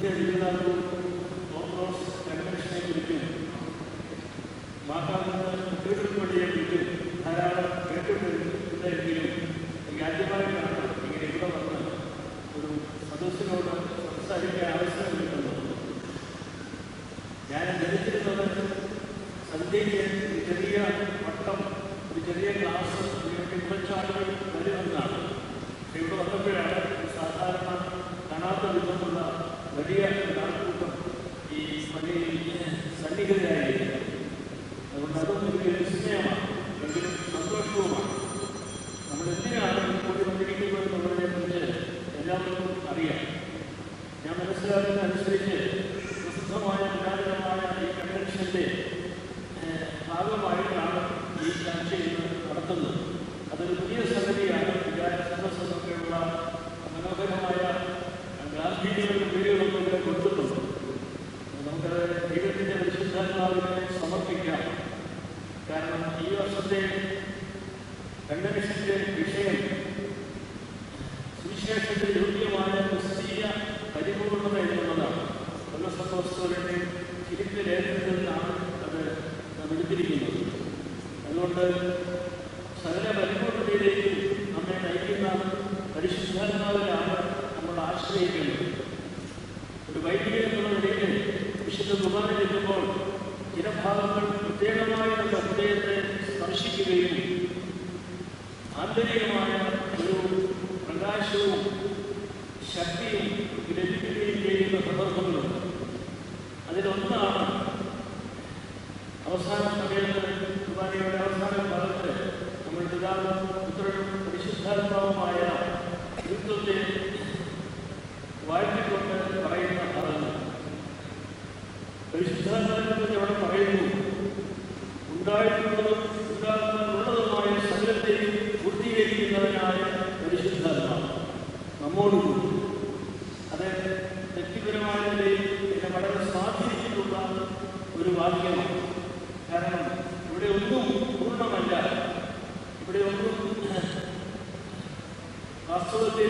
പുതിയ തിരുവിതാംകൂർ ഓർത്തഡോക്സ് കൺവെൻഷനെ കുറിച്ചും മാതാവിന് കേട്ടുപടിയെ കുറിച്ചും ധാരാളം കേട്ടിട്ടുണ്ടെങ്കിലും എനിക്ക് ആദ്യമായിട്ടാണ് ഇങ്ങനെ ഇവിടെ വന്ന് ഒരു സദസ്സിനോട് സംസാരിക്കാൻ അവസരം കിട്ടുന്നത് ഞാൻ ധരിച്ചിരുന്നത് സന്ധ്യയ്ക്ക് ഒരു ചെറിയ വട്ടം ഒരു ചെറിയ ക്ലാസ് ഇതിനൊക്കെ കുറച്ച് ആളുകൾ വരുമെന്നാണ് പക്ഷെ ഇവിടെ വന്നപ്പോഴാണ് ഒരു സാധാരണ കാണാത്ത വിധമുള്ള വലിയ ഒരാൾക്കൂട്ടം ഈ പള്ളിയിൽ സന്നിഹിതരായിരിക്കുന്നത് അതുകൊണ്ട് അതും എനിക്ക് വിസ്മയമാണ് എങ്കിലും സന്തോഷവുമാണ് നമ്മൾ എന്തിനാണ് കൂടി വന്നിരിക്കുന്നത് എന്നുള്ളതിനെ കുറിച്ച് എല്ലാവർക്കും അറിയാം ഞാൻ മനസ്സിലാക്കുന്ന അനുസരിച്ച് പ്രസിദ്ധമായ പുരാതനമായ ഈ കൺവെൻഷന്റെ ഏഹ്, ഭാഗമായിട്ടാണ് ഈ ചർച്ച ഇന്ന് നടത്തുന്നത് അതൊരു പുതിയ സംഗതിയാണ് വിചാരസഭയൊക്കെയുള്ള മനോഹരമായ ഗാന്ധിജികളുടെ പേരുകളൊക്കെ ഇവിടെ കൊടുത്തിട്ടുണ്ട് നമുക്കത് ദൈവത്തിന്റെ പരിശുദ്ധാത്മാവിനെ സമർപ്പിക്കാം കാരണം ഈ വർഷത്തെ കൺവെൻഷന്റെ വിഷയം സുവിശേഷത്തിൽ യോഗ്യമായ ക്രിസ്തീയ പരിപൂർണത എന്നുള്ളതാണ് കൊല്ലസന്തോഷത്തോടെ ഫിലിപ്പ് ലേഖനത്തിൽ നിന്നാണ് അത് നാം എടുത്തിരിക്കുന്നത് അതുകൊണ്ട് സകല പരിപൂർണതയിലേക്ക് നമ്മെ നയിക്കുന്ന പരിശുദ്ധാത്മാവിലാണ് നമ്മൾ ആശ്രയിക്കേണ്ടത് ഒരു വൈദികൻ എന്നുള്ള നിലയിൽ വിശുദ്ധ കുമാരൻ ചെല്ലുമ്പോൾ ചില ഭാഗങ്ങൾ പ്രത്യേകമായി നമ്മുടെ ഹൃദയത്തെ സ്പർശിക്കുകയും ആന്തരികമായ ഒരു പ്രകാശവും ശക്തിയും ലഭിക്കുകയും ചെയ്യുന്ന സന്ദർഭങ്ങളുണ്ട് അതിലൊന്നാണ് അവസാന സമയത്ത് കുർബാനയുടെ അവസാന ഭാഗത്ത് നമ്മൾ പിതാവും പുത്രനും പരിശുദ്ധാത്മാവുമായ യുദ്ധത്തെ വാഴ്ത്തിക്കൊണ്ട് പറയുന്ന ഭാഗങ്ങൾ പരിശുദ്ധാത്മാവിനെ കുറിച്ച് അവിടെ പറയുന്നു ഉണ്ടായിട്ടുള്ളതും ഉണ്ടാകുന്നതുള്ളതുമായ സകലത്തെയും പൂർത്തീകരിക്കുന്നവനായ പരിശുദ്ധാത്മാവ് നമ്മോടുകൂടി അത് വ്യക്തിപരമായ നിലയിൽ എന്നെ വളരെ സ്വാധീനിച്ചിട്ടുള്ള ഒരു വാക്യമാണ് കാരണം ഇവിടെ ഒന്നും പൂർണ്ണമല്ല ഇവിടെ ഒന്നും വാസ്തവത്തിൽ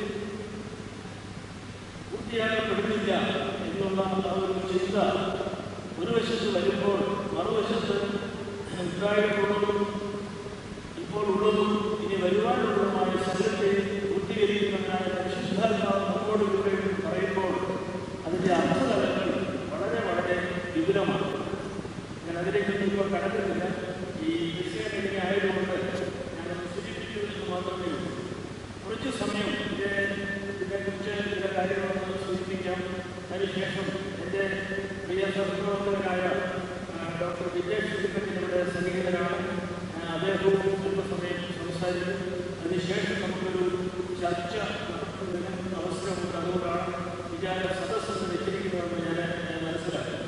പൂർത്തിയാക്കപ്പെടുന്നില്ല എന്നുള്ള ആ ഒരു ചിന്ത ഒരു വശത്ത് വരുമ്പോൾ മറുവശത്ത് ഉണ്ടായിട്ടുള്ളതും ഇപ്പോൾ ഉള്ളതും ഇനി വരുവാനുള്ളതുമായ സകലത്തെ പൂർത്തീകരിക്കുന്നതിനായ പരിശുദ്ധാത്മാവ് നമ്മോട് കൂടെ പറയുമ്പോൾ അതിൻ്റെ അർത്ഥതലങ്ങൾ വളരെ വളരെ വിപുലമാണ് ഞാൻ അതിലേക്ക് ഇപ്പോൾ കടക്കുന്നില്ല ഈ വിഷയം ഇങ്ങനെ ആയതുകൊണ്ട് ഞാൻ സൂചിപ്പിച്ചു എന്ന് മാത്രമേ ഉള്ളൂ കുറച്ച് സമയം ഇതിനെ ഇതിനെക്കുറിച്ച് ചില കാര്യങ്ങളൊന്ന് സൂചിപ്പിക്കാം അതിനുശേഷം എൻ്റെ പ്രിയ സഹപ്രവർത്തകനായ ആ, ഡോക്ടർ വിജയ് ശുദ്ധിപ്പറ്റിയുടെ സന്നിഹിതനാണ് ആ, അദ്ദേഹവും അല്പസമയം സംസാരിക്കും അതിനുശേഷം നമുക്കൊരു ചർച്ച നടത്തുന്നതിന് അവസരമുണ്ട് അതുകൊണ്ടാണ് വിചാര സദസ്സെന്ന് വെച്ചിരിക്കുന്നതെന്ന് ഞാൻ ഞാൻ മനസ്സിലാക്കുന്നത്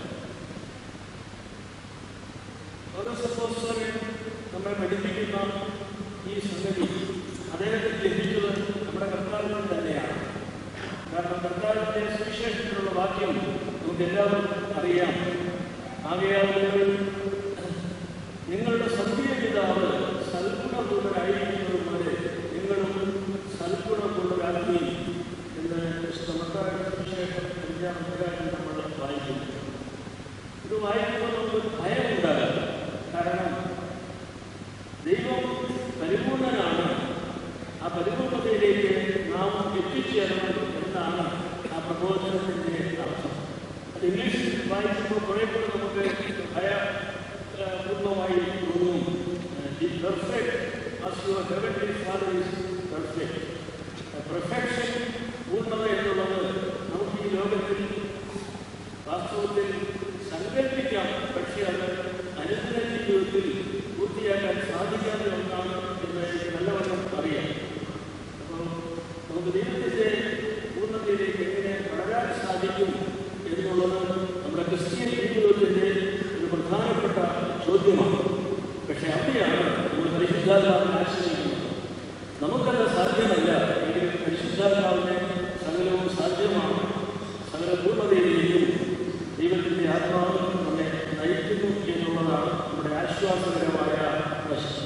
ഓരോ സപ്പോസ്റ്ററിൽ നമ്മെ പഠിപ്പിക്കുന്ന ഈ സംഗതി അദ്ദേഹത്തിന് ലഭിച്ചത് നമ്മുടെ കർത്താവിന് തന്നെയാണ് കാരണം കർത്താവിന്റെ സുവിശേഷത്തിലുള്ള വാക്യം നമുക്ക് എല്ലാവർക്കും അറിയാം ആകയാൽ നിങ്ങൾ നിങ്ങളുടെ സത്യ പിതാവ് സൽഗുണപൂർവരായിരിക്കുന്നത് പോലെ നിങ്ങളും സൽഗുണപൂർവരാക്കി എന്ന് വിശുദ്ധമത്തായ സുവിശേഷം അഞ്ചാം അധ്യായം നമ്മൾ വായിക്കുന്നു ഇത് വായിക്കുമ്പോൾ നമുക്കൊരു ഭയമുണ്ടാകാം കാരണം ദൈവം പരിപൂർണനാണ് ആ പരിപൂർണതയിലേക്ക് നാം എത്തിച്ചേരണം എന്നാണ് ആ പ്രബോധനത്തിൻ്റെ അർത്ഥം അത് ഇംഗ്ലീഷിൽ വായിക്കുമ്പോൾ കുറെ കൂടെ നമുക്ക് ഭയ ആ, പൂർണ്ണമായി തോന്നും the perfect as your heavenly father is perfect. Perfection പൂർണ്ണത എന്നുള്ളത് നമുക്ക് ഈ ലോകത്തിൽ വാസ്തവത്തിൽ സങ്കല്പിക്കാം പക്ഷേ അത് അനുദിന ജീവിതത്തിൽ പൂർത്തിയാക്കാൻ സാധിക്കാത്ത ഒന്നാണ് എന്ന് എനിക്ക് നല്ലവണ്ണം അറിയാം അപ്പോൾ നമുക്ക് ദൈവത്തിൻ്റെ പൂർണ്ണതയിലേക്ക് എങ്ങനെ വളരാൻ സാധിക്കും എന്നുള്ളത് നമ്മുടെ ക്രിസ്ത്യൻ ജീവിതത്തിൻ്റെ ഒരു പ്രധാനപ്പെട്ട ചോദ്യമാണ് പക്ഷേ അവിടെയാണ് നമ്മൾ പരിശുദ്ധാത്മാവിനെ ആശ്രയിക്കുന്നത് നമുക്കത് സാധ്യമല്ല എങ്കിലും പരിശുദ്ധാത്മാവിനെ സകലവും സാധ്യമാണ് സകല പൂർണ്ണതയിലേക്കും ദൈവത്തിൻ്റെ ആത്മാവ് നമ്മെ നയിക്കുന്നു എന്നുള്ളതാണ് നമ്മുടെ ആശ്വാസകരമായ വശം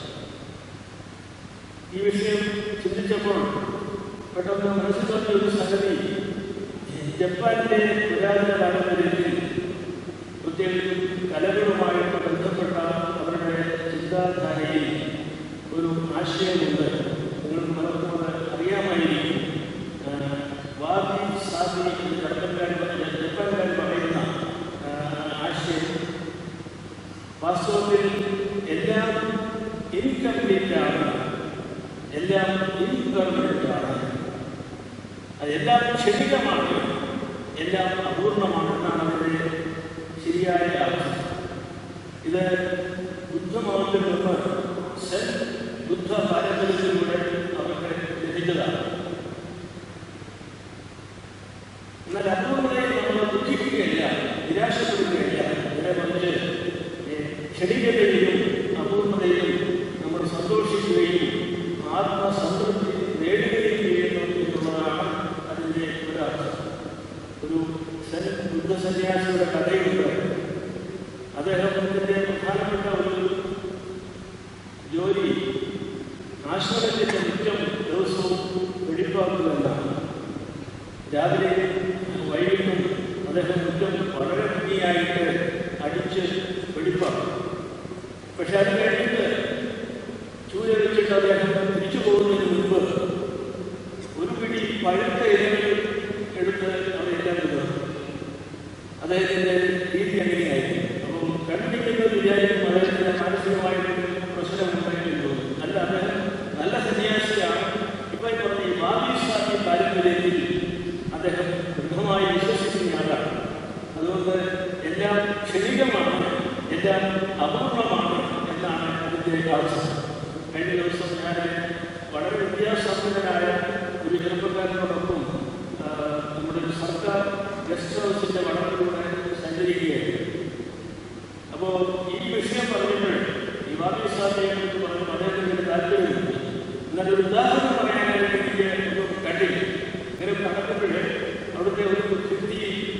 ഈ വിഷയം ചിന്തിച്ചപ്പോൾ പെട്ടെന്ന് മനസ്സിൽ തോന്നിയ ഒരു സംഗതി ജപ്പാന്റെ പുരാതന പാരമ്പര്യത്തിൽ പ്രത്യേകിച്ചും കലകളുമായിട്ട് ബന്ധപ്പെട്ട അവരുടെ ചിന്താധാരയിൽ ഒരു ആശയമുണ്ട് നിങ്ങൾക്ക് പലർക്കും അത് അറിയാമായിരിക്കും ആ, വാദി സാധി എന്ന് ജപ്പാൻകാർ ജപ്പാൻകാർ പറയുന്ന ആ, ആശയം വാസ്തവത്തിൽ എല്ലാം ഇൻകംപ്ലീറ്റ് ആണ് എല്ലാം ഇൻപെർമനൻ്റ് ആണ് അതെല്ലാം ക്ഷണികമാണ് എല്ലാം അപൂർണമാണെന്നാണ് അവരുടെ ശരിയായ അർത്ഥം ഇത് ബുദ്ധമതത്തിൽ നിന്ന് സെൻ ബുദ്ധ പാരമ്പര്യത്തിലൂടെ അവർക്ക് ലഭിച്ചതാണ് എന്നാൽ അപൂർണതയെ നമ്മൾ ദുഃഖിക്കുകയില്ല നിരാശപ്പെടുകയില്ല ഇതിനെ മറിച്ച് ക്ഷണികതയിലും അപൂർണതയിലും നമ്മൾ സന്തോഷിക്കുകയും ആത്മസംതൃപ്തി നേടുകയും ചെയ്യുന്നു എന്നുള്ളതാണ് അതിൻ്റെ ഒരർത്ഥം ഒരു സൻ ബുദ്ധ സന്യാസിയുടെ കഥയുണ്ട് അദ്ദേഹത്തിൻ്റെ പ്രധാനപ്പെട്ട ഒരു ജോലി ആശ്രമത്തിൻ്റെ മുറ്റം ദിവസവും വെടിപ്പാക്കുകയെന്നാണ് രാവിലെ വൈകിട്ടും അദ്ദേഹം മുറ്റം വളരെ ഭംഗിയായിട്ട് അടിച്ച് വെടിപ്പാക്കും പക്ഷെ അത് കഴിഞ്ഞിട്ട് ചൂര വെച്ചിട്ട് അദ്ദേഹം തിരിച്ചു പോകുന്നതിന് മുൻപ് ഒരു പിടി പഴുത്ത ഇലകൾ എടുത്ത് അവരെല്ലാം വിതറും അദ്ദേഹത്തിൻ്റെ രീതി അങ്ങനെയായിരുന്നു അപ്പം കണ്ടിരിക്കുന്നത് വിചാരിക്കും അദ്ദേഹത്തിന് മാനസികമായിട്ട് പ്രശ്നമുണ്ടെങ്കിൽ തോന്നും അല്ല അദ്ദേഹം നല്ല സന്യാസിയാണ് ഇപ്പം ഈ പറഞ്ഞ ഈ വാദീസാദി പാരമ്പര്യത്തിൽ അദ്ദേഹം ദൃഢമായി വിശ്വസിക്കുന്നയാളാണ് അതുകൊണ്ട് എല്ലാം ക്ഷണികമാണ് എല്ലാം അപൂർണമാണ് എന്നാണ് അതിൻ്റെ അർത്ഥം കഴിഞ്ഞ ദിവസം ഞാൻ വളരെ വിദ്യാസമ്പന്നനായ ഒരു ചെറുപ്പക്കാരനോടൊപ്പം ആ, നമ്മുടെ ഒരു സർക്കാർ ഗസ്റ്റ് ഹൗസിൻ്റെ വളർത്തിലൂടെ സഞ്ചരിക്കുകയായിരുന്നു അപ്പോൾ ഈ വിഷയം പറഞ്ഞപ്പോൾ ഈ വാദി സാധ്യതയെ കുറിച്ച് പറഞ്ഞു അദ്ദേഹത്തിന് വലിയ താല്പര്യമുണ്ട് എന്നാൽ ഒരു ഉദാഹരണം പറയാനായിട്ട് എനിക്ക് ഒന്നും കണ്ടില്ല ഇങ്ങനെ നടക്കുമ്പോൾ അവിടുത്തെ ഒരു ഭിത്തി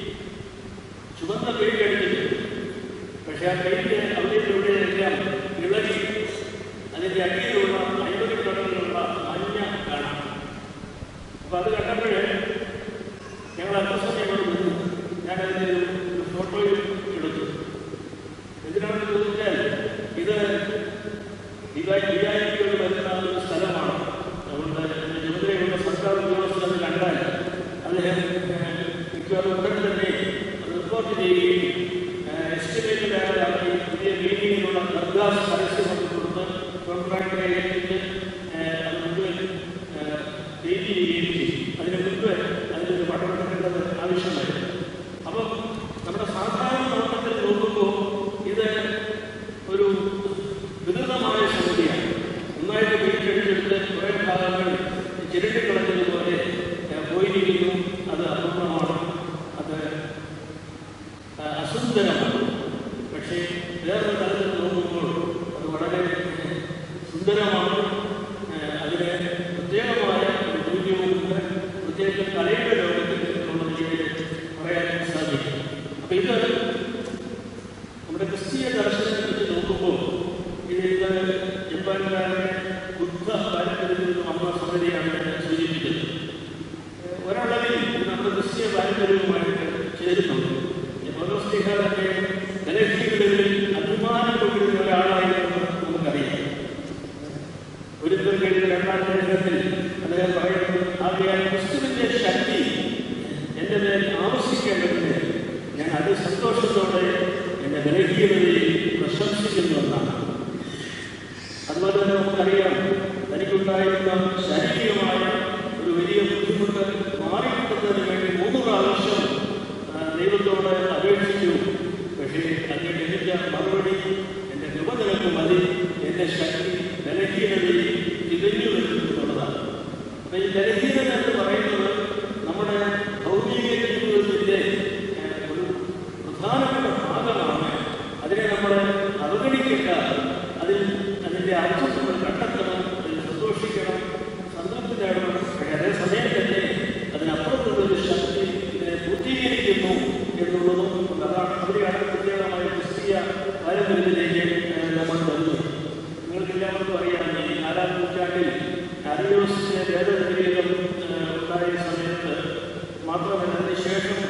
ചുവന്ന പെയിന്റ് അടിച്ചിട്ടുണ്ട് പക്ഷെ ആ പെയിന്റ് അവിടെയും ഇവിടെയെല്ലാം ഇളകി അതിൻ്റെ അടിയിലുള്ള അയ്പത് കളറിലുള്ള മഞ്ഞ കാണാം അപ്പോൾ അത് കണ്ടപ്പോൾ ഞങ്ങൾ അല്പസമയം അവിടെ നിന്നു ഞാനതിൻ്റെ ഒരു ഒരു ഫോട്ടോയിൽ എടുത്തു എന്തിനാണെന്ന് ചോദിച്ചാൽ ഇത് വിവാ- വിവാഹികൾ വരുന്ന ഒരു സ്ഥലമാണ് അതുകൊണ്ട് ഇതിന്റെ ചുമതലയുള്ള സർക്കാർ ഉദ്യോഗസ്ഥർ അത് കണ്ടാൽ അദ്ദേഹം ഏഹ്, മിക്കവാറും ഉടൻ തന്നെ റിപ്പോർട്ട് ചെയ്യുകയും എസ്റ്റിമേറ്റഡ് ആയി പുതിയ മീറ്റിങ്ങിനുള്ള നിർദ്ദേശ പരസ്യമൊക്കെ കൊടുത്ത് കോൺട്രാക്ടറെ ഏൽപ്പിച്ച് ഏഹ്, അത് മുഴുവൻ ഡേറ്റ് ചെയ്യുകയും ചെയ്യും അതിന് മുൻപ് അതിനൊരു പഠനത്തിൻ്റെത് ആവശ്യമായിരുന്നു അപ്പം നമ്മുടെ സാധാരണ നോട്ടത്തിൽ നോക്കുമ്പോൾ ഇത് ഒരു വികൃതമായ സംഗതിയാണ് നന്നായിട്ട് വീട്ടിലെടുത്ത് കുറേ ഭാഗങ്ങൾ ചിരട്ടിക്കളഞ്ഞതുപോലെ ഏഹ്, പോയിരിക്കുന്നു അത് അപൂർണമാണ് അത് ആ, അസുന്ദരമാണ് പക്ഷേ വേറൊരു തലത്തിൽ നോക്കുമ്പോൾ അത് വളരെ സുന്ദരമാണ് ആ, അതിന് പ്രത്യേകമായ ഒരു മൂല്യവുമുണ്ട് പ്രത്യേകിച്ച് കലയുടെ ലോകത്തിൽ എന്നുള്ള നിലയിൽ പറയാൻ സാധിക്കും അപ്പം ഇത് നമ്മുടെ ക്രിസ്തീയ ദർശനത്തെ വെച്ച് നോക്കുമ്പോൾ ഇത് ഇത് ജപ്പാൻകാരുടെ ബുദ്ധ പാരമ്പര്യത്തിൽ നിന്ന് വന്ന സംഗതിയാണ് ഞാൻ സൂചിപ്പിച്ചത് ഒരളവിൽ ഇത് നമ്മുടെ ക്രിസ്തീയ പാരമ്പര്യവുമായിട്ട് ചേരുന്നുണ്ട് പൗരസ്ലിഹാരത്തെ ഗലഹീകളിൽ അഭിമാനം കൊണ്ടിരുന്ന ഒരാളായിരുന്നു നമുക്കറിയാം ഒരിക്കൽ കഴിഞ്ഞ രണ്ടാം ലേഖനത്തിൽ അദ്ദേഹം പറയുന്നത് ആകയാൽ ക്രിസ്തുവിന്റെ ശക്തി എൻ്റെ മേൽ ആവശ്യിക്കേണ്ടതിന് ഞാൻ അതിസന്തോഷത്തോടെ എൻ്റെ ബലഹീനതയെ പ്രശംസിക്കുന്നു എന്നാണ് അതുപോലെ തന്നെ നമുക്കറിയാം തനിക്കുണ്ടായിരുന്ന ശാരീരികമായ ഒരു വലിയ ബുദ്ധിമുട്ട് മാറിക്കിട്ടുന്നതിന് വേണ്ടി മൂന്ന് പ്രാവശ്യം ആ, ദൈവത്തോട് അപേക്ഷിച്ചു പക്ഷേ അതിന് ലഭിച്ച മറുപടി എൻ്റെ കൃപ നിനക്ക് മതി എൻ്റെ ശക്തി ബലഹീനതയിൽ തികഞ്ഞു വരുന്നുള്ളതാണ് അപ്പം ഈ ബലഹീനത എന്ന് പറയുന്നത് നമ്മുടെ ഭൗതിക ജീവിതത്തിൻ്റെ ആ, ഒരു പ്രധാനപ്പെട്ട ഭാഗമാണ് അതിനെ നമ്മൾ അവഗണിക്കേണ്ട അതിൽ അതിൻ്റെ അർത്ഥം നമ്മൾ കണ്ടെത്തണം അതിൽ സന്തോഷിക്കണം സംതൃപ്തി നേടണം പക്ഷേ അതേസമയം തന്നെ അതിനപ്പുറത്തുള്ളൊരു ശക്തി ഇതിനെ പൂർത്തീകരിക്കുന്നു എന്നുള്ളതും കൊണ്ട് അതാണ് അവിടെയാണ് പ്രത്യേകമായ ക്രിസ്തീയ പാരമ്പര്യത്തിലേക്ക് ഏഹ്, നമ്മൾ വരുന്നത് നിങ്ങൾക്ക് എല്ലാവർക്കും അറിയാം ഈ നാലാം നൂറ്റാണ്ടിൽ അറിയോസിന്റെ വേദവിപരീതം ഏഹ്, ഉണ്ടായ സമയത്ത് മാത്രമല്ല അതിനുശേഷം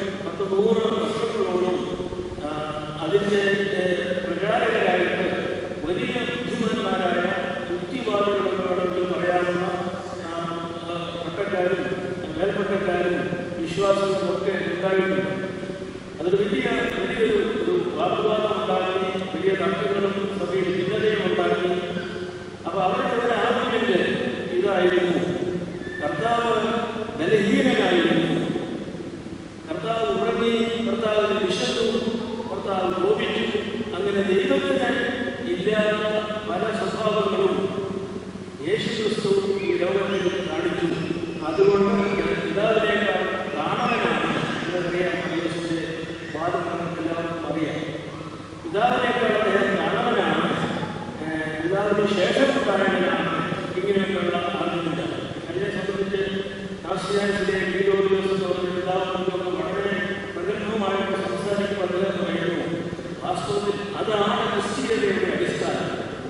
മേൽപ്പട്ടക്കാരും വിശ്വാസികളും ഒക്കെ ഉണ്ടായിട്ടുണ്ട് അതൊരു വലിയ വലിയൊരു ഒരു വാഗ്വാദം ഉണ്ടാക്കി വലിയ തർക്കങ്ങളും സഭയിൽ ഭിന്നതയും ഉണ്ടാക്കി അപ്പൊ അവരുടെ ഒരു ആർഗ്യുമെന്റ് ഇതായിരുന്നു കർത്താവ് ബലഹീനനായിരുന്നു കർത്താവ് ഉറങ്ങി കർത്താവിന് വിശന്നു കർത്താവ് കോപിച്ചു അങ്ങനെ ദൈവത്തിന് ഇല്ലാത്ത പല സ്വഭാവങ്ങളും യേശുക്രിസ്തു ഈ ലോകത്തിൽ കാണിച്ചു അതുകൊണ്ട് പിതാവിനേക്കാൾ കാണാനാണ് എന്നറിയാം യേശുവിന്റെ വാദം നമുക്ക് എല്ലാവർക്കും അറിയാം പിതാവിനേക്കാൾ അദ്ദേഹം കാണാനാണ് പിതാവിന് ശേഷം ഉണ്ടായവനാണ് ഇങ്ങനെയൊക്കെയുള്ള ആർഗ്യുമെന്റ് അതിനെ സംബന്ധിച്ച് ആശ്രയാസിലെ ഗീതോദ്യോഗം എന്ന് പറഞ്ഞ പിതാവിനൊക്കെ വളരെ പ്രഗത്ഭമായിട്ട് സംസാരിക്കുമ്പോൾ അദ്ദേഹം പറയുന്നു വാസ്തവത്തിൽ അതാണ് ക്രിസ്തീയതയുടെ അടിസ്ഥാനം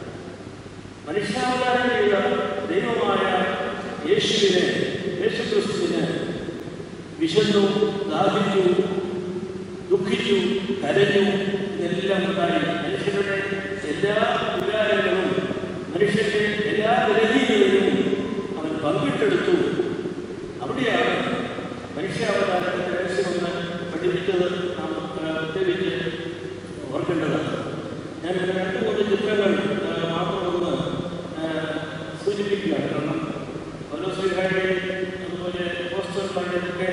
മനുഷ്യാവതാരം ചെയ്ത ദൈവമായ യേശുവിനെ യേശുക്രിസ്തുവിന് വിശന്നു ദാഹിച്ചു ദുഃഖിച്ചു കരഞ്ഞു ഇതെല്ലാം ഉണ്ടായി മനുഷ്യരുടെ എല്ലാ വികാരങ്ങളും മനുഷ്യന്റെ എല്ലാ ബലഹീനതയും അവൻ പങ്കിട്ടെടുത്തു അവിടെയാണ് മനുഷ്യാവതാരത്തിന്റെ രഹസ്യമെന്ന് പഠിപ്പിച്ചത് നാം ആ, പ്രത്യേകിച്ച് ഓർക്കേണ്ടതാണ് ഞാൻ ഇവിടെ രണ്ട് മൂന്ന് ചിത്രങ്ങൾ ആ, മാത്രം ഒന്ന് ആ, സൂചിപ്പിക്കുകയാണ് കാരണം ഓരോ ശ്രീഹായുടെ അതുപോലെ പോസ്റ്ററുകളുടെയൊക്കെ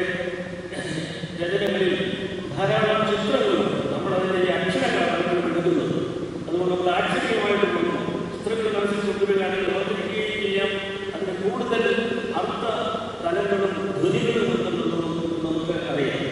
രചനകളിൽ ധാരാളം ചിത്രങ്ങളുണ്ട് നമ്മളതിൻ്റെ ഈ അക്ഷരങ്ങളാണ് എടുക്കുന്നത് അതുകൊണ്ട് നമ്മൾ ആക്ഷരികമായിട്ട് നോക്കണം ചിത്രങ്ങൾ മനസ്സിൽ കൊണ്ടുവരികയാണെങ്കിൽ ഓർത്തിരിക്കുകയും ചെയ്യാം അതിന് കൂടുതൽ അർത്ഥ തലങ്ങളും ധ്വനികളും ഉണ്ടെന്നുള്ളതും നമുക്ക് അറിയാം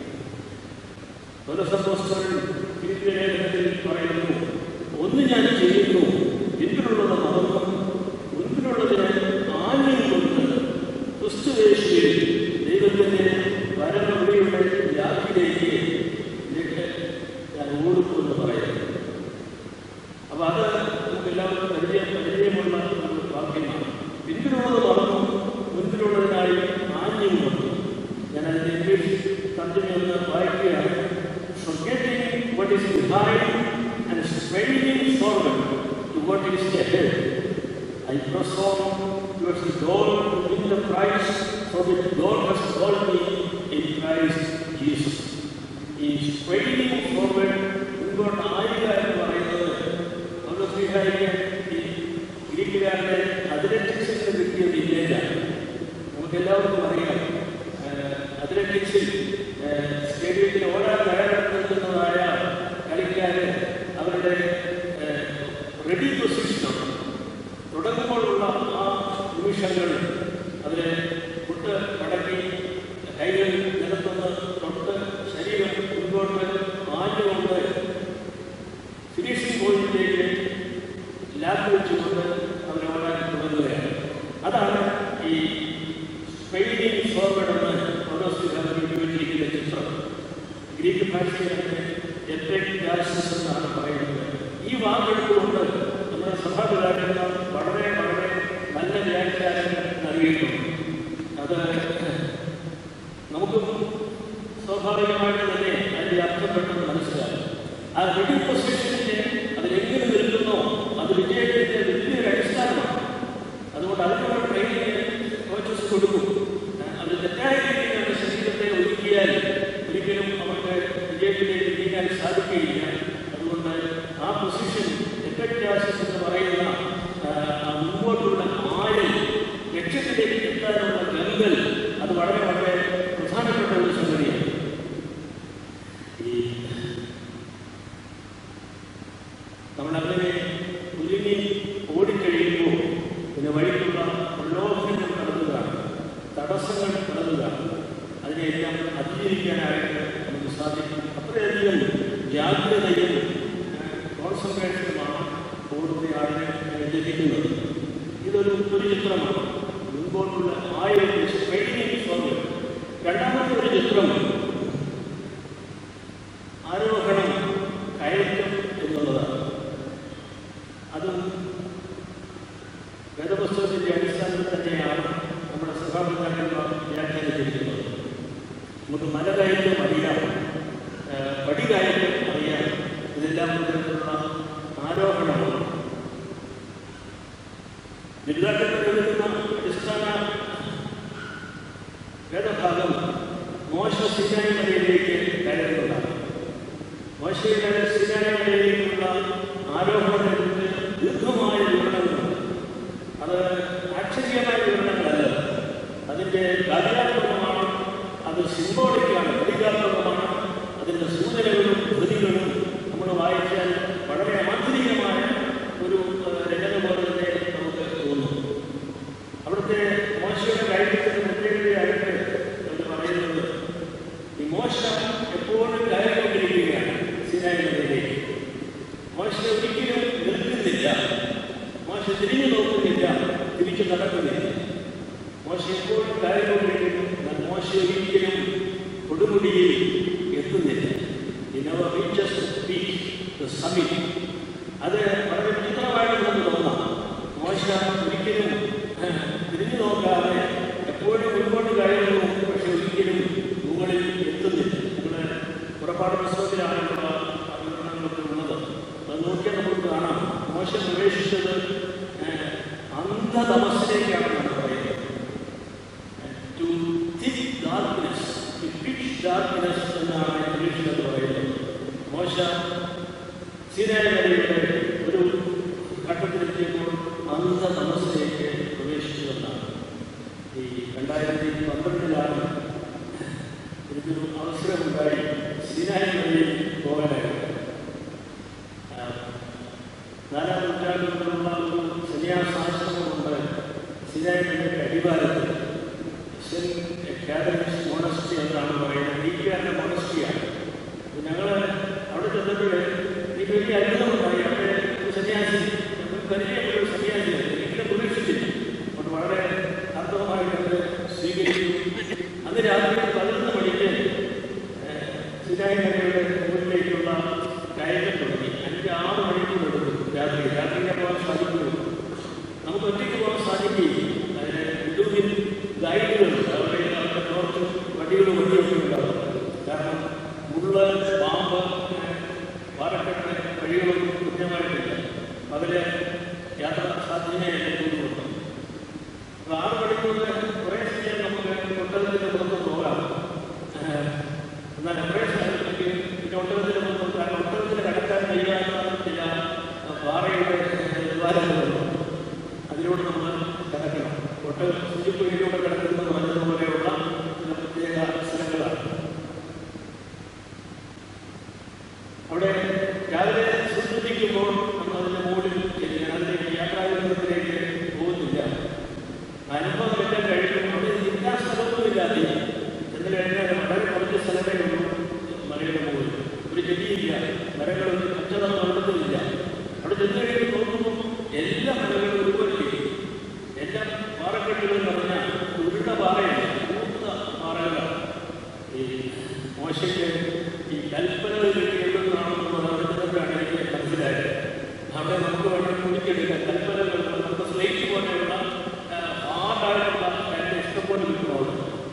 പൗരസപ്പോസ്റ്റലൻ ഫിലിപ്പിയ ലേഖനത്തിൽ പറയുന്നു ഒന്ന് ഞാൻ ചെയ്യുന്നു പിന്നിലുള്ളത് മറന്നു മുൻപിലുള്ളതിന് ആഞ്ഞും കൊണ്ട് ക്രിസ്തുവേശുവിൽ ദൈവത്തിന്റെ പരമവിളിയുടെ വ്യാപ്തിയിലേക്ക് ഇതിലേക്ക് ഞാൻ ഓടുക്കുമെന്ന് പറയുന്നു അപ്പൊ അത് നമുക്ക് എല്ലാവർക്കും പരിചയം പരിചയമുള്ള ഒരു വാക്യമാണ് പിന്നിലുള്ളത് മറന്നു മുൻപിലുള്ളതിനായി ആഞ്ഞും കൊണ്ട് ഞാൻ അതിന്റെ ഇംഗ്ലീഷ് തർജ്ജമ ഒന്ന് വായിക്കുകയാണ് forgetting what is behind and straining forward to what is ahead. I press on towards the goal to win the prize for which God has called me in Christ Jesus. ഈ straining forward മുൻപോട്ട് ആയുക എന്ന് പറയുന്നത് പൗലോസ്ലീഹായിക്ക് ഈ ഗ്രീക്കുകാരുടെ അത്ലറ്റിക്സിന് കിട്ടിയ വില്ലേജാണ് നമുക്ക് എല്ലാവർക്കും അറിയാം അത്ലറ്റിക്സിൽ സ്റ്റേഡിയത്തിൽ ഓടാൻ തയ്യാറെടുത്ത് നിൽക്കുന്നതായ കളിക്കാര് അവരുടെ റെഡി പൊസിഷനാണ് തുടങ്ങുമ്പോഴുള്ള ആ നിമിഷങ്ങൾ അതിനെ മുട്ട് മടക്കി കൈകൾ നിലത്തുനിന്ന് തൊട്ട് ശരീരം മുൻപോട്ട് ആഞ്ഞുകൊണ്ട് ഫിനിഷിംഗ് പോയിന്റിലേക്ക് ലാപ്പ് വെച്ചുകൊണ്ട് അവർ ഓടാൻ തുടങ്ങുകയാണ് അതാണ് ഈ സ്പെയിനിങ് ഫോർവേഡ് എന്ന് ഓരോ സ്ഥലം ഉപയോഗിച്ചിരിക്കുന്ന ചിത്രം ഗ്രീക്ക് ഭാഷയിൽ അതിനെ എത്രയും ജാസ്റ്റിസ് എന്നാണ് പറയുന്നത് ഈ വാക്കെടുത്തുകൊണ്ട് നമ്മുടെ സഭാപിതാക്കന്മാർ വളരെ വളരെ നല്ല വ്യാഖ്യാനങ്ങൾ നൽകിയിട്ടുണ്ട് അത് നമുക്ക് സ്വാഭാവികമായിട്ട് തന്നെ അതിൻ്റെ അർത്ഥം പെട്ടെന്ന് മനസ്സിലാകും ആ റെഡി പൊസിഷനിൽ അതിലെങ്ങനെ നിൽക്കുന്നോ അത് വിജയത്തിന്റെ വലിയൊരു അടിസ്ഥാനമാണ് അതുകൊണ്ട് അതിനുള്ള ട്രെയിനിങ് കോച്ചസ് കൊടുക്കും അത് തെറ്റായ രീതിയിൽ അവരുടെ ശരീരത്തെ ഒരുക്കിയാൽ ഒരിക്കലും അവർക്ക് വിജയത്തിലേക്ക് നീങ്ങാൻ സാധിക്കുകയില്ല അതുകൊണ്ട് ആ പൊസിഷൻ എഫക്റ്റാസിസ് എന്ന് പറയുന്ന ആ, ആ മുമ്പോട്ടുള്ള ആഴൽ ലക്ഷ്യത്തിലേക്ക് എത്താനുള്ള ഗംഗൽ അത് വളരെ വളരെ പ്രധാനപ്പെട്ട ഒരു സംഗതിയാണ് ഈ നമ്മളങ്ങനെ കുലുങ്ങി ഓടിക്കഴിയുമ്പോൾ പിന്നെ വഴിക്കുള്ള പ്രലോഭനങ്ങൾ കടന്നുകയാണ് തടസ്സങ്ങൾ കടന്നുകയാണ് അതിനെല്ലാം അതിജീവിക്കാനായിട്ട് നമുക്ക് സാധിക്കും അത്രയധികം ജാഗ്രതയും കോൺസെൻട്രേഷനുമാണ് ഓടുന്ന ആളിനെ ലഭിക്കുന്നത് ഇതൊരു ഒരു ചിത്രമാണ് മുൻപോട്ടുള്ള ആയിരം ട്രെയിനിങ് ഫോർവേഡ് രണ്ടാമത്തെ ഒരു ചിത്രം ആരോഹണം കയറ്റം എന്നുള്ളതാണ് അതും വേദപുസ്തകത്തിന്റെ അടിസ്ഥാനത്തിൽ തന്നെയാണ് നമ്മുടെ സഭാപിതാക്കന്മാർ വ്യാഖ്യാനിച്ചിരിക്കുന്നത് നമുക്ക് മലകയറ്റം അറിയാം ആ, പടികയറ്റം അറിയാം ഇതെല്ലാം തരത്തിലുള്ള ആരോഹണമാണ് ബിരുദാക്കത്തിൽ എഴുതുന്ന അടിസ്ഥാന വേദഭാഗം മോശ സീനായി മലയിലേക്ക് കയറുന്നതാണ് മോശയുടെ സീനായി മലയിലേക്കുള്ള ആരോപണത്തെക്കുറിച്ച് ദീർഘമായ വിവരണങ്ങളുണ്ട് അത് ആക്ഷരികമായ വിവരണങ്ങളല്ല അതിൻ്റെ കാര്യാത്മകമാണ് അത് സിംബോളിക്കാണ് പ്രതീകാത്മകമാണ് അതിൻ്റെ സൂചനകളും ധ്വനികളും നമ്മൾ വായിച്ചാൽ വളരെ അമാന്തരികമായ ഒരു ഏഹ്, രചന പോലെ തന്നെ നമുക്ക് തോന്നും അവിടുത്തെ മോശയുടെ കാര്യത്തിൻ്റെ പ്രത്യേകതയായിട്ട് അവർ പറയുന്നത് ഈ മോശ എപ്പോഴും കയറിക്കൊണ്ടിരിക്കുകയാണ് സിനായി നദിയിലേക്ക് മോശ ഒരിക്കലും നിൽക്കുന്നില്ല മോശ തിരിഞ്ഞു നോക്കുന്നില്ല തിരിച്ചു നടക്കുന്നില്ല മോശ എപ്പോഴും കയറിക്കൊണ്ടിരിക്കുന്നു എന്നാൽ മോശ ഒരിക്കലും കൊടുമുടിയിൽ എത്തുന്നില്ല He never reaches the peak, the summit. അത് വളരെ വിചിത്രമായിട്ട് നമുക്ക് തോന്നാം മോശ ഒരിക്കലും ഏഹ്, തിരിഞ്ഞു നോക്കാതെ എപ്പോഴും മുൻപോട്ട് കയറുന്നു പക്ഷെ ഒരിക്കലും മുകളിൽ എത്തുന്നില്ല നമ്മുടെ പുറപ്പാട് പുസ്തകത്തിലാണുള്ള വിവരണങ്ങളൊക്കെ ഉള്ളത് അത് നോക്കിയാൽ നമുക്ക് കാണാം മോശ പ്രവേശിച്ചത് ഏഹ്, അന്ധതമസിലേക്കാണ് നമ്മൾ പറയുന്നത് to thick darkness to pitch darkness എന്നാണ് ഇംഗ്ലീഷിൽ അത് പറയുന്നത് മോശ സീനായി മലയുടെ ഒരു ഘട്ടത്തിലെത്തിയപ്പോൾ അന്ധതമസിലേക്ക് പ്രവേശിച്ചു എന്നാണ് ഈ രണ്ടായിരത്തി പന്ത്രണ്ടിലാണ് എനിക്കൊരു അവസരമുണ്ടായി സീനായി മലയിൽ പോകാനായിട്ട് ആ, നാലാം നൂറ്റാണ്ട് മുതലുള്ള ഒരു സന്യാസാശ്രമമുണ്ട് സീനായി മലയുടെ അടിവാരത്തിൽ സെന്റ് കാതലിക്സ് മോണസ്ട്രി എന്നാണ് പറയുന്നത് ഡീക്കാരുടെ മോണസ്ട്രിയാണ് ഞങ്ങൾ അവിടെ ചെന്നപ്പോൾ എനിക്ക് വലിയ അത്ഭുതമുണ്ടായി അവിടെ ഒരു സന്യാസി ഒരു പരിചയമുള്ള ഒരു സന്യാസിയാണ് എനിക്കിനെ പ്രതീക്ഷിച്ചില്ല അതുകൊണ്ട് വളരെ അർത്ഥമായിട്ട് അത് സ്വീകരിച്ചു അന്ന് രാത്രി പതിനൊന്ന് മണിക്ക് സിനായിനഗരുടെ മുകളിലേക്കുള്ള കയറ്റം തുടങ്ങി അഞ്ച് ആറ് മണിക്കൂർ എടുക്കും രാത്രി രാത്രിയിലെ പോകാൻ സാധിക്കുമോ നമുക്ക് ഒറ്റയ്ക്ക് പോകാൻ സാധിക്കുകയില്ല അതിന് ഇതുവിൽ ഗൈഡുകളുണ്ട് അവരുടെ അവരുടെ ടോർച്ചും വണ്ടികളും വണ്ടിയൊക്കെ ഉണ്ടാവും കാരണം മുള്ള പാമ്പ് പാറക്കെട്ട് വഴികളൊന്നും കൃത്യമായിട്ടില്ല അതില് യാത്ര സാധ്യമല്ല തോന്നുന്നുണ്ട് അപ്പോൾ ആറ് മണിക്കൂർ കുറേ സമയം നമുക്ക് ഒട്ടകത്തിൻ്റെ പുറത്ത് പോകാം ഏഹ് എന്നാൽ കുറേ സ്ഥലത്തേക്ക് പിന്നെ ഒട്ടകത്തിൻ്റെ പുറത്ത് കാരണം ഒട്ടകത്തിന് കടക്കാൻ കഴിയാത്ത ചില പാറയുടെ ദ്വാരങ്ങളുണ്ട് അതിലൂടെ നമ്മൾ കടക്കണം ഒട്ടക സൂചിപ്പുഴയിലൂടെ കിടക്കുന്നത് പറഞ്ഞതുപോലെയുള്ള ചില പ്രത്യേക സ്ഥലങ്ങളാണ് അവിടെ രാവിലെ സൂചിപ്പിക്കുമ്പോൾ നമ്മൾ അതിൻ്റെ മുകളിൽ ചെല്ലുക. അതിലേക്ക് യാത്രാവിധത്തിലേക്ക് പോകുന്നില്ല അനുഭവം എല്ലാം കഴിക്കും അവിടെ എല്ലാ സ്ഥലവുമില്ലാതെ എന്ന് കഴിഞ്ഞാൽ വളരെ കുറച്ച് സ്ഥലമേ ഉള്ളൂ മലയുടെ മുകളിൽ ഒരു ചെടിയില്ല മരങ്ങളൊന്നും കച്ചവടം നടത്തുന്നില്ല അവിടെ ചെന്ന് കഴിയുമ്പോൾ നോക്കുമ്പോൾ എല്ലാ മരങ്ങളും ഒരുപോലെ ഇരിക്കും. എല്ലാ പാറക്കെട്ടുകളും പറഞ്ഞാൽ ഉരുണ്ട പാറയാണ് മൂത്ത പാറകളാണ് ഈ മോശയ്ക്ക് ഈ കൽപ്പനകൾ കിട്ടിയതാണെന്നുള്ളത് അവിടെ ചെന്നപ്പോഴാണ് എനിക്ക് മനസ്സിലായത് അവിടെ നമുക്ക് വേണം കുടിക്കെടുക്കാൻ കൽപ്പനകൾ നമുക്ക് സ്ലേറ്റ് പോലെയുള്ള ഹാർഡായിട്ടുള്ള എൻ്റെ ഇഷ്ടംപോലെ കിട്ടും അവിടെ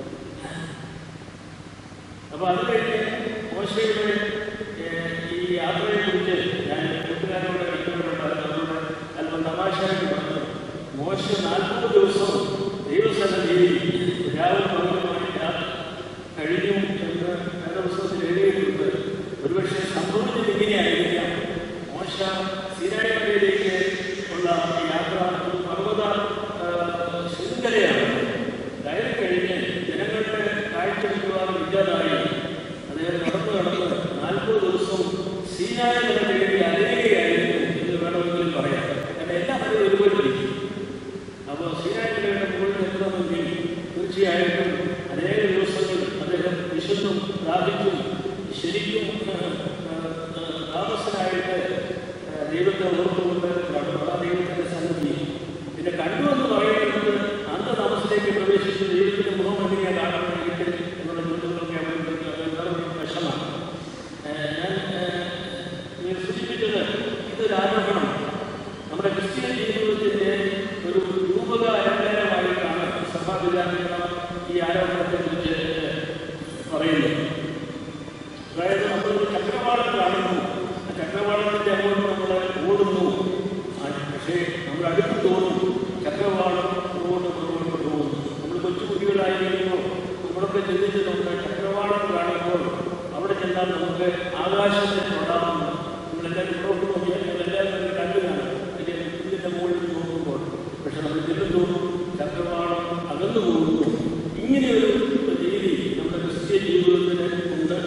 അപ്പോൾ അത് കഴിഞ്ഞ് മോശയുടെ ഏഹ്, ഈ യാത്രയെക്കുറിച്ച് ഞാൻ കൂട്ടുകാരോട് ഇഷ്ടപ്പെടുന്നുണ്ട് അല്പം തമാശയായിട്ട് പറഞ്ഞു മോശ നാൽപ്പത് ദിവസം ദൈവസന്നിധിയിൽ രാവിലെ പകലുമായി യാത്ര കഴിഞ്ഞു എന്ന് വേദപുസ്തകത്തിൽ എഴുതിയിട്ടുണ്ട് ഒരുപക്ഷെ സംഭവിച്ചത് ഇങ്ങനെയായിരിക്കാം മോശ സിനായി മലയിലേക്ക് ഉള്ള ഈ യാത്ര ഒരു പർവ്വത ആ, ശൃംഖലയാണ് കയറി കഴിഞ്ഞ് ജനങ്ങളുടെ കാഴ്ച മിക്കവാറും ഇല്ലാതായി അദ്ദേഹം നടന്നു നടന്ന് നാൽപ്പത് ദിവസം സീനായ മല തേടി അലയുകയായിരുന്നു എന്ന് വേണമെങ്കിലും പറയാം കാരണം എല്ലാ മലയും ഒരുപോലെ ഇരിക്കും അപ്പോൾ സീനായ്മലയുടെ മുകളിൽ എത്തണമെങ്കിൽ തീർച്ചയായിട്ടും അനേക ദിവസങ്ങൾ അദ്ദേഹം വിശുദ്ധം പ്രാപിച്ചും ശരിക്കും ആ, ആ, ആ, താമസനായിട്ട് ആ, ദൈവത്തെ ഓർത്തുകൊണ്ട് നടന്നു ആ ദൈവത്തിൻ്റെ സന്നിധി പിന്നെ കണ്ടു എന്ന് പറയുന്നത് അന്ത താമസത്തിലേക്ക് പ്രവേശിച്ച് ദൈവത്തിൻ്റെ മുഖം എങ്ങനെയാണ് കാണുന്നത് എന്നുള്ള ചോദ്യങ്ങളൊക്കെ അവർക്ക് അത് വേറൊരു വശമാണ് ആ, ഞാൻ ആ, ഈ സൂചിപ്പിച്ചത് ഇതൊരു ആരോപണം നമ്മുടെ ക്രിസ്ത്യൻ ജീവിതത്തിന്റെ ഒരു രൂപക അലങ്കാരമായിട്ടാണ് സഭാപിതാക്കൾ ഈ ആരോപണത്തെ കുറിച്ച് പറയുന്നത് അതായത് നമ്മളൊരു ചക്രവാളം കാണുന്നു ആ ചക്രവാളത്തിന്റെ അങ്ങോട്ട് നമ്മൾ ഓടുന്നു ആ, പക്ഷേ നമ്മൾ അടുത്ത് തോന്നും ചക്രവാളം റോഡ് മുന്നോട്ട് പോകുന്നു നമ്മൾ കൊച്ചു കുട്ടികളായിരിക്കുമ്പോൾ നമ്മളൊക്കെ ചിന്തിച്ചിട്ടുണ്ട് ചക്രവാളം കാണുമ്പോൾ അവിടെ ചെന്നാൽ നമുക്ക് ആകാശത്തെ തൊടാമെന്ന് നമ്മളെല്ലാവരും പുറത്ത് നോക്കിയാൽ നമ്മളെല്ലാവരും അത് കണ്ടു കാണും വലിയ ഇതിൻ്റെ മുകളിൽ നോക്കുമ്പോൾ പക്ഷെ നമ്മൾ ചെല്ലുന്നു ചക്രവാളം അകന്നു പോകുന്നു ഇങ്ങനെയൊരു രീതി നമ്മുടെ ക്രിസ്ത്യ ജീവിതത്തിന് ഉണ്ട്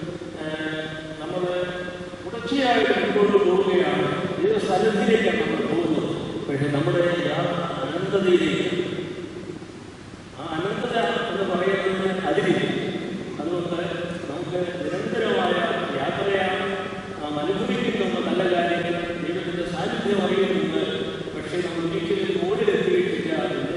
നമ്മൾ തുടർച്ചയായിട്ട് മുൻപോട്ട് പോവുകയാണ് ഏത് സ്ഥലത്തിലേക്കാണ് നമ്മൾ പോകുന്നത് പക്ഷെ നമ്മുടെ ആ അനന്തതയിലേക്ക് ആ അനന്തത എന്ന് പറയുന്നതിന് അതിരില്ല അതുകൊണ്ട് നമുക്ക് നിരന്തരമായ യാത്രയാണ് നാം അനുഭവിക്കുന്ന നല്ല കാര്യങ്ങൾ ദൈവത്തിൻ്റെ സാന്നിധ്യം അറിയുന്നുണ്ട് പക്ഷേ നമ്മൾ ഒരിക്കലും മുകളിലെത്തിയിട്ടില്ല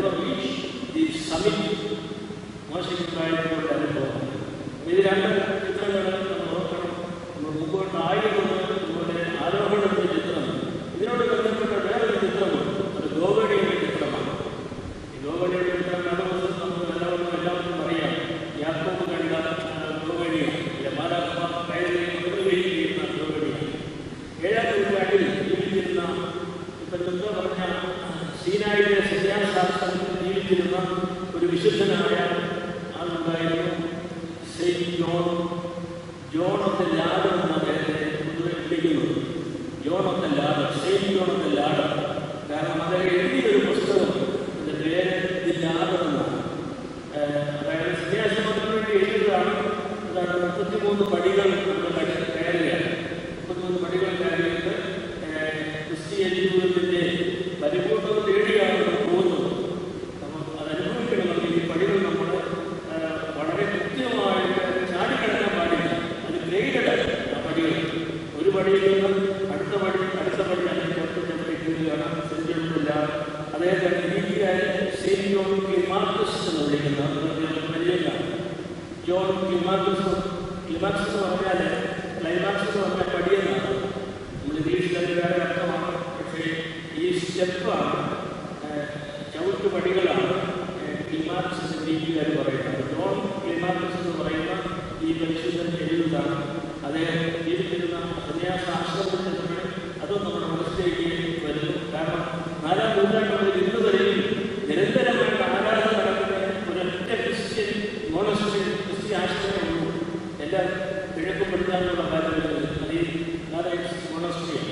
ഈ സമിറ്റ് മോശമുണ്ടായതുകൊണ്ട് അനുഭവം ഇത് രണ്ട് ചിത്രങ്ങൾ നമ്മൾ നോക്കണം നമ്മൾ മുമ്പോട്ട് ആയിരുന്നു നമ്മുടെ ആരോഹണത്തിന്റെ ചിത്രം ഇതിനോട് ബന്ധപ്പെട്ട വേറൊരു ചിത്രമുണ്ട് അത് ഗോവണിയുടെ ചിത്രമാണ് ഈ ഗോവണിയുടെ ചിത്രം കാണുന്നത് നമുക്ക് നല്ലവണ്ണം എല്ലാവർക്കും അറിയാം യാക്കോബ് കണ്ട ഗോവണിയാണ് മാലാഖ കയറി കൊണ്ടുവരികയും ചെയ്യുന്ന ഗോവണിയാണ് ഏഴാം നൂറ്റാണ്ടിൽ ജീവിച്ചിരുന്ന ഇപ്പം എന്തോ പറഞ്ഞ സീനായിലെ സന്യാസാസ്ത്രത്തിൽ ജീവിച്ചിരുന്ന ഒരു വിശുദ്ധനായ ആളുണ്ടായിരുന്നു Saint John John of the Ladder എന്ന അദ്ദേഹത്തെ പൊതുവെ വിളിക്കുന്നത് John of the Ladder Saint John of the Ladder കാരണം അദ്ദേഹം എഴുതിയൊരു പുസ്തകം അതിൻ്റെ പേര് ദി ലാഡർ എന്നാണ് ഏഹ് അതായത് സന്യാസമത്തിന് വേണ്ടി എഴുതിയതാണ് അതാണ് മുപ്പത്തിമൂന്ന് പടികൾ നമ്മൾ കട- കയറുകയാണ് മുപ്പത്തിമൂന്ന് പടികൾ കയറിയിട്ട് ഏഹ് ക്രിസ്തീയ ജീവിതത്തിൻ്റെ പരിപൂർണത തേടിയാണ് നമ്മൾ പോകുന്നത് നമ്മൾ അത് അനുഭവിക്കണമെങ്കിൽ ഈ പടികൾ നമ്മൾ ഏഹ് വളരെ കൃത്യമായിട്ട് ചാടിക്കിടക്കാൻ പാടില്ല അത് ഗ്രേഡഡ് ആ പടികൾ ഒരു പടിയിൽ നിന്ന് അടുത്ത പടി അടുത്ത പടി അല്ലെങ്കിൽ ചവിട്ടി ചവിട്ടി കയറുകയാണ് സെഞ്ചുറിയില്ല അദ്ദേഹത്തെ രീതിയായി സെയിന്റ് ജോൺ ക്ലിമാർക്കസ് എന്ന് വിളിക്കുന്ന ഒരു വലിയതാണ് ജോൺ ക്ലിമാർക്കസ് ക്ലിമാക്സ് എന്ന് പറഞ്ഞാൽ ക്ലൈമാക്സ് എന്ന് പറഞ്ഞാൽ പടിയെന്നാണ് നമ്മൾ ഇംഗ്ലീഷിൽ വേറെ അർത്ഥമാണ് പക്ഷേ ഈ സ്റ്റെപ്പാണ് ചവിട്ട് പടികളാണ് ക്ലിമാക്സ് എന്ന് രീതിക്കാർ പറയുന്നത് ജോൺ ക്ലിമാക്സ് എന്ന് പറയുന്ന ഈ പരിശുദ്ധൻ എഴുതുന്നതാണ് അദ്ദേഹം ജീവിച്ചിരുന്ന സന്യാസ ആശ്രമത്തിൽ നിന്ന് അതും നമ്മുടെ മനസ്സിലേക്ക് വരുന്നു കാരണം നാലാം നൂറ്റാണ്ട് മുതൽ ഇന്ന് വരെയും നിരന്തരമായിട്ട് ആരാധന നടക്കുന്ന ഒരൊറ്റ ക്രിസ്ത്യൻ മോണസ്ട്രി ക്രിസ്ത്യൻ ആശ്രമമുള്ളൂ എല്ലാം കിഴക്കുപ്പെടുത്താനുള്ള കാര്യങ്ങൾ അത് ഈ നാരായണ മോണസ്ട്രിയാണ്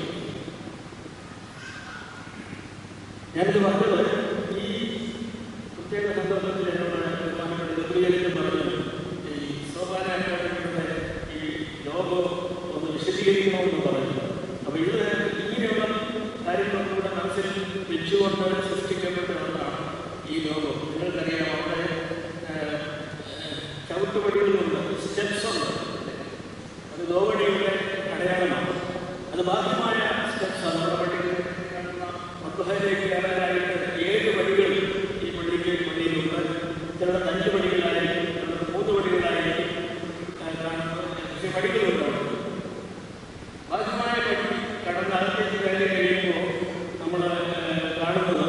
ഞാനിത് പറഞ്ഞത് ഈ പ്രത്യേക സന്ദർഭത്തിൽ എന്നോട് ബഹുമാനപ്പെട്ട ഗബ്രിയേലിന് പറഞ്ഞു ഈ സോപാന അക്കാദമിയുടെ ഈ ലോഗോ ഒന്ന് വിശദീകരിക്കണമെന്ന് പറഞ്ഞു അപ്പോൾ ഇത് ഇങ്ങനെയുള്ള കാര്യങ്ങളൊക്കെ കൂടെ മനസ്സിൽ വെച്ചുകൊണ്ട് സൃഷ്ടിക്കപ്പെട്ട ഒന്നാണ് ഈ ലോഗോ നിങ്ങൾക്കറിയാം അവിടെ ഏഹ്, ചവിട്ടുപടികളുണ്ട് സ്റ്റെപ്സ് ഉണ്ട് അത് ഗോവണിയുടെ അടയാളമാണ് അത് ബാഹ്യമായ സ്റ്റെപ്സാണ് നമ്മുടെ പള്ളിയിൽ കാണുന്ന മധുഹയിലേക്ക് കയറാനായിട്ട് ഏഴ് പടികൾ ഈ പള്ളിക്ക് പള്ളിയിലുണ്ട് ചിലത് അഞ്ച് പടികളായിരിക്കും ചിലത് മൂന്ന് പടികളായിരിക്കും ആ, കാണുന്നത് പക്ഷേ പടികളുണ്ട് അവിടെ. ബാഹ്യമായ പടി കടന്ന് അകത്തേക്ക് കയറി കഴിയുമ്പോൾ നമ്മൾ കാണുന്നത്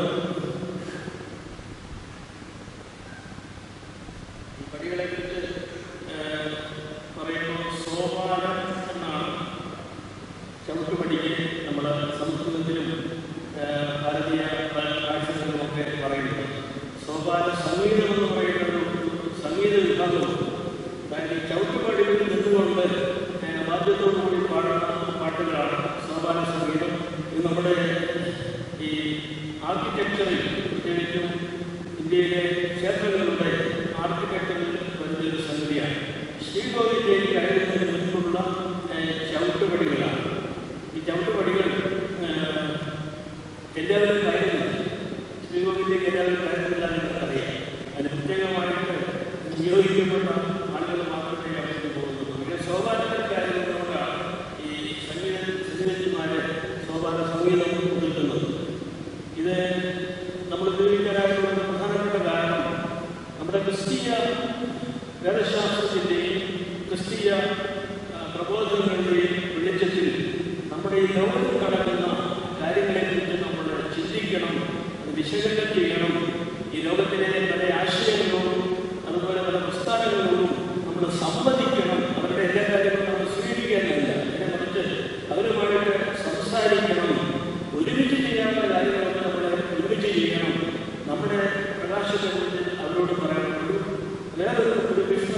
ഈ പടികളെ കുറിച്ച് പറയുമ്പോൾ സോപാനം എന്നാണ് ചവിട്ടുപടിക്ക് നമ്മൾ സംസ്കൃതത്തിലും ഏഹ്, ഭാരതീയ ഭാഷകളിലുമൊക്കെ പറയുന്നത് സോപാന സംഗീതം എന്ന് പറയുന്ന ഒരു സംഗീത വിഭാഗമുണ്ട് അതായത് ഈ ചവിട്ടുപടികളിൽ നിന്നുകൊണ്ട് ഏഹ്, വാദ്യത്തോടു കൂടി പാടുന്ന പാട്ടുകളാണ് സോപാന സംഗീതം ഇത് നമ്മുടെ ഈ ആർക്കിടെക്ചറിൽ പ്രത്യേകിച്ചും ഇന്ത്യയിലെ ക്ഷേത്രങ്ങളുടെ ആർക്കിടെക്ചറിൽ വരുന്നൊരു സംഗതിയാണ് ശ്രീകോവിലേക്ക് കയറുന്നതിന് മുൻപുള്ള ഏഹ്, ചവിട്ടുപടികളാണ് ഈ ചവിട്ടുപടികൾ ഏഹ്, എല്ലാവരും കയറുന്നില്ല ശ്രീകോവിലേക്ക് എല്ലാവരും കയറുന്നില്ല എന്ന് അറിയാം അതിന് പ്രത്യേകമായിട്ട് നിയോഗിക്കപ്പെട്ട ആളുകൾ മാത്രമേ അവിടെ പോകുന്നുള്ളൂ പക്ഷേ സോപാനത്തിൽ കയറുന്നതുകൊണ്ടാണ് ഈ സംഗീത സംഗീതജ്ഞന്മാരെ സോപാന സംഗീതം കൊടുക്കുന്നത് ഇത് നമ്മൾ ഉപയോഗിക്കാനായിട്ടുള്ള ഒരു പ്രധാനപ്പെട്ട കാരണം നമ്മുടെ ക്രിസ്തീയ വേദശാസ്ത്രത്തിൻ്റെയും ക്രിസ്തീയ ആ, പ്രബോധനങ്ങളുടെയും വെളിച്ചത്തിൽ നമ്മുടെ ഈ ലോകത്തിൽ നടക്കുന്ന കാര്യങ്ങളെക്കുറിച്ച് നമ്മൾ ചിന്തിക്കണം അത് വിശകലനം ചെയ്യണം ഈ ലോകത്തിലെ പല ആശയങ്ങളോടും അതുപോലെ പല പ്രസ്ഥാനങ്ങളോടും നമ്മൾ സംവദിക്കണം അവരുടെ എല്ലാ കാര്യങ്ങളും നമ്മൾ സ്വീകരിക്കാനില്ല അതിനെ മറിച്ച് അവരുമായിട്ട് സംസാരിക്കണം ഒരുമിച്ച് ചെയ്യാനുള്ള കാര്യങ്ങളൊക്കെ നമ്മൾ ഒരുമിച്ച് ചെയ്യണം നമ്മുടെ പ്രകാശത്തെ കുറിച്ച് അവരോട് പറയാനുള്ളൂ വേറൊരു ഒരു വിഷ്ണു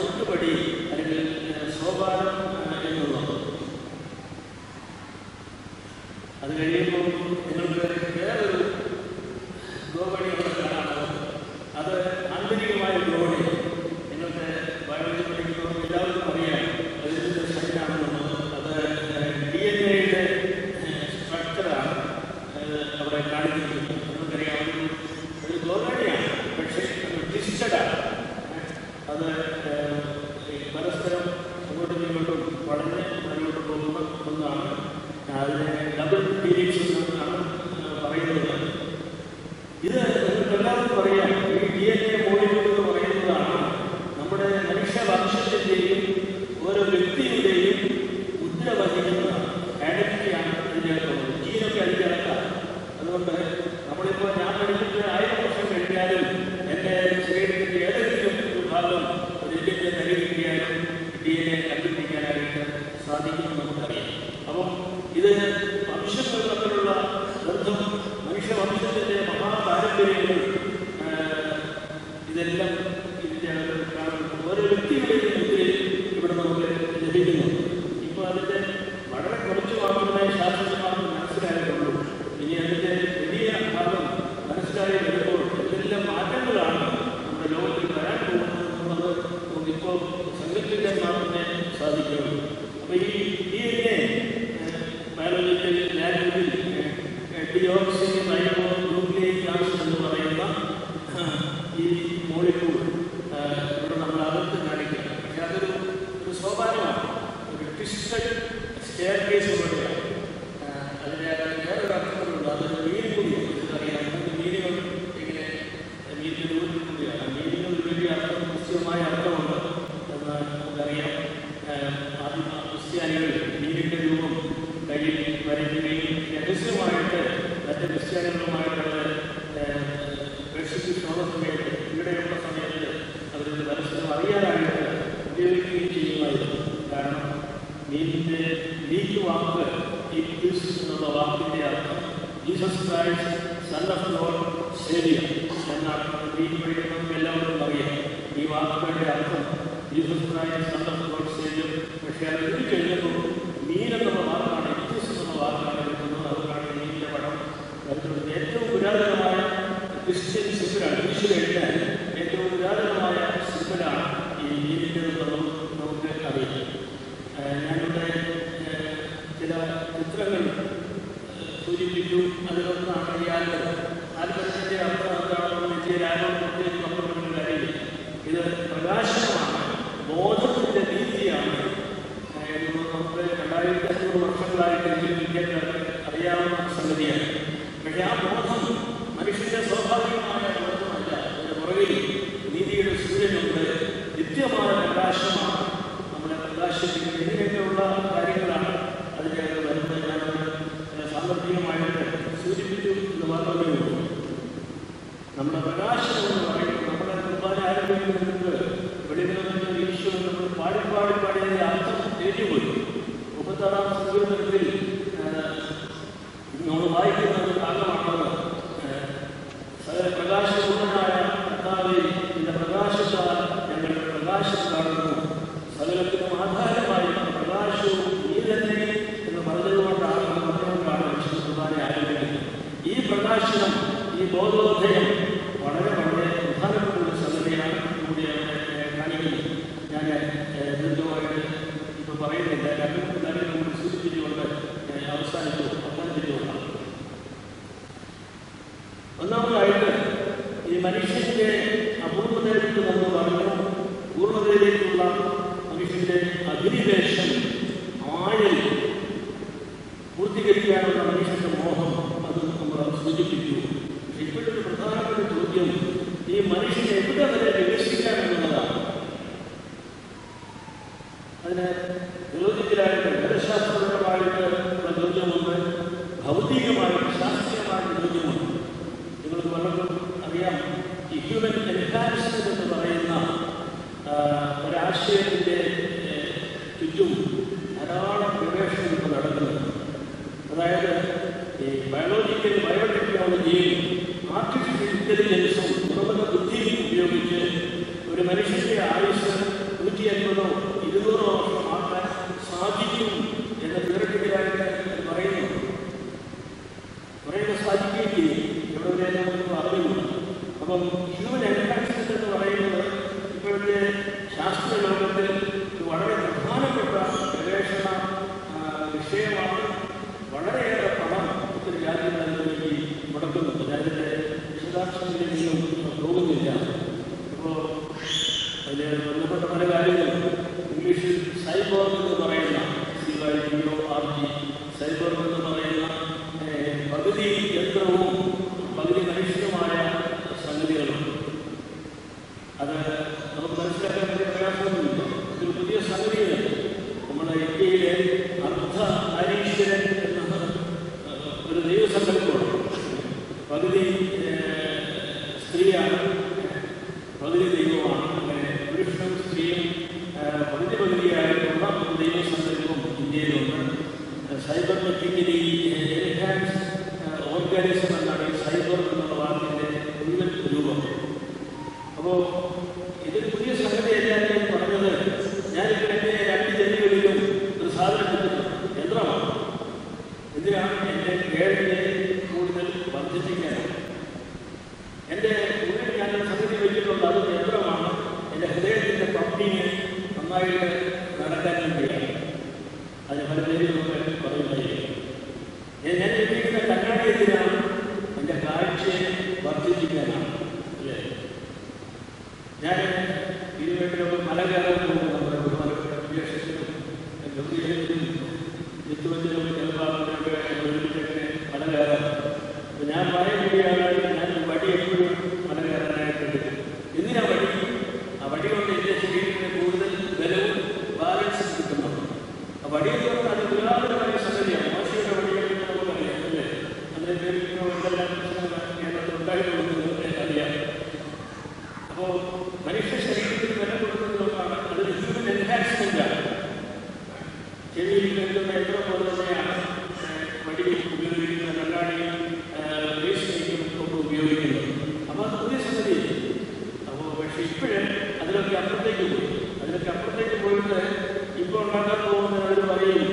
ചവിട്ടുപടി അല്ലെങ്കിൽ ഏഹ്, സോപാനം ഏഹ്, എന്നുള്ളത് അത് കഴിയുമ്പോൾ നിങ്ങൾക്ക് വേറൊരു ഗോവണി ഇവിടെ കാണാനുള്ളത് അത് ആന്തരികമായ ഗോവണി നിങ്ങൾക്ക് ബയോളജി പഠിക്കുന്നവർ എല്ലാവർക്കും അറിയാം അതിൻ്റെ സൈനാണെന്നുള്ളത് അത് ഡി എൻ എയുടെ സ്ട്രക്ചറാണ് അവിടെ കാണിച്ചിരിക്കുന്നത് നമുക്കറിയാം ഒരു ഒരു ഗോവണിയാണ് പക്ഷേ അത് ട്വിസ്റ്റഡാണ് അത് ഏഹ്, ഈ പരസ്പരം അങ്ങോട്ടും ഇങ്ങോട്ടും വളഞ്ഞ് മുന്നോട്ട് പോകുന്ന ഒന്നാണ് അതിനെ ഡബിൾ പീരീഡ്സ് എന്നാണ് ഏഹ്, പറയുന്നത് ഇത് നിങ്ങൾക്ക് എല്ലാവർക്കും അറിയാം ഈ ഡി എൻ എ മോളിക്യൂൾ എന്ന് പറയുന്നതാണ് നമ്മുടെ മനുഷ്യവംശത്തിൻ്റെയും ഓരോ വ്യക്തിയുടെയും മുദ്ര വഹിക്കുന്നതാണ് ഐഡന്റിറ്റിയാണ് ഇതിനകത്തുള്ളത് ജീനൊക്കെ അതിനകത്താണ് അതുകൊണ്ട് നമ്മളിപ്പോൾ ഞാൻ പഠിച്ചിട്ട് ആയിരം വർഷം കഴിഞ്ഞാലും എൻ്റെ ശരീരത്തിൻ്റെ ഏതെങ്കിലും ഒരു ഭാഗം ഒരു എല്ലിൻ്റെ തരി കിട്ടിയാലും ഡി എൻ എ കണ്ടുപിടിക്കാനായിട്ട് സാധിക്കുമെന്ന് നമുക്കറിയാം അപ്പം ഇത് വംശങ്ങൾ തമ്മിലുള്ള ബന്ധം മനുഷ്യവംശത്തിൻ്റെ മഹാപാരമ്പര്യങ്ങൾ ആഹ്, ഇതെല്ലാം ഇതിൻ്റെ അകത്ത് കാണുന്നു ഓരോ വ്യക്തിയുടെയും മുദ്രയിൽ ഇവിടെ നമുക്ക് ലഭിക്കുന്നു ഇപ്പോൾ അതിൻ്റെ വളരെ കുറച്ച് മാത്രമേ ശാസ്ത്രജ്ഞന്മാർക്ക് മനസ്സിലായിട്ടുള്ളൂ ഇനി അതിൻ്റെ വലിയ ഭാഗം മനസ്സിലായി വരുമ്പോൾ എന്തെല്ലാം മാറ്റങ്ങളാണ് നമ്മുടെ ലോകത്തിൽ വരാൻ പോകുന്നത് എന്നുള്ളത് നമുക്കിപ്പോൾ സങ്കല്പിക്കാൻ മാത്രമേ സാധിക്കുകയുള്ളൂ അപ്പോൾ ഈ ഡി എൻ എ ബയോളജിക്കൽ ലാംഗ്വേജിൽ ഡിയോക്സി റൈബോ ന്യൂക്ലിയിക് ആസിഡ് എന്ന് പറയുന്ന ആ, ഈ മോളിക്യൂൾ ഇവിടെ നമ്മൾ അകത്ത് കാണിക്കുക പക്ഷെ അതൊരു ഒരു സോപാനമാണ് ഒരു ട്വിസ്റ്റഡ് സ്റ്റെയർ കേസ് പോലെയാണ് ആ, അതിന് വേറൊരു അർത്ഥങ്ങളുണ്ട് അതൊരു മീൻ കൂടിയാണ് ഇതറിയാം മൂന്ന് മീനുകൾ ഇങ്ങനെ മീനിൻ്റെ രൂപത്തിൽ കൂടിയാണ് മീനുകൾ വലിയ അർത്ഥം നിശ്ചയമായ അർത്ഥമുണ്ട് എന്ന് നമുക്കറിയാം ആ, ആദ്യം ക്രിസ്ത്യാനികൾ മീനിൻ്റെ രൂപം കയ്യിൽ വരയ്ക്കുകയും രഹസ്യമായിട്ട് മറ്റ് ക്രിസ്ത്യാനികളുമായിട്ട് പ്രേക്ഷിച്ചിട്ടുള്ള സമയത്ത് ഇവിടെയുള്ള സമയത്ത് അവരുടെ പരസ്പരം അറിയാനായിട്ട് ഉപയോഗിക്കുകയും ചെയ്യുമായിരുന്നു കാരണം മീനിൻ്റെ ലീക്ക് വാക്ക് ഇക്വിസ് എന്നുള്ള വാക്കിൻ്റെ അർത്ഥം Jesus Christ son of lord saviour എന്നാണ് മീൻ പഠിക്കുന്നത് എല്ലാവർക്കും അറിയാം ഈ വാക്കുകളുടെ അർത്ഥം Jesus Christ son of lord saviour പക്ഷേ അത് എഴുതി കഴിഞ്ഞപ്പോൾ മീൻ എന്നുള്ള വാക്കാണ് ഇക്വിസ് എന്നുള്ള വാക്കാണ് എടുക്കുന്നത് അതുകൊണ്ടാണ് മീനിൻ്റെ പടം വരുന്നത് ഏറ്റവും പുരാതനമായ ക്രിസ്ത്യൻ സിമ്പിളാണ് ഈശ്വര എഴുതാൻ ഏറ്റവും പുരാതനമായ സിമ്പിളാണ് ഈ മീനിൻ്റെ എന്നുള്ളത് നമുക്ക് അറിയാം ഏഹ് ഞാനിവിടെ ഏഹ് ചില ചിത്രങ്ങൾ ഏഹ് സൂചിപ്പിച്ചു അതിലൊന്നാണ് ഈ ആൽബം ആൽബത്തിൻ്റെ അർത്ഥം എന്താണെന്ന് വെച്ചാൽ ആൽബം പ്രത്യേകിച്ച് നമ്മൾ കാര്യമില്ല ഇത് പ്രകാശമാണ് ബോധത്തിൻ്റെ നീതിയാണ് ഏഹ് എന്ന് നമുക്ക് രണ്ടായിരത്തി അഞ്ഞൂറ് വർഷങ്ങളായിട്ടെങ്കിലും വിദ്യാർത്ഥികൾക്ക് അറിയാവുന്ന സംഗതിയാണ് പക്ഷേ ആ ബോധം മനുഷ്യന്റെ സ്വാഭാവികമായ ബോധമല്ല അതിന്റെ പുറകിൽ നീതിയുടെ സൂര്യനുണ്ട് നിത്യമായ പ്രകാശമാണ് നമ്മളെ പ്രകാശിപ്പിക്കുന്നത് ഇങ്ങനെയൊക്കെയുള്ള കാര്യങ്ങളാണ് അതിൻ്റെ അകത്ത് വരുന്നത് ഞാനത് സാമ്പത്തികമായിട്ട് സൂചിപ്പിച്ചു എന്ന് മാത്രമേ ഉള്ളൂ നമ്മുടെ പ്രകാശം എന്ന് പറയുന്നത് നമ്മുടെ കുർബാന ആരംഭിക്കുന്നതിന് മുമ്പ് വെളിവിലുള്ള ഈശോ നമ്മൾ പാടി പാടി പാടി അതിന്റെ അർത്ഥം തേടിപ്പോയി മുപ്പത്താറാം സങ്കീർത്തനത്തിൽ നമ്മൾ വായിക്കുന്ന ഒരു ഭാഗമാണത് ഏഹ്, സകല പ്രകാശപൂർണനായ കർത്താവെ നിന്റെ പ്രകാശത്താൽ ഞങ്ങൾ പ്രകാശം കാണുന്നു സകലത്തിനും ആധാരമായി പ്രകാശവും നീ തന്നെ എന്ന് പറഞ്ഞതുകൊണ്ടാണ് പറഞ്ഞുകൊണ്ടാണ് വിശുദ്ധ കുർബാന ആരംഭിക്കുന്നത് ഈ പ്രകാശനം ഈ ബോധോദയം വളരെ വളരെ പ്രധാനപ്പെട്ട ഒരു സംഗതിയാണ് ഇവിടെ അവിടെ കാണിക്കുന്നത് ഞാൻ ഏഹ്, ദീർഘമായിട്ട് ഇപ്പോൾ പറയുന്നില്ല രണ്ട് മൂന്ന് കാര്യങ്ങൾ കൂടി സൂചിപ്പിച്ചുകൊണ്ട് ഞാൻ അവസാനിച്ചു അവസാനിപ്പിച്ചുകൊള്ളാം ഒന്നാമതായിട്ട് ഈ മനുഷ്യന്റെ അപൂർവതയിലേക്ക് നമ്മൾ പറഞ്ഞു പൂർണ്ണതയിലേക്കുള്ള മനുഷ്യന്റെ അഭിനിവേശം ആഴൽ പൂർത്തീകരിക്കാനുള്ള മനുഷ്യന്റെ മോഹം അത് നമ്മൾ സൂചിപ്പിച്ചു പക്ഷേ ഇപ്പോഴൊരു പ്രധാനപ്പെട്ട ചോദ്യം ഈ മനുഷ്യനെ എവിടെ വരെ വികസിക്കാം എന്നുള്ളതാണ് അതിന് ലോജിക്കലായിട്ട് ഗണിതശാസ്ത്രപരമായിട്ട് ഉള്ള ചോദ്യമുണ്ട് ഭൗതികമായിട്ട് ശാസ്ത്രീയമായിട്ട് ചോദ്യമുണ്ട് നിങ്ങൾക്ക് പലർക്കും അറിയാം ഈ ഹ്യൂമൻ എൻഹാൻസ്മെന്റ് എന്ന് പറയുന്ന ആ, ഒരാശയത്തിൻ്റെ ഏഹ്, ചുറ്റും ധാരാളം ഗവേഷണം ഇപ്പോൾ നടക്കുന്നുണ്ട് അതായത് ഈ ബയോളജിക്കൽ ബയോടെക്നോളജിയും ആർട്ടിഫിഷ്യൽ ഇൻ്റലിജൻസും നിർമ്മിത ബുദ്ധിയും ഉപയോഗിച്ച് ഒരു മനുഷ്യന്റെ ആയുസ് നൂറ്റി നൂറ്റി അൻപതോ ഇരുന്നൂറോ വർഷം ആക്കാൻ സാധിക്കും എന്ന തിയറട്ടിക്കലായിട്ട് പറയുന്നു പറയുന്നത് സാധിക്കുകയും ചെയ്യും ഇവിടെ വരെ നമുക്ക് അറിവില്ല അപ്പം ഹ്യൂമൻ എൻഹാൻസ്മെന്റ് എന്ന് പറയുന്നത് ഇപ്പോഴത്തെ ശാസ്ത്ര ലോകത്തിൽ ഒരു വളരെ പ്രധാനപ്പെട്ട ഗവേഷണ ആ, വിഷയമാണ് വളരെയേറെ പണം ഒത്തിരി രാജ്യങ്ങൾ അതിനു വേണ്ടി മുടക്കുന്നുണ്ട് രാജ്യത്തെ വിശദാംശങ്ങളിലേക്കും പോകുന്നില്ല അപ്പോൾ അതിൽ ബന്ധപ്പെട്ട പല കാര്യങ്ങളും ഇംഗ്ലീഷിൽ സൈബോർഗ് എന്ന് പറയുന്ന C Y T O R G cyborg എന്ന് പറയുന്ന ഏഹ്, പകുതി യന്ത്രവും പകുതി മനുഷ്യനുമായ സംഗതികളുണ്ട് അത് നമുക്ക് മനസ്സിലാക്കാൻ വലിയ പ്രയാസമൊന്നുമില്ല ഇതൊരു പുതിയ സംഗതിയാണ് നമ്മുടെ ഇന്ത്യയിലെ അർദ്ധ അരീശ്വരൻ എന്ന ഏഹ്, ഒരു ദൈവസങ്കല്പമാണ് പകുതി ഏഹ്, സ്ത്രീയാണ് പകുതി ദൈവമാണ് അങ്ങനെ പുരുഷനും സ്ത്രീയും ഏഹ്, പകുതി പകുതിയായിട്ടുള്ള ഒരു ദൈവസങ്കല്പം ഇന്ത്യയിലുണ്ട് സൈബർനെറ്റിക്കലി എൻഹാൻസ് ഓർഗാനിസം എന്നാണ് ഈ സൈബർ എന്നുള്ള വാക്കിൻ്റെ മുഴുവൻ രൂപം അപ്പോൾ ഇതൊരു പുതിയ സംഗതിയല്ല ഞാൻ പറഞ്ഞത് ഞാനിപ്പോൾ എൻ്റെ രണ്ട് ജനുകളിലും ഒരു സാധനം കിട്ടുന്നു യന്ത്രമാണ് എന്തിനാണ് എൻ്റെ കേടിനെ കൂടുതൽ വർദ്ധിപ്പിക്കാനാണ് എൻ്റെ ഉള്ളിൽ ഞാൻ ഒരു സംഗതി വെച്ചിട്ടുണ്ട് അത് യന്ത്രമാണ് എൻ്റെ ഹൃദയത്തിൻ്റെ പമ്പിങ് നന്നായിട്ട് നടക്കാൻ വേണ്ടിയാണ് അതിന് പല പേരുകളൊക്കെ പറയുന്നതായിരിക്കും ഞാൻ ഞാൻ ഉപയോഗിക്കുന്ന കണ്ണാടി എന്തിനാണ് എൻ്റെ കാഴ്ചയെ വർദ്ധിപ്പിക്കാനാണ് അല്ലേ ഞാൻ ഇരുവേട്ടിലൊക്കെ മല കയറാൻ പോകുമ്പോൾ നമ്മുടെ ബഹുമാനപ്പെട്ട വിജയശേഷനും ഗംഭീരത്തിലും നിത്യവഞ്ചനും ചെറുപാടൊക്കെ ഒരുമിച്ചൊക്കെ മല കയറാം അപ്പോൾ ഞാൻ പറയപ്പെടുകയാണ് ഞാൻ ഈ വടി എപ്പോഴും മല കയറാനായിട്ട് എടുക്കും എന്തിനാ വടി ആ വടി കൊണ്ട് എൻ്റെ ശരീരത്തിന് കൂടുതൽ ബലവും ബാലൻസും കിട്ടുന്നുണ്ട് ആ വടി എന്ന് പറഞ്ഞാൽ അത് പുരാതനമായ സംഗതിയാണ് മോശയുടെ വടികളൊക്കെ നമുക്കറിയാം അല്ലേ അതിൻ്റെ പേരിൽ എന്തെല്ലാം പ്രശ്നങ്ങൾ കേരളത്തിൽ ഉണ്ടായിട്ടുണ്ടെന്ന് അറിയാം അപ്പോൾ മനുഷ്യ ശരീരത്തിന് വില കൊടുക്കുന്നതുകൊണ്ടാണ് അതൊരു ഹ്യൂമൻ എൻഹാൻസ്മെന്റ് ആണ് ചെവിയിൽ കേൾക്കുന്ന എത്ര പോലെ തന്നെയാണ് ഏഹ്, വടി ഉപയോഗിക്കുന്ന കണ്ണാടിയും വേസ്റ്റിനും ഒക്കെ ഉപയോഗിക്കുന്നത് അപ്പോൾ അത് പുതിയ സംഗതി അപ്പോൾ പക്ഷേ ഇപ്പോഴും അതിലൊക്കെ അപ്പുറത്തേക്ക് പോയി അതിലൊക്കെ അപ്പുറത്തേക്ക് പോയിട്ട് ഇപ്പോൾ ഉണ്ടാക്കാൻ പോകുന്ന അവർ പറയും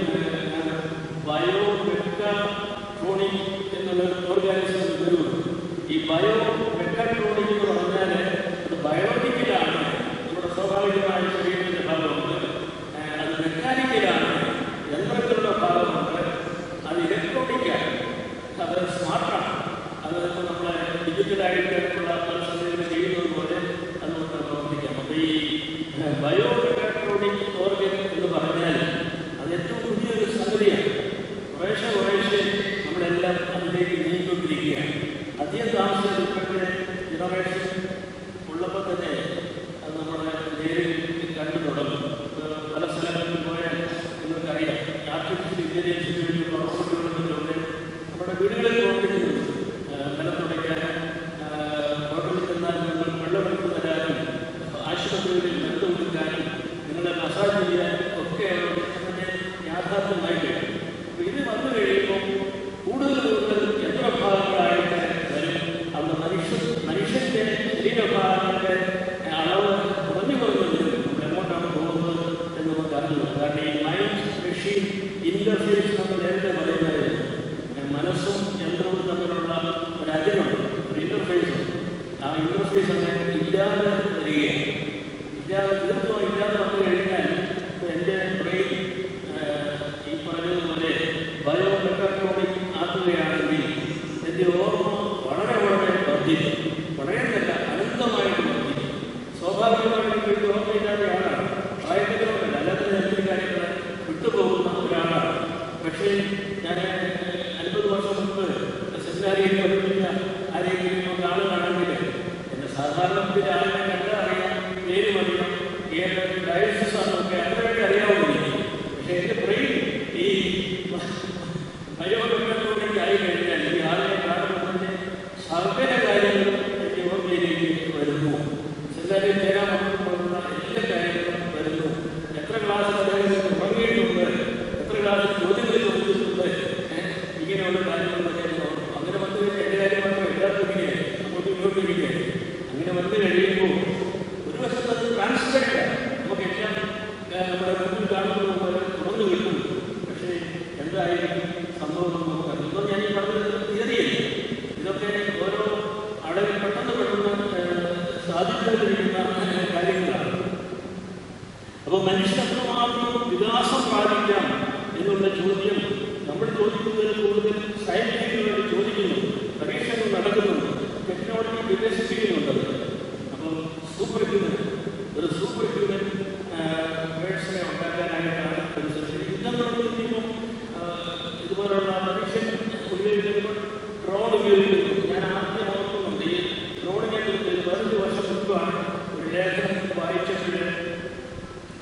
ബയോ മെക്കാട്രോണിക് എന്നുള്ള ഓർഗാനിസം വരുന്നുണ്ട് ഈ ബയോ മെക്കാട്രോണിക് എന്ന് പറഞ്ഞാൽ അത് ബയോളജിക്കലാണ് നമ്മുടെ സ്വാഭാവികമായ ശരീരത്തിൻ്റെ ഭാഗമുണ്ട് ഏഹ് അത് മെക്കാനിക്കലാണ് യന്ത്രങ്ങളുടെ ഭാഗമുണ്ട് അത് ഇലക്ട്രോണിക്കാണ് അത് സ്മാർട്ടാണ് അത് ഇപ്പോൾ നമ്മളെ ഡിജിറ്റലായിട്ടുള്ള പല സമയത്ത് ചെയ്യുന്നത് പോലെ അതുകൊണ്ട് പ്രവർത്തിക്കാം അപ്പോൾ ഈ ബയോ മെക്കാട്രോണിക് ഓർഗൻ എന്ന് പറഞ്ഞാൽ അത് ഏറ്റവും പുതിയൊരു സംഗതിയാണ് കുറേശ്ശെ കുറേശ്ശെ നമ്മളെല്ലാം അതിലേക്ക് നീങ്ങിക്കൊണ്ടിരിക്കുകയാണ് അധികം താമസിച്ച ഇപ്പോഴത്തെ ജനറേഷൻ ഉള്ളപ്പോൾ തന്നെ അത് നമ്മളെ നേരിൽ കണ്ടു തുടങ്ങും ഇപ്പോൾ പല സ്ഥലങ്ങളിൽ പോയാൽ നിങ്ങൾക്കറിയാം ആർട്ടിഫിഷ്യൽ ഇൻ്റലിജൻസിന് വേണ്ടിയുള്ള റോബോട്ടുകളുണ്ട് നമ്മുടെ വീടുകളിൽ പ്രവർത്തിക്കുന്നുണ്ട് നിലം തുടയ്ക്കാനും ഹോട്ടലിൽ ചെന്നാൽ നിങ്ങൾ വെള്ളമെടുത്ത് തരാനും ആശുപത്രികളിൽ മരുന്ന് കൊടുക്കാനും നിങ്ങളെ മസാജ് ചെയ്യാനും ഒക്കെ അങ്ങനെ യാഥാർത്ഥ്യമായി കഴിയും അപ്പോൾ ഇത് വന്നു കഴിയുമ്പോൾ കൂടുതൽ കൂടുതൽ യന്ത്രഭാഗങ്ങളായിട്ട് വരും അന്ന് മനുഷ്യ മനുഷ്യന്റെ ശരീരഭാഗങ്ങളുടെ അളവ് കുറഞ്ഞു കുറഞ്ഞു വരും നമ്മൾ എങ്ങോട്ടാണ് പോകുന്നത് എന്ന് നമുക്ക് അറിഞ്ഞു കാരണം ഈ മൈൻഡ് മെഷീൻ ഇന്റർഫേസ് നമ്മൾ നേരത്തെ പറയുന്നത് മനസ്സും യന്ത്രവും തമ്മിലുള്ള ഒരു അതിരുണ്ട് ഒരു ഇന്റർഫേസ് ആ ഇന്റർഫേസ് അങ്ങനെ ഇല്ലാതെ വരികയാണ് ഇല്ലാതെ തീർത്തും ഇല്ലാതെ വന്നു കഴിഞ്ഞാൽ ഇപ്പോൾ എൻ്റെ ബ്രെയിൻ ഈ പറഞ്ഞതുപോലെ ബയോ മെക്കാട്രോണിക് ആക്കുകയാണെങ്കിൽ എൻ്റെ ഓർമ്മ വളരെ വളരെ വർദ്ധിക്കും വളരെ നല്ല അനന്തമായിട്ട് വർദ്ധിക്കും സ്വാഭാവികമായിട്ട് ഒരു ഓർമ്മയില്ലാത്ത ആളാണ് പ്രായത്തിലുമല്ല അല്ലാതെ എന്തെങ്കിലും കാര്യങ്ങൾ വിട്ടുപോകുന്ന ഒരാളാണ് പക്ഷേ ഞാൻ അൻപത് വർഷം മുമ്പ് സെമിനാരിയിൽ പഠിപ്പിച്ച ആരെങ്കിലും ഒക്കെ ആളുകളാണെങ്കിൽ എന്നെ സാധാരണ ഒരു ആളിനെ കണ്ടാൽ അറിയാം പേര് അറിയാം ഏത് ഡയസിസ് ആണെന്നൊക്കെ അതിനൊക്കെ അറിയാവുന്നില്ല പക്ഷേ എൻ്റെ ബ്രെയിൻ ഈ ബയോമെട്രോണിക് ആയി കഴിഞ്ഞാൽ ഈ ആളിനെ കാണുമ്പോൾ തന്നെ സകല കാര്യങ്ങളും എൻ്റെ ഓർമ്മയിലേക്ക് വരുന്നു സെമിനാരിൽ ചേരാൻ വന്നപ്പോഴുള്ള എല്ലാ കാര്യങ്ങളും വരുന്നു എത്ര ക്ലാസ് അദ്ദേഹം ഉറങ്ങിയിട്ടുണ്ട് എത്ര ക്ലാസ് ചോദ്യങ്ങൾ ചോദിച്ചിട്ടുണ്ട് ഏഹ് ഇങ്ങനെയുള്ള കാര്യങ്ങളൊക്കെ ഞാൻ ഓർക്കും. അങ്ങനെ വന്നു കഴിഞ്ഞാൽ എൻ്റെ കാര്യം മാത്രം എല്ലാവർക്കും ഇങ്ങനെ അങ്ങോട്ടും ഇങ്ങോട്ടും ഇരിക്കുക അങ്ങനെ വന്നു കഴിയുമ്പോൾ ഒരു വശത്ത് അത് ട്രാൻസ്പെറൻ്റ് നമുക്ക് എല്ലാം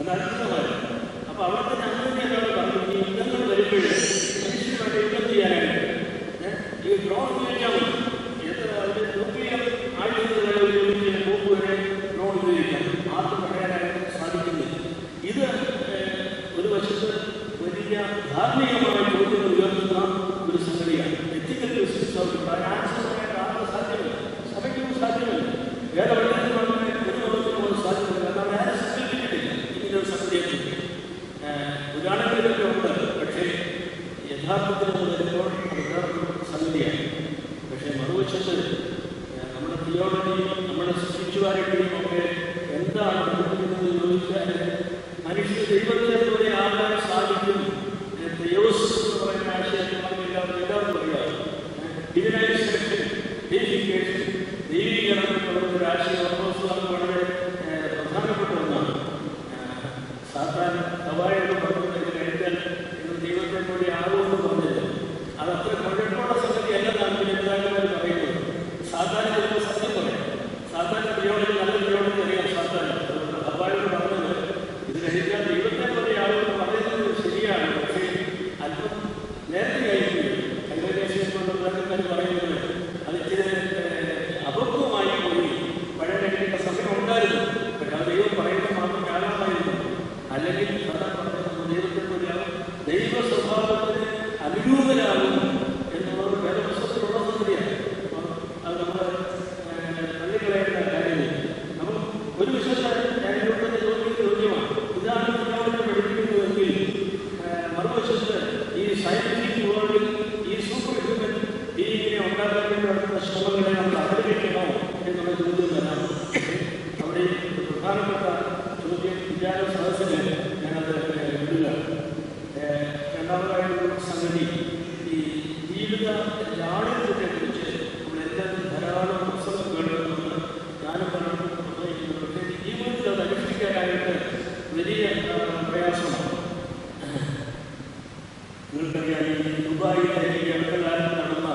അത് അത്ഭുതമായിരുന്നു അപ്പൊ അവിടെ തന്നെ അങ്ങനെ ഒരാൾ പറഞ്ഞു ഈ യുദ്ധങ്ങൾ വരുമ്പോൾ മനുഷ്യരുമായിട്ട് യുദ്ധം ചെയ്യാനായിട്ട് ഏ, ഈ ഡ്രോൺ ഉപയോഗിക്കാൻ പറ്റും എത്ര അതിന് ന്യൂക്ലിയർ ആയുധങ്ങളെ ഉപയോഗിച്ച് ബോംബ് വരെ ഡ്രോൺ ഉപയോഗിക്കാം ആർക്കും പറയാനായിട്ട് സാധിക്കുന്നില്ല ഇത് ഏ, ഒരു വശത്ത് വലിയ ധാർമ്മികമായ ചോദ്യങ്ങൾ ഉയർത്തുന്ന ഒരു സംഗതിയാണ് എത്തിക്കൽ ബിസിനസ് ആൻസറായിട്ട് ആർക്കും സാധ്യമല്ല സഭയ്ക്കും സാധ്യമല്ല വേറെ വഴികളിൽ വളരെ ഒരു ലോകത്തിനും അത് സാധ്യമല്ല കാരണം ആരും സങ്കല്പിച്ചിട്ടില്ല ഇങ്ങനെ ഒരു സംഗതിയെക്കുറിച്ച് പുരാണങ്ങളിലൊക്കെ ഉണ്ട് പക്ഷേ യഥാർത്ഥത്തിൽ അത് വരുമ്പോൾ അത് വേറൊരു സംഗതിയാണ് പക്ഷേ മറുവശത്ത് ഏഹ്, നമ്മുടെ തിയോളജിയും നമ്മുടെ സ്പിരിച്വാലിറ്റിയും ഒക്കെ എന്താണ് പഠിപ്പിക്കുന്നത് എന്ന് ചോദിച്ചാൽ മനുഷ്യ ദൈവത്തെ പോലെ ആകാൻ സാധിക്കും തെയോസ് എന്ന് പറയുന്ന ആശയത്തിൽ നമുക്ക് എല്ലാവർക്കും എല്ലാവർക്കും അറിയാം ഡിവിനൈസേഷൻ ഡെയിഫിക്കേഷൻ ദൈവീകരണം എന്നുള്ള ഒരു ആശയം ഓർമ്മോസ്വാമി വളരെ ഏഹ്, പ്രധാനപ്പെട്ട ഒന്നാണ് ഏഹ്, സാത്താൻ ഹവായോട് പറഞ്ഞത് കഴിച്ചാൽ നിങ്ങൾ ദൈവത്തെ പോലെ ആകുമെന്ന് പറഞ്ഞത് അത് അത്ര കുഴപ്പമുള്ള സംഗതി അല്ലെന്നാണ് പിന്നെന്തായാലും പറയുന്നത് സാത്താൻ ചിലപ്പോൾ സത്യം പറയാം സാത്താൻ്റെ തിയോളജി നല്ല തിയോളജി അറിയാം സാത്താൻ അതുകൊണ്ട് ഹവായോട് പറഞ്ഞത് ഇത് കഴിച്ചാൽ ദൈവത്തെ പോലെ ആകുമെന്ന് പറയുന്നത് ശരിയാണ് പക്ഷേ അല്പം നേരത്തെ ആയിരിക്കും കൈവദേശം കൊണ്ടുള്ളവർ പറയുന്നത് അത് ഇച്ചിരി ഏഹ്, അപക്വമായി പോയി പഴയ കഴിക്കേണ്ട സമയം ഉണ്ടായിരുന്നു പക്ഷെ അത് ദൈവം പറയുന്നത് മാത്രം കാലമായിരുന്നു അല്ലെങ്കിൽ സാധാ പറഞ്ഞത് ദൈവത്തെ പോലെയാവും ദൈവ സ്വഭാവത്തിന് അനുരൂപരാകും എന്നുള്ളത് വേദപുസ്തകത്തിലുള്ള സംഗതിയാണ് അപ്പോൾ അത് നമ്മൾ തള്ളിക്കളയേണ്ട കാര്യമില്ല അപ്പം ഒരു വിഷയത്തെ ഞാൻ ഇവിടെ ചോദിക്കുന്ന ചോദ്യമാണ് ഇതാണ് നിങ്ങളോട് പഠിപ്പിക്കുന്നതെങ്കിൽ ഏഹ്, മറുവശത്ത് ഈ സയന്റിഫിക് വേൾഡിൽ ഈ സൂപ്പർ ഹ്യൂമൻ ബീയിങ്ങിനെ ഉണ്ടാക്കാൻ വേണ്ടി നടത്തുന്ന ശ്രമങ്ങളെ നമ്മൾ അവതരിക്കണോ എന്നുള്ള ചോദ്യം വരാം അവിടെ ഒരു പ്രധാനപ്പെട്ട ചോദ്യം വിചാര സദസ്സിന് ഞാനത് ഏഹ്, വിടുക ഏഹ്, രണ്ടാമതായിട്ടുള്ള സംഗതി ഈ ജീവിത ലാളിത്യത്തെ കുറിച്ച് നമ്മളെല്ലാവരും ധാരാളം പുസ്തകം കേൾക്കുന്നുണ്ട് ഞാനും പലർക്കും പ്രസംഗിക്കുന്നു പക്ഷേ ജീവിതത്തിൽ അത് അനുഷ്ഠിക്കാനായിട്ട് വലിയ ആ, പ്രയാസമാണ് നിങ്ങൾക്കറിയാം ഈ ദുബായിലെ ഈ അടുത്ത കാലത്ത് നടന്ന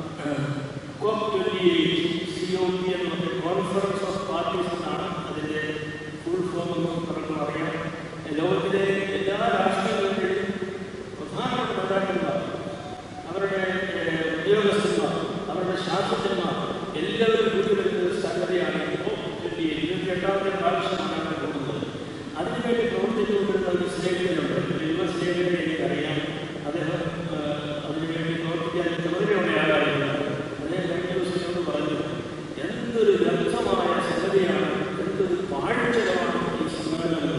COP twenty eight C O P എന്ന് പറഞ്ഞ കോൺഫറൻസ് ഓഫ് പാർട്ടീസ് എന്നാണ് അതിൻ്റെ ഫുൾ ഫോം എന്ന് പലർക്കും അറിയാം ലോകത്തിലെ എല്ലാ രാഷ്ട്രീയങ്ങളുടെയും പ്രധാനപ്പെട്ട നേതാക്കന്മാർ അവരുടെ ഏഹ്, ഉദ്യോഗസ്ഥന്മാർ അവരുടെ ശാസ്ത്രജ്ഞന്മാർ എല്ലാവരും കൂടി വരുന്ന ഒരു സംഗതിയാണ് കോപ്പ് ട്വന്റി എയ്റ്റ് ഇരുപത്തി എട്ടാമത്തെ പ്രാവശ്യമാണ് അങ്ങനെ പോകുന്നത് അതിനുവേണ്ടി പ്രവർത്തിച്ചുകൊണ്ടിരുന്ന ഒരു സ്നേഹിതനുണ്ട് ഒരു യുവ സ്നേഹിതനെ എനിക്കറിയാം അദ്ദേഹം ആ, അതിനുവേണ്ടി പ്രവർത്തിക്കാൻ ചുമതലയുള്ള ആളായിരുന്നു അദ്ദേഹം കഴിഞ്ഞ ദിവസം എന്നോട് പറഞ്ഞു എന്തൊരു വ്യർത്ഥമായ സംഗതിയാണ് എന്തൊരു പാഴ്ചലമാണ് ഈ സമ്മേളനം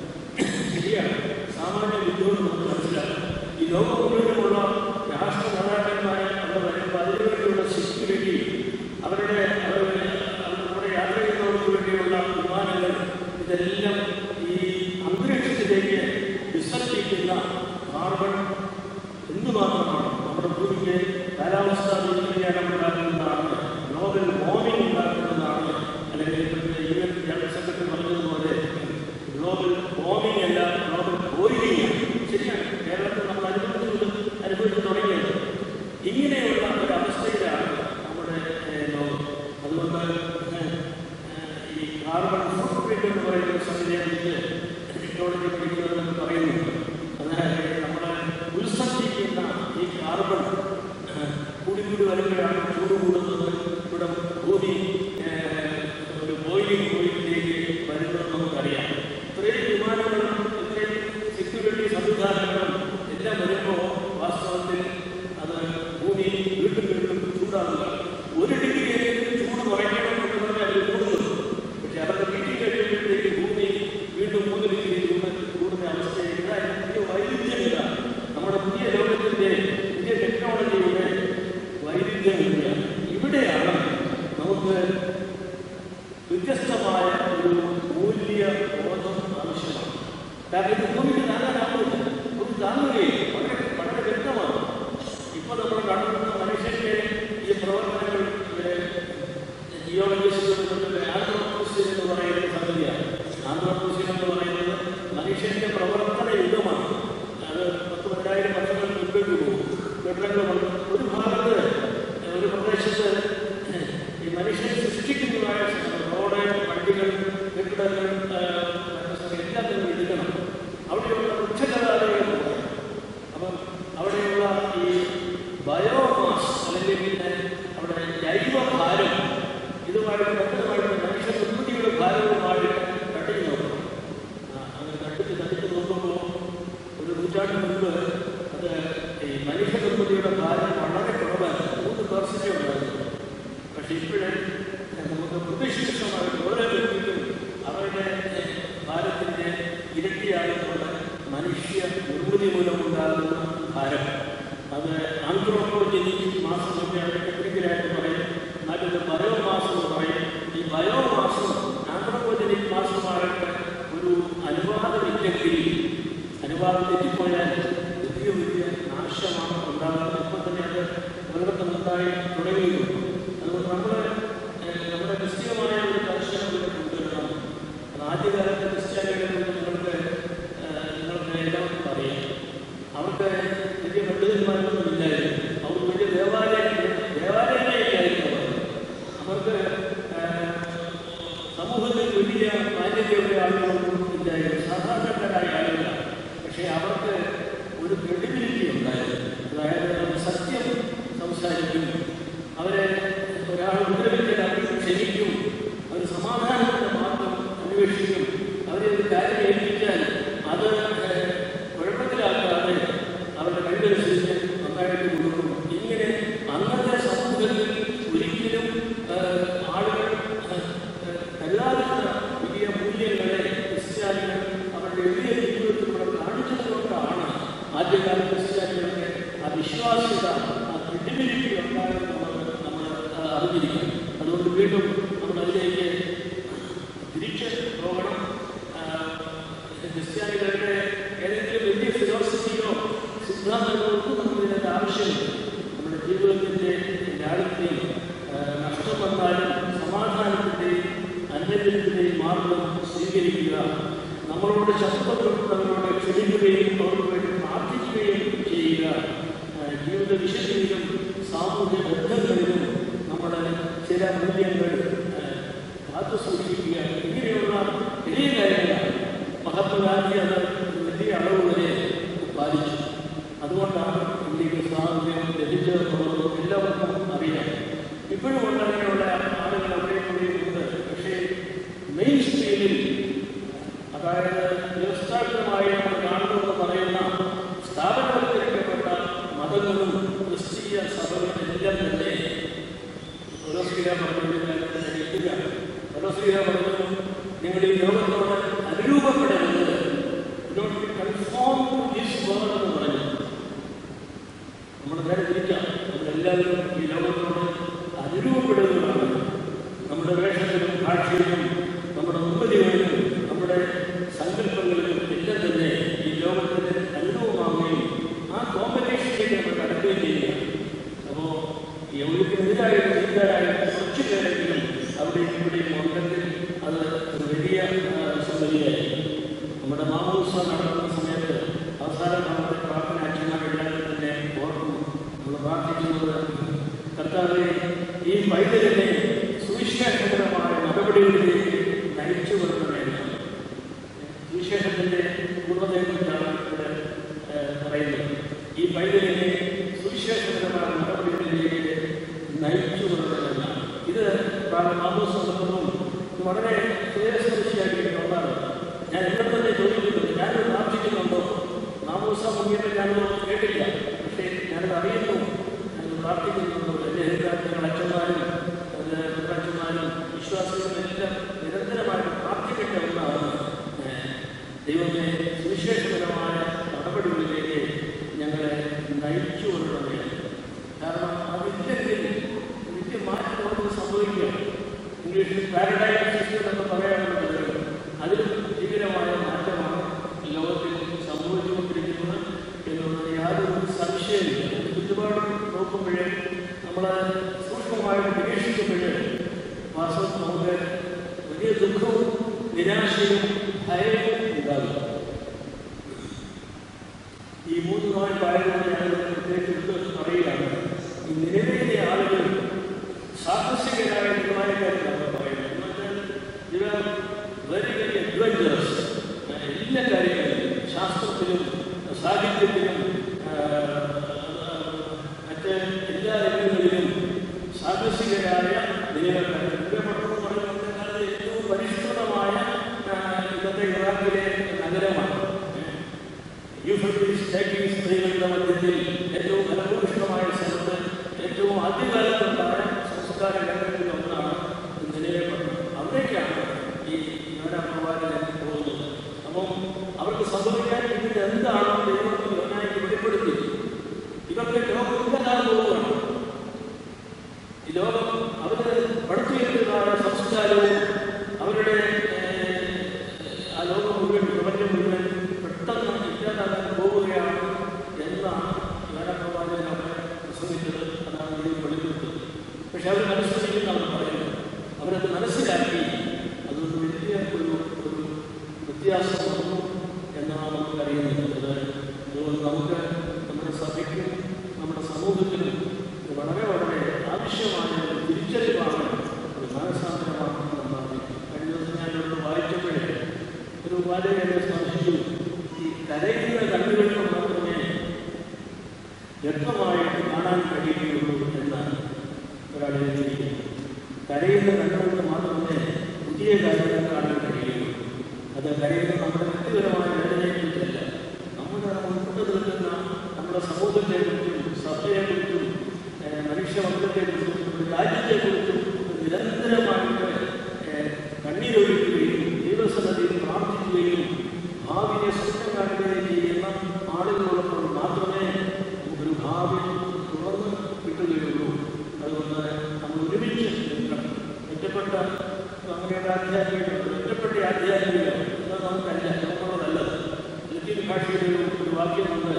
ശരിയാണ് സാമാന്യ ബുദ്ധിമുട്ട് നമുക്ക് മനസ്സിലാക്കാം ഈ ലോകം മുഴുവനുമുള്ള രാഷ്ട്ര നേതാക്കന്മാരെ അവിടെ വരുമ്പോൾ അതിനുവേണ്ടിയുള്ള സെക്യൂരിറ്റി അവരുടെ അവരുടെ നമ്മുടെ യാത്ര ചെയ്യുന്നവർക്ക് വേണ്ടിയുള്ള വിമാനങ്ങൾ ഇതെല്ലാം ഈ അന്തരീക്ഷത്തിലേക്ക് വിസർജിക്കുന്ന കാർബൺ എന്തുമാത്രമാണ് നമ്മുടെ ഭൂമിക്ക് കാലാവസ്ഥാ വ്യതിയാനം ഉണ്ടാക്കുന്നതാണ് ഗ്ലോബൽ വാർമിംഗ് ഉണ്ടാക്കുന്നതാണ് അല്ലെങ്കിൽ ഇപ്പോഴത്തെ യു എൻ ജനറൽ സെക്രട്ടറി പറഞ്ഞതുപോലെ ഗ്ലോബൽ വാർമിംഗ് അല്ല ഗ്ലോബൽ ബോയിലിംഗ് ശരിയാണ് കേരളത്തിൽ നമ്മൾ അനുഭവിച്ചു അനുഭവിച്ചു തുടങ്ങിയത് ഇങ്ങനെയുള്ള ഒരു അവസ്ഥയിലാണ് നമ്മുടെ ഏഹ്, ലോകം അതുകൊണ്ട് ഏഹ്, ഏഹ്, ഈ കാർബൺ ഫുട് പ്രിന്റ് എന്ന് പറയുന്ന ഒരു സംഗതിയെ കുറിച്ച് ടെക്നോളജി പഠിക്കുന്നതെന്ന് പറയുന്നു അതായത് നമ്മളെ ഉത്സർജിക്കുന്ന ഈ കാർബൺ ഏഹ്, കൂടി കൂടി വരുമ്പോഴാണ് ചൂട് കൂടുന്നത് ഇവിടെ ഭൂമി ഏഹ്, ഒരു ബോയിലിംഗ് പോയിന്റിലേക്ക് വരുന്നത് നമുക്കറിയാം ഇത്രയും വിമാനങ്ങളും ഇത്രയും സെക്യൂരിറ്റി സംവിധാനങ്ങളും എല്ലാം വരുമ്പോൾ വാസ്തവത്തിൽ അത് ഭൂമി വീണ്ടും വീണ്ടും ചൂടാകുക ഒരു ഡിഗ്രിയെങ്കിലും ചൂട് കുറയ്ക്കണം എന്ന് പറഞ്ഞാൽ അവർ കൂടുന്നു പക്ഷെ അവരുടെ വീട്ടിൽ കഴിയുമ്പോഴത്തേക്ക് ഭൂമി വീണ്ടും മൂന്ന് ഡിഗ്രി ചൂട് കൂടുന്ന അവസ്ഥയില്ല അതിന് പുതിയ വൈരുദ്ധ്യമില്ല നമ്മുടെ പുതിയ ലോകത്തിന്റെ പുതിയ ടെക്നോളജിയുടെ വൈരുദ്ധ്യമില്ല ഇവിടെയാണ് നമുക്ക് വ്യത്യസ്തമായ ഒരു മൂല്യ ബോധം ആവശ്യമാണ് കാരണം ഇത് ഭൂമിക്ക് താങ്ങാനാവില്ല ഭൂമി താങ്ങുകയില്ല വളരെ വളരെ വ്യക്തമാണ് ഇപ്പോൾ നമ്മൾ കാണുന്ന മനുഷ്യന്റെ ഈ പ്രവർത്തനങ്ങൾ ജിയോളജിസ്റ്റുകൾ ആന്ത്രോപോസിൻ എന്ന് പറയുന്ന സംഗതിയാണ് ആന്ത്രോപോസിൻ എന്ന് പറയുന്നത് മനുഷ്യന്റെ പ്രവർത്തന യുഗമാണ് അത് പത്ത് പതിനായിരം വർഷങ്ങൾക്ക് മുൻപേക്ക് പോകും കേട്ടിട്ടുണ്ട് ഒരു ഭാഗത്ത് ഒരു പ്രദേശത്ത് ഈ മനുഷ്യൻ സൃഷ്ടിക്കുന്നതായ റോഡ് വണ്ടികൾ കെട്ടിടങ്ങൾ ആ, എല്ലാം തന്നെ എടുക്കണം മനുഷ്യ നിർമ്മിതി മൂലമുണ്ടാകുന്ന ഭാരം അത് ആന്ത്രോപോജനിക് മാസം ഒക്കെ അവർ ടെക്നിക്കലായിട്ട് പറയും മറ്റൊരു ബയോ മാസം എന്ന് പറയും ഈ ബയോ മാസം ആന്ത്രോപോജനിക് മാസമായിട്ട് ഒരു അനുവാദമില്ലെങ്കിൽ അനുവാദം തെറ്റിപ്പോയാൽ വലിയ വലിയ നാശമാണ് ഉണ്ടാകുന്നത് ഇപ്പം തന്നെ അത് ഒരിടത്തും ഉണ്ടായി തുടങ്ങിയിട്ടുണ്ട് അതുകൊണ്ട് നമ്മൾ നമ്മുടെ ക്രിസ്തീയമായ ഒരു ദർശനം ഇവിടെ കൊണ്ടുവരണം അത് ആദ്യകാലത്തെ ക്രിസ്ത്യാനികളെ കുറിച്ച് നിങ്ങൾക്ക് ഏഹ്, നിങ്ങൾക്ക് എല്ലാവർക്കും അറിയാം അവർക്ക് വലിയ പണ്ഡിതന്മാരൊന്നും ഇല്ലായിരുന്നു അവർക്ക് വലിയ ദേവാലയ ദേവാലയങ്ങളെ ഇല്ലായിരുന്നു അവർക്ക് ഏഹ്, സമൂഹത്തിൽ വലിയ മാന്യതയുള്ള ആളുകളൊന്നും ഇല്ലായിരുന്നു സാധാരണക്കാരായ ആളുകളാണ് പക്ഷേ അവർക്ക് ഒരു ക്രെഡിബിലിറ്റി ഉണ്ടായിരുന്നു അതായത് അവർ സത്യം സംസാരിക്കും അവരെ ഒരാൾ ഉപദ്രവിച്ചാൽ അവർ ക്ഷമിക്കും അവർ സമാധാനത്തിന്റെ മാർഗം അന്വേഷിക്കും അവരെ ഒരു കാര്യം ഏൽപ്പിച്ചാൽ അത് ഏഹ്, കുഴപ്പത്തിലാക്കാതെ അവരുടെ കഴിവനുസരിച്ച് നന്നായിട്ട് കൊടുക്കും ഇങ്ങനെ അന്നത്തെ സമൂഹത്തിൽ ഒരിക്കലും ഏഹ്, ആളുകൾ ഏഹ്, ഏഹ്, കരുതാതിരുന്ന വലിയ മൂല്യങ്ങളെ ക്രിസ്ത്യാനികൾ അവരുടെ എളിയ ജീവിതത്തിലൂടെ കാണിച്ചതുകൊണ്ടാണ് ആദ്യകാല ക്രിസ്ത്യാനികൾക്ക് ആ വിശ്വാസ്യത ആ ക്രെഡിബിലിറ്റി ഉണ്ടാകുന്നത് നമ്മൾ ആ, അറിഞ്ഞിരിക്കണം അതുകൊണ്ട് വീണ്ടും നമ്മൾ അതിലേക്ക് തിരിച്ച് പോകണം ആ, ക്രിസ്ത്യാനികളുടെ ഏതെങ്കിലും വലിയ ഫിലോസഫിയോ സിദ്ധാന്തങ്ങളോ ഒന്നും നമുക്ക് ഇതിനകത്ത് ആവശ്യമില്ല നമ്മുടെ ജീവിതത്തിൻ്റെ ലാളിത്യം ആ, നഷ്ടം വന്നാലും സമാധാനത്തിൻ്റെയും അന്യത്തിൻ്റെയും മാർഗം സ്വീകരിക്കുക നമ്മളോട് ശബ്ദപ്പെടുന്നവരോട് ക്ഷണിക്കുകയും അവർക്ക് വേണ്ടി പ്രാർത്ഥിക്കുകയും ചെയ്യുക ആ, ജീവിത വിശുദ്ധിയിലും സാമൂഹ്യ ബന്ധങ്ങളിലും നമ്മുടെ ചില മൂല്യങ്ങൾ ആ, കാത്തു സൂക്ഷിക്കുക ഇങ്ങനെയുള്ള വലിയ കാര്യങ്ങളാണ് മഹാത്മാഗാന്ധി അത് ഒരു വലിയ അളവ് വരെ പാലിച്ചു അതുകൊണ്ടാണ് ഇന്ത്യക്ക് സ്വാതന്ത്ര്യം ലഭിച്ചതെന്നുള്ളത് എല്ലാവർക്കും അറിയാം ഇപ്പോഴും ഉണ്ട് അങ്ങനെയുള്ള ആളുകൾ അവിടെ കൂടിയുണ്ട് പക്ഷേ മെയിൻ സ്ട്രീമിൽ അതായത് വ്യവസ്ഥാപിതമായി നമ്മൾ കാണുമെന്ന് പറയുന്ന സ്ഥാപനവൽക്കരിക്കപ്പെട്ട മതങ്ങളും ക്രിസ്തീയ സഭകളെല്ലാം തന്നെ പൗലോസ്ലീഹ പറഞ്ഞതിനാൽ തന്നെ എത്തുക പൗലോസ്ലീഹ പറഞ്ഞു നിങ്ങൾ ഈ ലോകത്തോട് അനുരൂപപ്പെടരുത് കൺഫോം ടു ദിസ് വേൾഡ് എന്ന് പറഞ്ഞു നമ്മൾ നേരെ തിരിക്കാം നമ്മളെല്ലാവരും ഈ ലോകത്തോട് അനുരൂപപ്പെടുന്നതാണ് നമ്മുടെ വേഷത്തിലും ഭാഷയിലും നമ്മുടെ മുമ്പതികളിലും നമ്മുടെ സങ്കല്പങ്ങളിലും എല്ലാം തന്നെ ഈ ലോകത്തിന് അനുഭവമാവുകയും ആ കോമ്പറ്റീഷനിലേക്ക് നമ്മൾ കടക്കുകയും ചെയ്യുക അപ്പോൾ യൗവനത്തിനെതിരായിട്ട് നീന്താനായിട്ട് കുറച്ച് പേരെങ്കിലും അവിടെയും ഇവിടെയും ഉണ്ടെങ്കിൽ അത് ഒരു വലിയ ആ, സംഗതിയായിരിക്കും നമ്മുടെ മാമോത്സ നടക്കുന്ന സമയത്ത് അവസാന ഭാഗത്തെ പ്രാർത്ഥന അച്ഛന്മാരെല്ലാവരും തന്നെ ഓർക്കുന്നു നമ്മൾ പ്രാർത്ഥിക്കുന്നത് കർത്താവെ ഈ പൈതലിനെ സുവിശേഷകരമായ നടപടികളിലേക്ക് നയിച്ചു കൊണ്ടുവരണം സുവിശേഷത്തിന്റെ പൂർണ്ണതയെക്കുറിച്ചാണ് ഇവിടെ ഏഹ്, പറയുന്നത് ഈ പൈതലിനെ സുവിശേഷകരമായ നടപടികളിലേക്ക് നയിച്ചു കൊണ്ടുവരണം ഇത് മാമോസ് നടത്തുന്നതും ഇത് വളരെ ശ്രേയസ്പർശിയാക്കിയിട്ടുള്ള ഒന്നാണ് ഞാൻ ഇവിടെ തന്നെ ചോദിക്കുന്നുണ്ട് ഞാനത് പ്രാർത്ഥിക്കുന്നുണ്ടോ മാമോസ മുങ്ങിയിട്ട് ഞാനത് കേട്ടില്ല പക്ഷേ ഞാനത് അറിയുന്നു ഞാനത് പ്രാർത്ഥിക്കുന്നുണ്ടോ എൻ്റെ ഹിതാർത്ഥങ്ങൾ അച്ഛന്മാരും അച്ഛന്മാരും വിശ്വാസികളും എല്ലാം നിരന്തരമായിട്ട് പ്രാർത്ഥിക്കേണ്ട ഒന്നാണ് ഏഹ്, ദൈവത്തെ സുവിശേഷപരമായ നടപടികളിലേക്ക് ഞങ്ങളെ നയിച്ചു കൊണ്ടുവരികയാണ് കാരണം അതില്ലെങ്കിൽ വലിയ മാറ്റം നമുക്ക് സംഭവിക്കുകയാണ് ഇംഗ്ലീഷിൽ പാരഡൈം സിസ്റ്റം എന്ന് പറയാറുള്ളത് അതിലും ഭീകരമായ മാറ്റമാണ് ലോകത്തിൽ സംഭവിച്ചുകൊണ്ടിരിക്കുന്നത് എന്നുള്ളത് യാതൊരു സംശയമില്ല ഇത് ചുറ്റുപാട് നോക്കുമ്പോഴേ നമ്മൾ സൂക്ഷ്മമായിട്ട് നിരീക്ഷിക്കുമ്പോഴേ വാസ്തവത്തിൽ നമുക്ക് വലിയ ദുഃഖവും നിരാശയും ഭയവും ഉണ്ടാകും ഈ മൂന്ന് നാല് കാര്യങ്ങൾ ഞാൻ പ്രത്യേകിച്ച് എടുത്ത് പറയുകയാണ് ഈ നിലവിലെ ആളുകൾ സാഹസികരായ നിലവാരക്കാരാണ് പറയുന്നത് എന്ന് വെച്ചാൽ ഇവർ വെരി വെരി അഡ്വഞ്ചറസ് എല്ലാ കാര്യങ്ങളിലും ശാസ്ത്രത്തിലും സാഹിത്യത്തിലും ആ, മറ്റ് എല്ലാ രംഗങ്ങളിലും സാഹസികരായ നിലവാരക്കാർ ഇവിടെ പഠനം പറയുന്നത് ഏറ്റവും പരിഷ്കൃതമായ ആ, ഇന്നത്തെ ഇറാഖിലെ നഗരമാണ് യൂഫ്രട്ടീസ് ടൈഗ്രീസ് നദികളുടെ മധ്യത്തിൽ മുഴുവൻ പ്രപഞ്ചം മുഴുവൻ പെട്ടെന്ന് ഇല്ലാതാക്കാൻ പോവുകയാണ് എന്നാണ് യാനപ്രവാചകൻ അവിടെ പ്രസംഗിച്ചത് അതാണ് ഇതിൽ വെളിപ്പെടുത്തത് പക്ഷെ അവർ മനസ്സിലാക്കിയെന്നാണ് പറയുന്നത് അവരത് മനസ്സിലാക്കി അതൊരു വലിയ ഒരു ഒരു വ്യത്യാസം വന്നു എന്നാണ് നമുക്കറിയുന്നത് അത് അതുകൊണ്ട് നമുക്ക് നമ്മുടെ സഭയ്ക്കും നമ്മുടെ സമൂഹത്തിനും ഇത് വളരെ വളരെ ആവശ്യമായ ഒരു തിരിച്ചറിവാണ് ഒരു മാനസാന്തരമാണ് എന്നാണ് കഴിഞ്ഞ ദിവസം ഞാനൊന്ന് വായിച്ചപ്പോഴേ ഒരു വാചകനെ സ്പർശിച്ചു ഈ കരയുന്ന കണ്ണുകൾക്ക് മാത്രമേ വ്യക്തമായിട്ട് കാണാൻ കഴിയുകയുള്ളൂ എന്നാണ് ഒരാൾ എഴുതിയിരിക്കുന്നത് കരയുന്ന കണ്ണുകൾക്ക് മാത്രമേ പുതിയ കാര്യങ്ങൾ കാണാൻ കഴിയുള്ളൂ അത് കരയുന്ന നമ്മുടെ വ്യക്തിപരമായ വേദനയെക്കുറിച്ചല്ല നമ്മുടെ മുൻപോട്ട് നിൽക്കുന്ന നമ്മുടെ സമൂഹത്തെക്കുറിച്ചും സഭയെക്കുറിച്ചും ഏഹ് മനുഷ്യവർഗത്തെക്കുറിച്ചും നമ്മുടെ രാജ്യത്തെക്കുറിച്ചും നിരന്തരമായിട്ട് ഏഹ് കണ്ണീരൊഴുക്കുകയും ദൈവസന്നതിയിൽ പ്രാർത്ഥിക്കുകയും ഭാവിയെ സ്വപ്നം കാണുകയും ചെയ്യുന്ന ആളുകളോടൊപ്പം മാത്രമേ നമുക്കൊരു ഭാവി തുറന്ന് കിട്ടുകയുള്ളൂ അതുകൊണ്ട് നമ്മൾ ഒരുമിച്ച് നിൽക്കണം ഒറ്റപ്പെട്ട അങ്ങനെയുള്ള ആധ്യാത്മികത ഒറ്റപ്പെട്ട ആധ്യാത്മികത എന്നത് നമുക്കല്ല നമുക്കുള്ളതല്ലത് ലത്തീൻ ഭാഷയുടെ ഒരു ഒരു വാക്യമുണ്ട്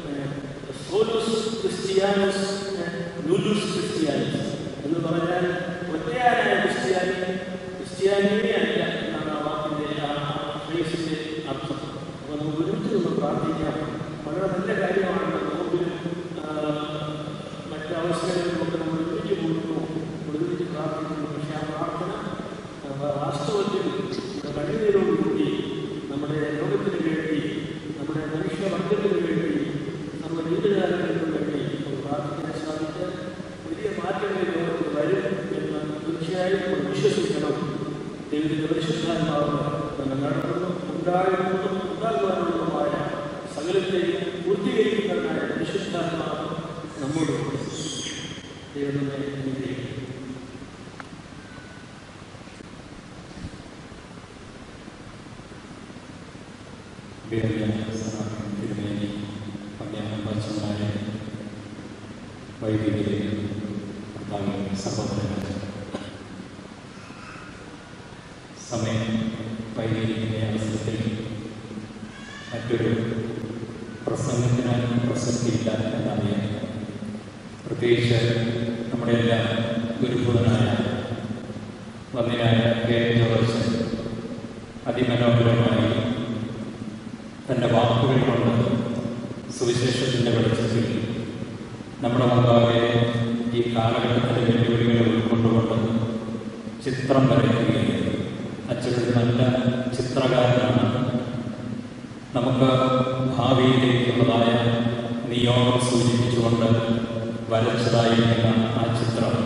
സോലൂസ് ക്രിസ്റ്റിയാനോസ് ലുലുസ് ക്രിസ്റ്റിയാനോസ് എന്ന് പറഞ്ഞാൽ ഒറ്റയാനായ ക്രിസ്ത്യാനി ക്രിസ്ത്യാനിയെ അല്ല എന്നാണ് ആ വാക്കിൻ്റെ ആ ഫ്രേസിൻ്റെ അർത്ഥം അപ്പോൾ നമുക്ക് ഒരുമിച്ച് നിന്ന് പ്രാർത്ഥിക്കാം വളരെ നല്ല കാര്യമാണ് നോമ്പിലും മറ്റു അവസരങ്ങളിലുമൊക്കെ നമ്മൾ ഒരുമിച്ച് കൂടുന്നു ഒരുമിച്ച് പ്രാർത്ഥിക്കുന്നു പക്ഷേ ആ പ്രാർത്ഥന ആ, വാസ്തവത്തിൽ നമ്മുടെ കണ്ണുനീരോടുകൂടി നമ്മുടെ ലോകത്തിന് വേണ്ടി നമ്മുടെ മനുഷ്യവർഗത്തിന് വേണ്ടി നമ്മുടെ ജീവിതകാലങ്ങൾക്ക് വേണ്ടി നമുക്ക് പ്രാർത്ഥിക്കാൻ സാധിച്ചാൽ വലിയ മാറ്റങ്ങൾ ഈ ലോകത്തിൽ വരും എന്ന് തീർച്ചയായും നമ്മൾ വിശ്വസിക്കണം ദൈവത്തിൻ്റെ പരിശുദ്ധാത്മാവ് നമ്മൾ നടത്തുന്നു ഉണ്ടാകുന്നതും ഉണ്ടാകുവാനുള്ളതുമായ സകലത്തെയും പൂർത്തീകരിക്കുന്നതിനായ പരിശുദ്ധാത്മാവ് നമ്മോട് ദൈവം നമ്മെ അനുഗ്രഹിക്കും തിരുമേനി പന്യാഹംബാച്ചന്മാരെ വൈദികരെ കർത്താവിന്റെ സഹോദരങ്ങൾ സമയം വൈകിയിരിക്കുന്ന അവസരത്തിൽ മറ്റൊരു പ്രസംഗത്തിന് പ്രസക്തിയില്ല എന്നറിയാം പ്രത്യേകിച്ച് നമ്മുടെ എല്ലാം ഗുരുഭൂതനായ വന്യനായ കെ ജോർജ് അതിമനോഹരമായി തൻ്റെ വാക്കുകൾ കൊണ്ട് സുവിശേഷത്തിൻ്റെ വെളിച്ചത്തിൽ നമ്മുടെ മുമ്പാകെ ഈ കാലഘട്ടത്തിലെ വെല്ലുവിളികളെ ഉൾക്കൊണ്ടുകൊണ്ട് ചിത്രം വരയ്ക്കുകയും അച്ഛനൊരു നല്ല ചിത്രകാരനാണ് നമുക്ക് ഭാവിയിലേക്കുള്ളതായ നിയോഗം സൂചിപ്പിച്ചുകൊണ്ട് വരച്ചതായിരിക്കുന്ന ആ ചിത്രം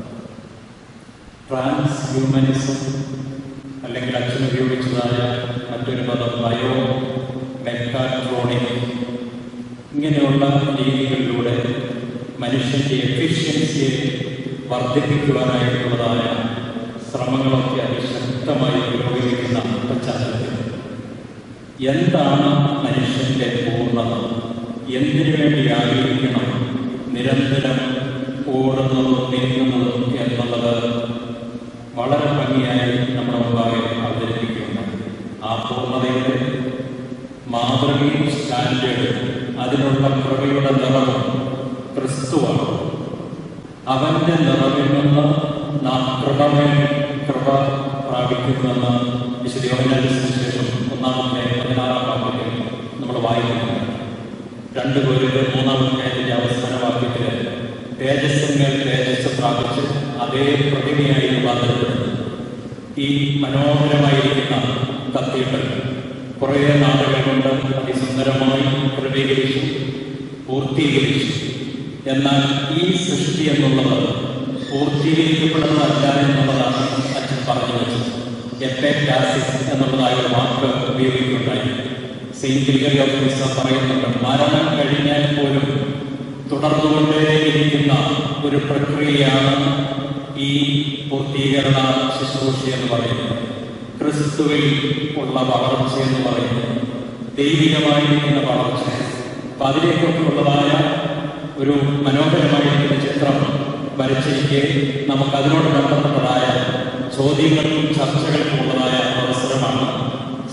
ട്രാൻസ് ഹ്യൂമനിസം അല്ലെങ്കിൽ അച്ഛൻ ഉപയോഗിച്ചതായ മറ്റൊരു പദം ബയോ മെക്കാട്രോണിക് ഇങ്ങനെയുള്ള രീതികളിലൂടെ മനുഷ്യന്റെ എഫിഷ്യൻസിയെ വർദ്ധിപ്പിക്കുവാനായിട്ടുള്ളതായ ശ്രമങ്ങളൊക്കെ അതിശക്തമായി പുരോഗമിക്കുന്ന പശ്ചാത്തലത്തിൽ എന്താണ് മനുഷ്യന്റെ പൂർണ്ണത എന്തിനു വേണ്ടി ആഗ്രഹിക്കണം നിരന്തരം ഓടുന്നതും നീങ്ങുന്നതും എന്നുള്ളത് വളരെ ഭംഗിയായി നമ്മുടെ മുമ്പാകെ അവതരിപ്പിക്കുകയുണ്ടായി ആ പൂർണ്ണതയുടെ മാതൃകയും സ്റ്റാൻഡേർഡ് അതിനുള്ള കൃപയുടെ നിറവും ക്രിസ്തുവാണ് അവന്റെ നിറവിൽ നിന്ന് നാം കൃപമേ കൃപ പ്രാപിക്കുമെന്ന് വിശുദ്ധ ശേഷം ഒന്നാമത്തെ പതിനാറാം വാക്യത്തിൽ നമ്മൾ വായിക്കുന്നുണ്ട് രണ്ട് പേരുടെ മൂന്നാമത്തെ അതിന്റെ അവസാന വാക്യത്തിൽ തേജസ്സിന്മേൽ തേജസ് പ്രാപിച്ച് അതേ പ്രതിമയായി രൂപാന്തരപ്പെടുന്നു ഈ മനോഹരമായിരിക്കുന്ന കത്തീഡ്രൽ കുറേ നാളുകൾ കൊണ്ട് അതിസുന്ദരമായി ക്രമീകരിച്ചു പൂർത്തീകരിച്ചു എന്നാൽ ഈ സൃഷ്ടി എന്നുള്ളത് പൂർത്തീകരിക്കപ്പെടുന്നതല്ല എന്നുള്ളതാണ് അച്ഛൻ പറഞ്ഞു വെച്ചത് എപ്പേറ്റാസിസ് എന്നുള്ളതായ ഒരു വാക്ക് ഉപയോഗിക്കുകയുണ്ടായി സെയിന്റ് ഗ്രിഗറി ഓഫ് ക്രിസ്ത പറയുന്നുണ്ട് മരണം കഴിഞ്ഞാൽ പോലും തുടർന്നുകൊണ്ടേയിരിക്കുന്ന ഒരു പ്രക്രിയയാണ് ഈ പൂർത്തീകരണ ശുശ്രൂഷ എന്ന് പറയുന്നത് ക്രിസ്തുവിൽ ഉള്ള വളർച്ച എന്ന് പറയുന്നത് ദൈവികമായിരിക്കുന്ന വളർച്ച അപ്പൊ അതിലേക്കൊക്കെ ഉള്ളതായ ഒരു മനോഹരമായിരിക്കുന്ന ചിത്രം വരച്ചിരിക്കെ നമുക്ക് അതിനോട് ബന്ധപ്പെട്ടതായ ചോദ്യങ്ങൾക്കും ചർച്ചകൾക്കും ഉള്ളതായ അവസരമാണ്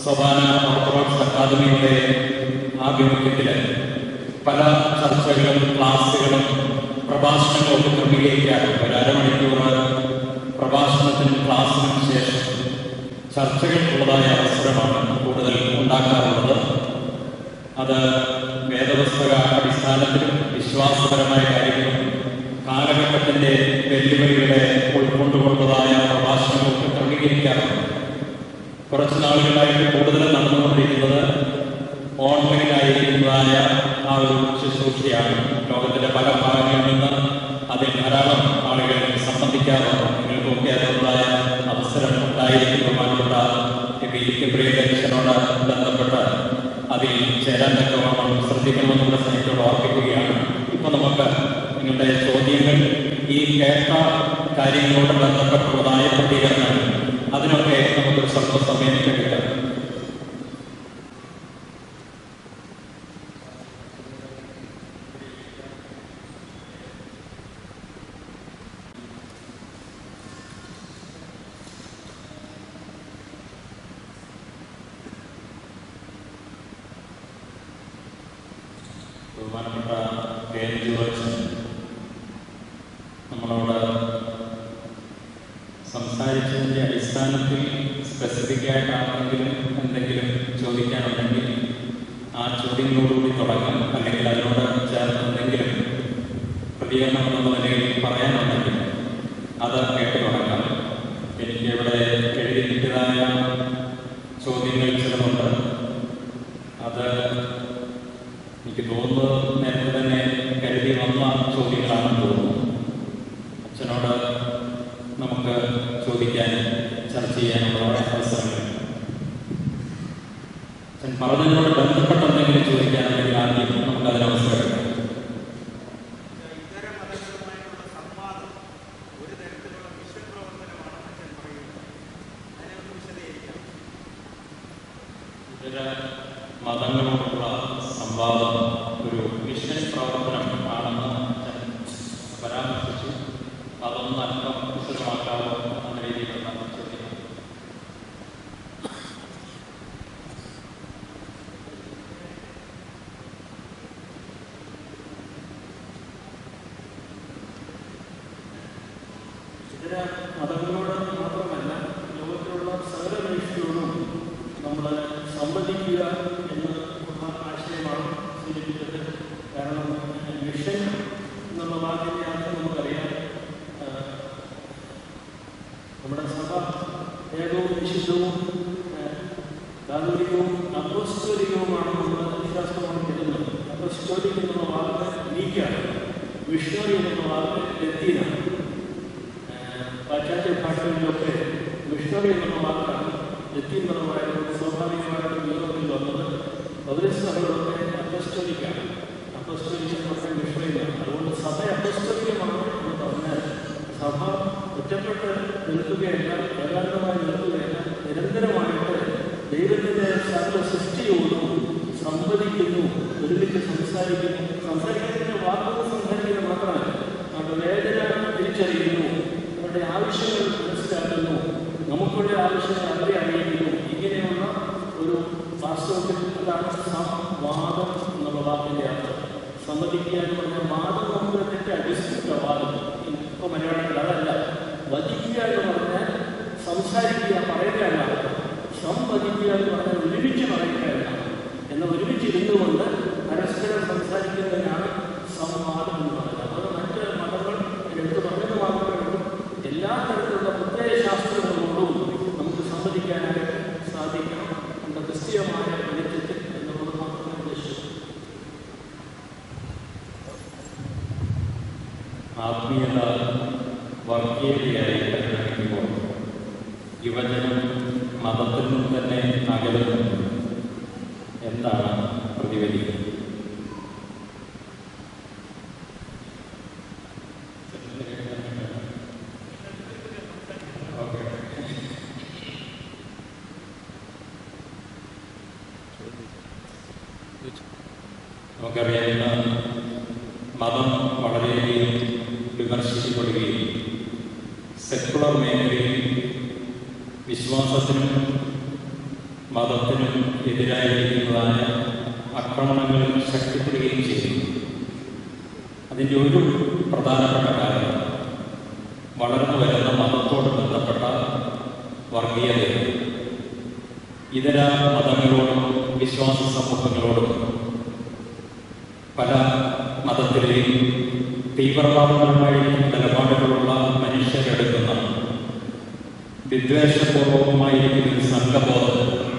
സോപാന ഓർത്തഡോക്സ് അക്കാദമിയുടെ ആഭിമുഖ്യത്തിൽ പല ചർച്ചകളും ക്ലാസ്സുകളും പ്രഭാഷണങ്ങളും ഒക്കെ ക്രമീകരിക്കാറുണ്ട് ഒരു അരമണിക്കൂർ പ്രഭാഷണത്തിനും ക്ലാസ്സിനും ശേഷം ചർച്ചകൾക്കുള്ളതായ അവസരമാണ് കൂടുതൽ ഉണ്ടാക്കാറുള്ളത് അത് വേദപുസ്തക അടിസ്ഥാനത്തിലും വിശ്വാസപരമായ കാര്യങ്ങളും കാലഘട്ടത്തിന്റെ വെല്ലുവിളികളെ ഉൾക്കൊണ്ടുകൊണ്ടതായ പ്രഭാഷണങ്ങളൊക്കെ ക്രമീകരിക്കാറുണ്ട് കുറച്ച് നാളുകളായിട്ട് കൂടുതൽ നടന്നുകൊണ്ടിരിക്കുന്നത് ഓൺലൈനായിരിക്കുന്നതായ ആ ഒരു ശുശ്രൂഷയാണ് ലോകത്തിന്റെ പല ഭാഗങ്ങളിൽ നിന്ന് അതിൽ ധാരാളം ആളുകൾ സംബന്ധിക്കാറുണ്ട് നിങ്ങൾക്കൊക്കെ അതിനുള്ളതായ അവസരം ഉണ്ടായിരിക്കും ബഹുമാനപ്പെട്ട പ്രിയ കമ്മീഷനോട് ബന്ധപ്പെട്ട് അതിൽ ചേരാൻ തക്കവണ്ണം ശ്രദ്ധിക്കണമെന്ന് നമ്മുടെ സ്നേഹത്തോട് ഓർപ്പിക്കുകയാണ് ഇപ്പൊ നമുക്ക് നിങ്ങളുടെ ചോദ്യങ്ങൾ ഈ കേട്ട കാര്യങ്ങളോട് ബന്ധപ്പെട്ടുള്ളതായ പ്രതികരണങ്ങൾ അതിനൊക്കെ നമുക്കൊരു സ്വല്പ സമയം കിട്ടും ബഹുമാനപ്പെട്ട കെ എൻ ജോർജ് നമ്മളോട് സംസാരിച്ചതിൻ്റെ അടിസ്ഥാനത്തിൽ സ്പെസിഫിക് ആയിട്ടാണെങ്കിലും എന്തെങ്കിലും ചോദിക്കാനുണ്ടെങ്കിൽ ആ ചോദ്യങ്ങളോടുകൂടി തുടങ്ങാം അല്ലെങ്കിൽ അതിനോട് ചേർന്ന് എന്തെങ്കിലും പ്രതികരണം എന്നുള്ള നിലയിൽ പറയാനുണ്ടെങ്കിൽ അത് കേട്ട് തുടങ്ങാം എനിക്ക് ഇവിടെ എഴുതി കിട്ടിയതായ ചോദ്യങ്ങൾ ചിലതുണ്ട് അത് എനിക്ക് തോന്നുന്നത് നേരത്തെ തന്നെ കരുതി വന്ന ചോദ്യങ്ങളാണെന്ന് തോന്നുന്നു അച്ഛനോട് നമുക്ക് ചോദിക്കാനും ചർച്ച ചെയ്യാനുള്ള അവസരങ്ങൾ അച്ഛൻ പറഞ്ഞതിനോട് ബന്ധപ്പെട്ട എന്തെങ്കിലും ചോദിക്കാനുണ്ടെങ്കിൽ ആദ്യം നമുക്ക് അതിന് അവസരം എടുക്കാം. ഇതര മതങ്ങളുമായിട്ടുള്ള സംവാദം ഒരു തരത്തിലുള്ള മിഷൻ പ്രവർത്തനമാണ് അച്ഛൻ പറയുന്നത് അതിനെ ഒന്ന് വിശദീകരിക്കാം ഇതര മതങ്ങളോടുള്ള സംവാദം ഒരു മിഷൻ പ്രവർത്തനം ആണെന്ന് അച്ഛൻ പരാമർശിച്ചു അതൊന്ന് അല്പം വിശദമാക്കാവോ എന്ന രീതിയിലുള്ള ചോദ്യം ഇതര മതങ്ങളോട് മാത്രമല്ല ലോകത്തിലുള്ള സകല മനുഷ്യരോടും നമ്മൾ സംവദിക്കുക എന്ന ഉള്ള ആശയമാണ് സൂചിപ്പിച്ചത് കാരണം മിഷൻ എന്നുള്ള വാക്കിൻ്റെ അർത്ഥം നമുക്കറിയാം ആ, നമ്മുടെ സഭ ഏകവും വിശുദ്ധവും ധാർമ്മികവും അപ്പോസ്തോലികവുമാണ് നമ്മൾ വിശ്വാസമാണ് കരുതുന്നത് അപ്പോസ്തോലിക് എന്നുള്ള വാക്ക് നീക്കാണ് മിഷണറി എന്നുള്ള വാക്ക് ലത്തീനാണ് പാശ്ചാത്യ ഭാഷകളിലൊക്കെ മിഷണറി എന്നുള്ള വാക്കാണ് ലത്തീൻ പദമായതുകൊണ്ട് സ്വാഭാവികമായിട്ടും യൂറോപ്പിൽ വന്നത് പൗരസഭകളൊക്കെ അപ്പസ്റ്റോലിക്കാണ് അപ്പസ്റ്റോലിക് എന്ന് പറഞ്ഞാൽ മിഷണറിയാണ് അതുകൊണ്ട് സഭ അപ്പസ്റ്റോലികമാണ് എന്ന് പറഞ്ഞാൽ സഭ ഒറ്റപ്പെട്ട് നിൽക്കുകയല്ല ഏകാന്തമായി നിൽക്കുകയല്ല നിരന്തരമായിട്ട് ദൈവത്തിൻ്റെ സകല സൃഷ്ടിയോടും സംവദിക്കുന്നു ഒരുമിച്ച് സംസാരിക്കുന്നു സംസാരിക്കുന്നതിന് വാക്കുകൾ സംസാരിക്കുന്നത് മാത്രമല്ല അവരുടെ വേദന തിരിച്ചറിയുന്നു അവരുടെ ആവശ്യങ്ങൾ മനസ്സിലാക്കുന്നു നമുക്കുള്ള ആവശ്യങ്ങൾ അവരെ അറിയിക്കുന്നു ഇങ്ങനെയുള്ള ഒരു വാസ്തവത്തിൽ അതാണ് സംവാദം എന്നുള്ള വാക്കിൻ്റെ അർത്ഥം സമ്മതിക്കുക എന്ന് പറഞ്ഞാൽ വാദം നമുക്ക് തെറ്റ് അടിസ്ഥാന വാദം ഇപ്പോൾ മലയാളത്തിൽ അതല്ല വധിക്കുക എന്ന് പറഞ്ഞാൽ സംസാരിക്കുക പറയുക എന്നാണ് സംവദിക്കുക എന്ന് പറഞ്ഞാൽ ഒരുമിച്ച് പറയുക എന്നാണ് എന്നാൽ ഒരുമിച്ചിരുന്നു കൊണ്ട് പരസ്പരം സംസാരിക്കുന്നതിനാണ് സംവാദം എന്ന് പറയുന്നത് അത് മറ്റ് മതങ്ങൾ എടുത്തു പറഞ്ഞത് മാത്രമേ ഉള്ളൂ എല്ലാ തരത്തിലുള്ള പ്രത്യയശാസ്ത്രങ്ങളോടും നമുക്ക് സംവദിക്കാനായിട്ട് സാധിക്കണം നമ്മുടെ ക്രിസ്തീയമായ വെളിച്ചത്തിൽ എന്നുള്ളത് മാത്രമേ ഉദ്ദേശിച്ചു ആത്മീയത വർഗീയതയായി പരിഗണിക്കുമ്പോൾ യുവജനം മതത്തിൽ നിന്ന് തന്നെ അകലുന്നുണ്ട് എന്താണ് പ്രതിഫലിക്കുന്നത് ഓക്കെ നമുക്കറിയാം ഇന്ന് മതം വളരെയധികം വിമർശിക്കപ്പെടുകയും സെക്കുലർ മേഖലയിൽ വിശ്വാസത്തിനും മതത്തിനും എതിരായിരിക്കുന്നതായ ആക്രമണങ്ങൾ ശക്തിപ്പെടുകയും ചെയ്യുന്നു അതിൻ്റെ ഒരു പ്രധാനപ്പെട്ട കാരണം വളർന്നു വരുന്ന മതത്തോട് ബന്ധപ്പെട്ട വർഗീയതയാണ് ഇതര മതങ്ങളോടും വിശ്വാസ സമൂഹങ്ങളോടും പല മതത്തിലെയും തീവ്രവാദപരമായിരിക്കുന്ന നിലപാടുകളുള്ള മനുഷ്യരെടുക്കുന്ന വിദ്വേഷപൂർവകമായിരിക്കുന്ന ഒരു സംഘബോധം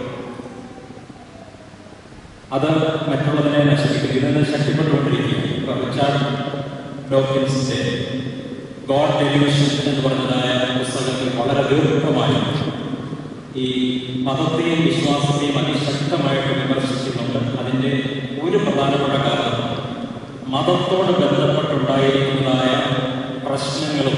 അത് മറ്റുള്ളതിനെ നശിപ്പിക്കും ഇതിനെ ശക്തിപ്പെട്ടുകൊണ്ടിരിക്കുകയാണ് ഇപ്പൊ റിച്ചാർഡ് ഡോക്കിൻസിന്റെ ഗോഡ് ടെലിവിഷൻ എന്ന് പറഞ്ഞതായ പുസ്തകത്തിൽ വളരെ ദീർഘമായി ഈ മതത്തെയും വിശ്വാസത്തെയും അതിശക്തമായിട്ട് വിമർശിക്കുന്നുണ്ട് അതിൻ്റെ ഒരു പ്രധാനപ്പെട്ട കാരണം മതത്തോട് ബന്ധപ്പെട്ടുണ്ടായിരിക്കുന്നതായ പ്രശ്നങ്ങളും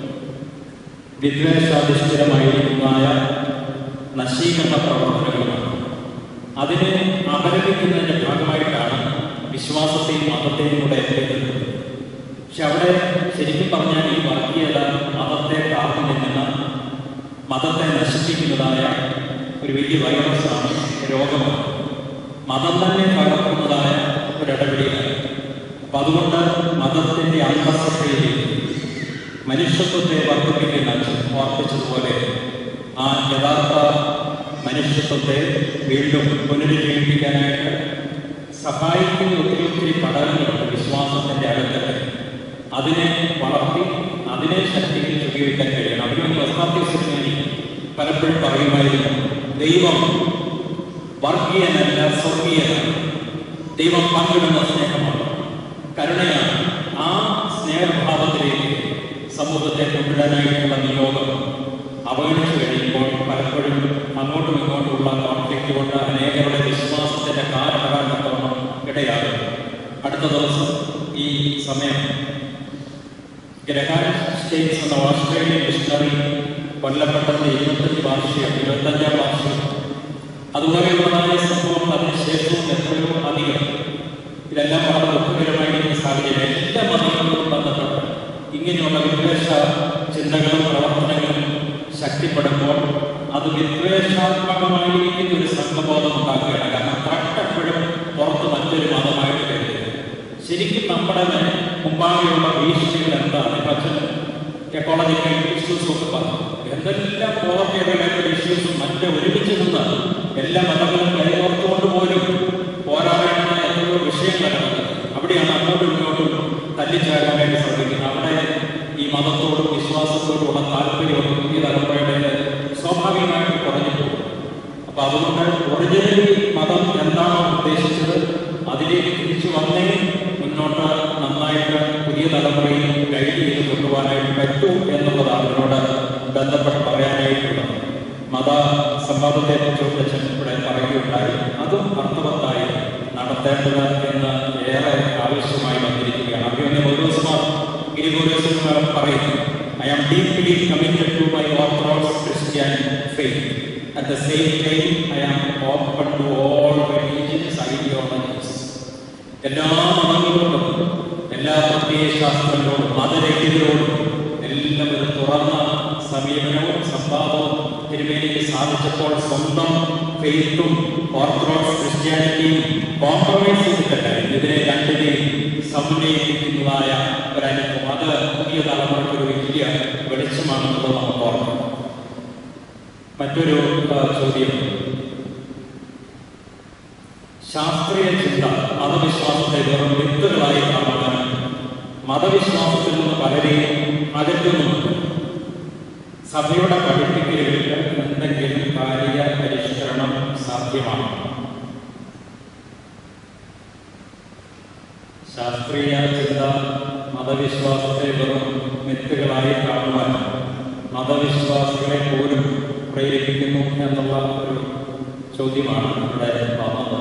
വിദ്വേഷാധിഷ്ഠിതമായിരിക്കുന്നതായ നശീകരണ പ്രവർത്തനങ്ങളുമാണ് അതിനെ അപലപിക്കുന്നതിന്റെ ഭാഗമായിട്ടാണ് വിശ്വാസത്തെയും മതത്തെയും കൂടെ എത്തിക്കുന്നത് പക്ഷെ അവിടെ ശരിക്കും പറഞ്ഞാൽ ഈ വർഗീയത മതത്തെ കാർന്നു നിന്ന മതത്തെ നശിപ്പിക്കുന്നതായ ഒരു വലിയ വൈറസാണ് രോഗമാണ് മതം തന്നെ തകർക്കുന്നതായ ഒരു ഇടപെടലാണ് അപ്പൊ അതുകൊണ്ട് മതത്തിന്റെ അന്തസ്സതയിലേക്ക് മനുഷ്യത്വത്തെ വർദ്ധിപ്പിക്കുന്ന ഓർപ്പിച്ചതുപോലെ ആ യഥാർത്ഥ മനുഷ്യത്വത്തെ വീണ്ടും പുനരുജ്ജീവിപ്പിക്കാനായിട്ട് സഹായിക്കുന്ന ഒത്തിരി ഒത്തിരി ഘടകങ്ങളുണ്ട് വിശ്വാസത്തിന്റെ അടുത്തൊക്കെ അതിനെ വളർത്തി അതിനെ ശക്തീകരിച്ച് ഉപയോഗിക്കാൻ കഴിയണം അതിനുവേണ്ടി വസ്താത്യസിന് പലപ്പോഴും പറയുമായിരുന്നു ദൈവം വർഗീയനല്ല സ്വർഗീയനാണ് ദൈവം പങ്കിടുന്ന സ്നേഹമാണ് കരുണയാണ് ആ സ്നേഹഭാവത്തിലേക്ക് സമൂഹത്തെ കൊണ്ടുവരാനായിട്ടുള്ള നിയോഗം അവഗണിച്ചു കഴിയുമ്പോൾ പലപ്പോഴും അങ്ങോട്ടും ഇങ്ങോട്ടുമുള്ള കോൺഫ്ലിക്റ്റ് കൊണ്ട് അനേകരുടെ വിശ്വാസത്തിന്റെ കാരണമാകാൻ തക്കവണ്ണം ഇടയാകും അടുത്ത ദിവസം ഈ സമയം ഗ്രഹാൻ സ്റ്റേറ്റ്സ് എന്ന ഓസ്ട്രേലിയൻ മിഷണറി കൊല്ലപ്പെട്ടത് ഇരുപത്തഞ്ച് വാർഷികം ഇരുപത്തഞ്ചാം വാർഷികം അതുപോലെയുള്ളതായ സംഭവം അതിനുശേഷവും എത്രയോ അധികം ഇതെല്ലാം വളരെ ദുഃഖകരമായിരിക്കുന്ന സാഹചര്യം എല്ലാ മതങ്ങളോടും ബന്ധപ്പെട്ട് ഇങ്ങനെയുള്ള വിദ്വേഷ ചിന്തകളും പ്രവർത്തനങ്ങളും ശക്തിപ്പെടുമ്പോൾ അത് വിദ്വേഷാത്മകമായിരിക്കുന്ന ഒരു സംഘബോധം ഉണ്ടാക്കുകയാണ് കാരണം തൊട്ടെപ്പോഴും പുറത്ത് മറ്റൊരു മതമായിട്ട് കരുതുന്നത് ശരിക്കും നമ്മുടെ മുമ്പാകെയുള്ള ഭീഷണികൾ എന്താണ് ഇപ്പൊ അച്ഛൻ എക്കോളജിക്കൽ ഇഷ്യൂസ് ഒക്കെ പറഞ്ഞു എന്തെല്ലാം പോവർട്ടി റിലേറ്റഡ് ഇഷ്യൂസും മറ്റേ ഒരുമിച്ച് നിന്ന് എല്ലാ മതങ്ങളും കൈകോർത്തുകൊണ്ട് പോലും പോരാടേണ്ട എത്രയോ വിഷയങ്ങളാണ് അവിടെയാണ് അങ്ങോട്ടും ഇങ്ങോട്ടും തല്ലിച്ചാടാനായിട്ട് ശ്രമിക്കുന്നത് അവിടെ ഈ മതത്തോടും വിശ്വാസത്തോടുമുള്ള താല്പര്യം പുതിയ തലമുറയുടെ സ്വാഭാവികമായിട്ട് കുറഞ്ഞു പോകും അപ്പൊ അതുകൊണ്ട് ഒറിജിനലി മതം എന്താണോ ഉദ്ദേശിച്ചത് അതിലേക്ക് തിരിച്ചു വന്നേ മുന്നോട്ട് നന്നായിട്ട് പുതിയ തലമുറയിൽ ഗൈഡ് ചെയ്ത് കൊണ്ടുപോകാനായിട്ട് പറ്റൂ എന്നുള്ളതാണ് ഇതിനോട് ബന്ധപ്പെട്ട് പറയാനായിട്ടുള്ളത് മത സംവാദത്തെ കുറിച്ച് ഇവിടെ പറയുകയുണ്ടായി അതും അർത്ഥവത്തായി നടത്തേണ്ടത് എന്ന് ഏറെ ആവശ്യമായി വന്നിരിക്കുകയാണ് അഭിമന്യ ഓരോസ്മാർ ഗിരിഗോരോസ്മാർ പറയുന്നു I am deeply committed to my orthodox Christian faith At the same time, I am open to all religious ideologies. എല്ലാ മതങ്ങളോടും എല്ലാ പ്രത്യയശാസ്ത്രങ്ങളോടും മതരഹിതരോടും എല്ലാം ഒരു തുറന്ന സമീപനവും സംവാദവും തിരുമേനിക്ക് സാധിച്ചപ്പോൾ സ്വന്തം ഫെയ്ത്തും ഓർത്തഡോക്സ് ക്രിസ്ത്യാനിറ്റിയും കോംപ്രമൈസ് ചെയ്തിട്ടല്ല ഇതിനെ രണ്ടിനെയും സമന്വയിപ്പിക്കുന്നതായ ഒരു അനുഭവം അത് പുതിയ തലമുറയ്ക്ക് ഒരു വലിയ വെളിച്ചമാണെന്നുള്ളത് നമുക്ക് ഓർക്കണം മറ്റൊരു ആ, ചോദ്യം ശാസ്ത്രീയ ചിന്ത മതവിശ്വാസത്തെ വെറും വിത്തുകളായി കാണാൻ മതവിശ്വാസത്തിൽ നിന്ന് പലരെയും അകറ്റുന്നുണ്ട് സഭയുടെ പഠിപ്പിക്കലുകൾക്ക് എന്തെങ്കിലും കാര്യ പരിഷ്കരണം സാധ്യമാണ് ശാസ്ത്രീയ ചിന്ത മതവിശ്വാസത്തെ വെറും മിത്തുകളായി കാണുവാൻ മതവിശ്വാസികളെ പോലും പ്രേരിപ്പിക്കുന്നു എന്നുള്ള ഒരു ചോദ്യമാണ് ഇവിടെ വന്നത്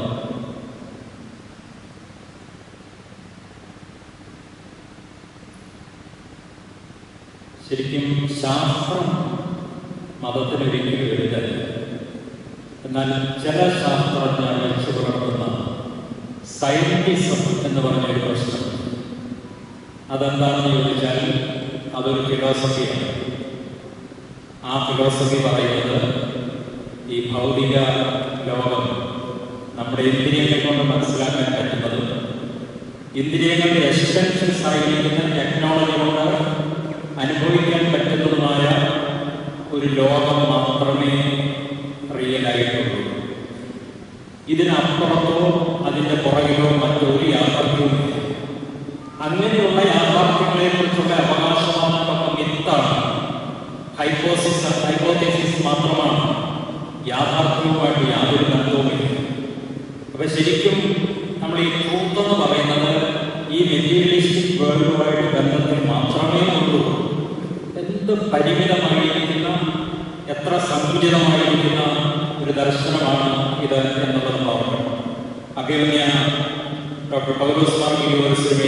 ശരിക്കും ശാസ്ത്രം മതത്തിന് ഒരിക്കലും എതിരല്ല എന്നാൽ ചില ശാസ്ത്രജ്ഞർ വെച്ച് പുലർത്തുന്ന സയന്റിസം എന്ന് പറഞ്ഞ ഒരു പ്രശ്നം അതെന്താണെന്ന് ചോദിച്ചാൽ അതൊരു ഫിലോസഫിയാണ് ആ ഫിലോസഫി പറയുന്നത് ഈ ഭൗതിക നമ്മുടെ ഇന്ദ്രിയങ്ങൾ കൊണ്ട് മനസ്സിലാക്കാൻ പറ്റുന്നത് ഇന്ദ്രിയങ്ങളുടെ എക്സ്റ്റൻഷൻസ് ആയിരിക്കുന്ന ടെക്നോളജി കൊണ്ട് അനുഭവിക്കാൻ പറ്റുന്നതുമായ ഒരു ലോകം മാത്രമേ റിയൽ ആയിട്ടുള്ളൂ ഇതിനപ്പുറത്തോ അതിൻ്റെ പുറകിലോ മറ്റൊരു യാഥാർത്ഥ്യവും ഇല്ല. അങ്ങനെയുള്ള യാഥാർത്ഥ്യങ്ങളെ കുറിച്ചുള്ള അവകാശവാദം മിത്താണ് ഹൈപ്പോസിസ് ഹൈപ്പോത്തസിസ് മാത്രമാണ് യാഥാർത്ഥ്യവുമായിട്ട് യാതൊരു ബന്ധവുമില്ല അപ്പൊ ശരിക്കും നമ്മൾ ഈ ട്രൂത്ത് എന്ന് പറയുന്നത് ഈ മെറ്റീരിയലിസ്റ്റിക് വേൾഡുമായിട്ട് ബന്ധത്തിൽ മാത്രമേ ഉള്ളൂ എന്ത് പരിമിതമായിരിക്കുന്ന എത്ര സങ്കുചിതമായിരിക്കുന്ന ഒരു ദർശനമാണ് ഇത് എന്നുള്ളത് പറഞ്ഞു അഭിമന്യ ഡോക്ടർ പൗലോസ് മാർ യൂണിവേഴ്സിറ്റി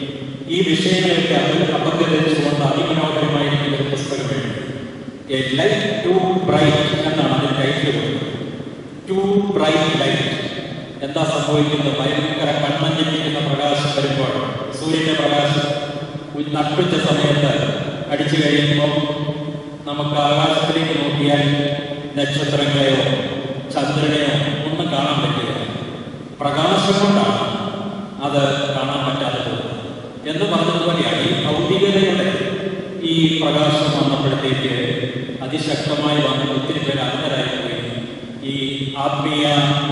ഈ വിഷയങ്ങളൊക്കെ അതിൽ അപഗ്രഹിച്ചുകൊണ്ട് അതിമനോഹരമായിരിക്കുന്ന ഒരു പുസ്തകം എഴുതി എ ലൈറ്റ് ടു ബ്രൈറ്റ് എന്നാണ് അതിന് ടൈറ്റിൽ കൊടുക്കുന്നത് ടു ബ്രൈറ്റ് ലൈറ്റ് എന്താ സംഭവിക്കുന്നത് ഭയങ്കര കൺമഞ്ഞിരിക്കുന്ന പ്രകാശം വരുമ്പോൾ സൂര്യന്റെ പ്രകാശം ഉ- നട്ടുച്ച സമയത്ത് അടിച്ചു കഴിയുമ്പോൾ നമുക്ക് ആകാശത്തിലേക്ക് നോക്കിയാൽ നക്ഷത്രങ്ങളെയോ ചന്ദ്രനെയോ ഒന്നും കാണാൻ പറ്റില്ല പ്രകാശം കൊണ്ടാണ് അത് കാണാൻ പറ്റാതെ പോകുന്നത് എന്ന് പറഞ്ഞതുപോലെയാണ് ഈ ഭൗതികതയുടെ ഈ പ്രകാശം വന്നപ്പോഴത്തേക്ക് അതിശക്തമായി വന്ന് ഒത്തിരി പേര് അന്ധരായി പോയി ഈ ആത്മീയ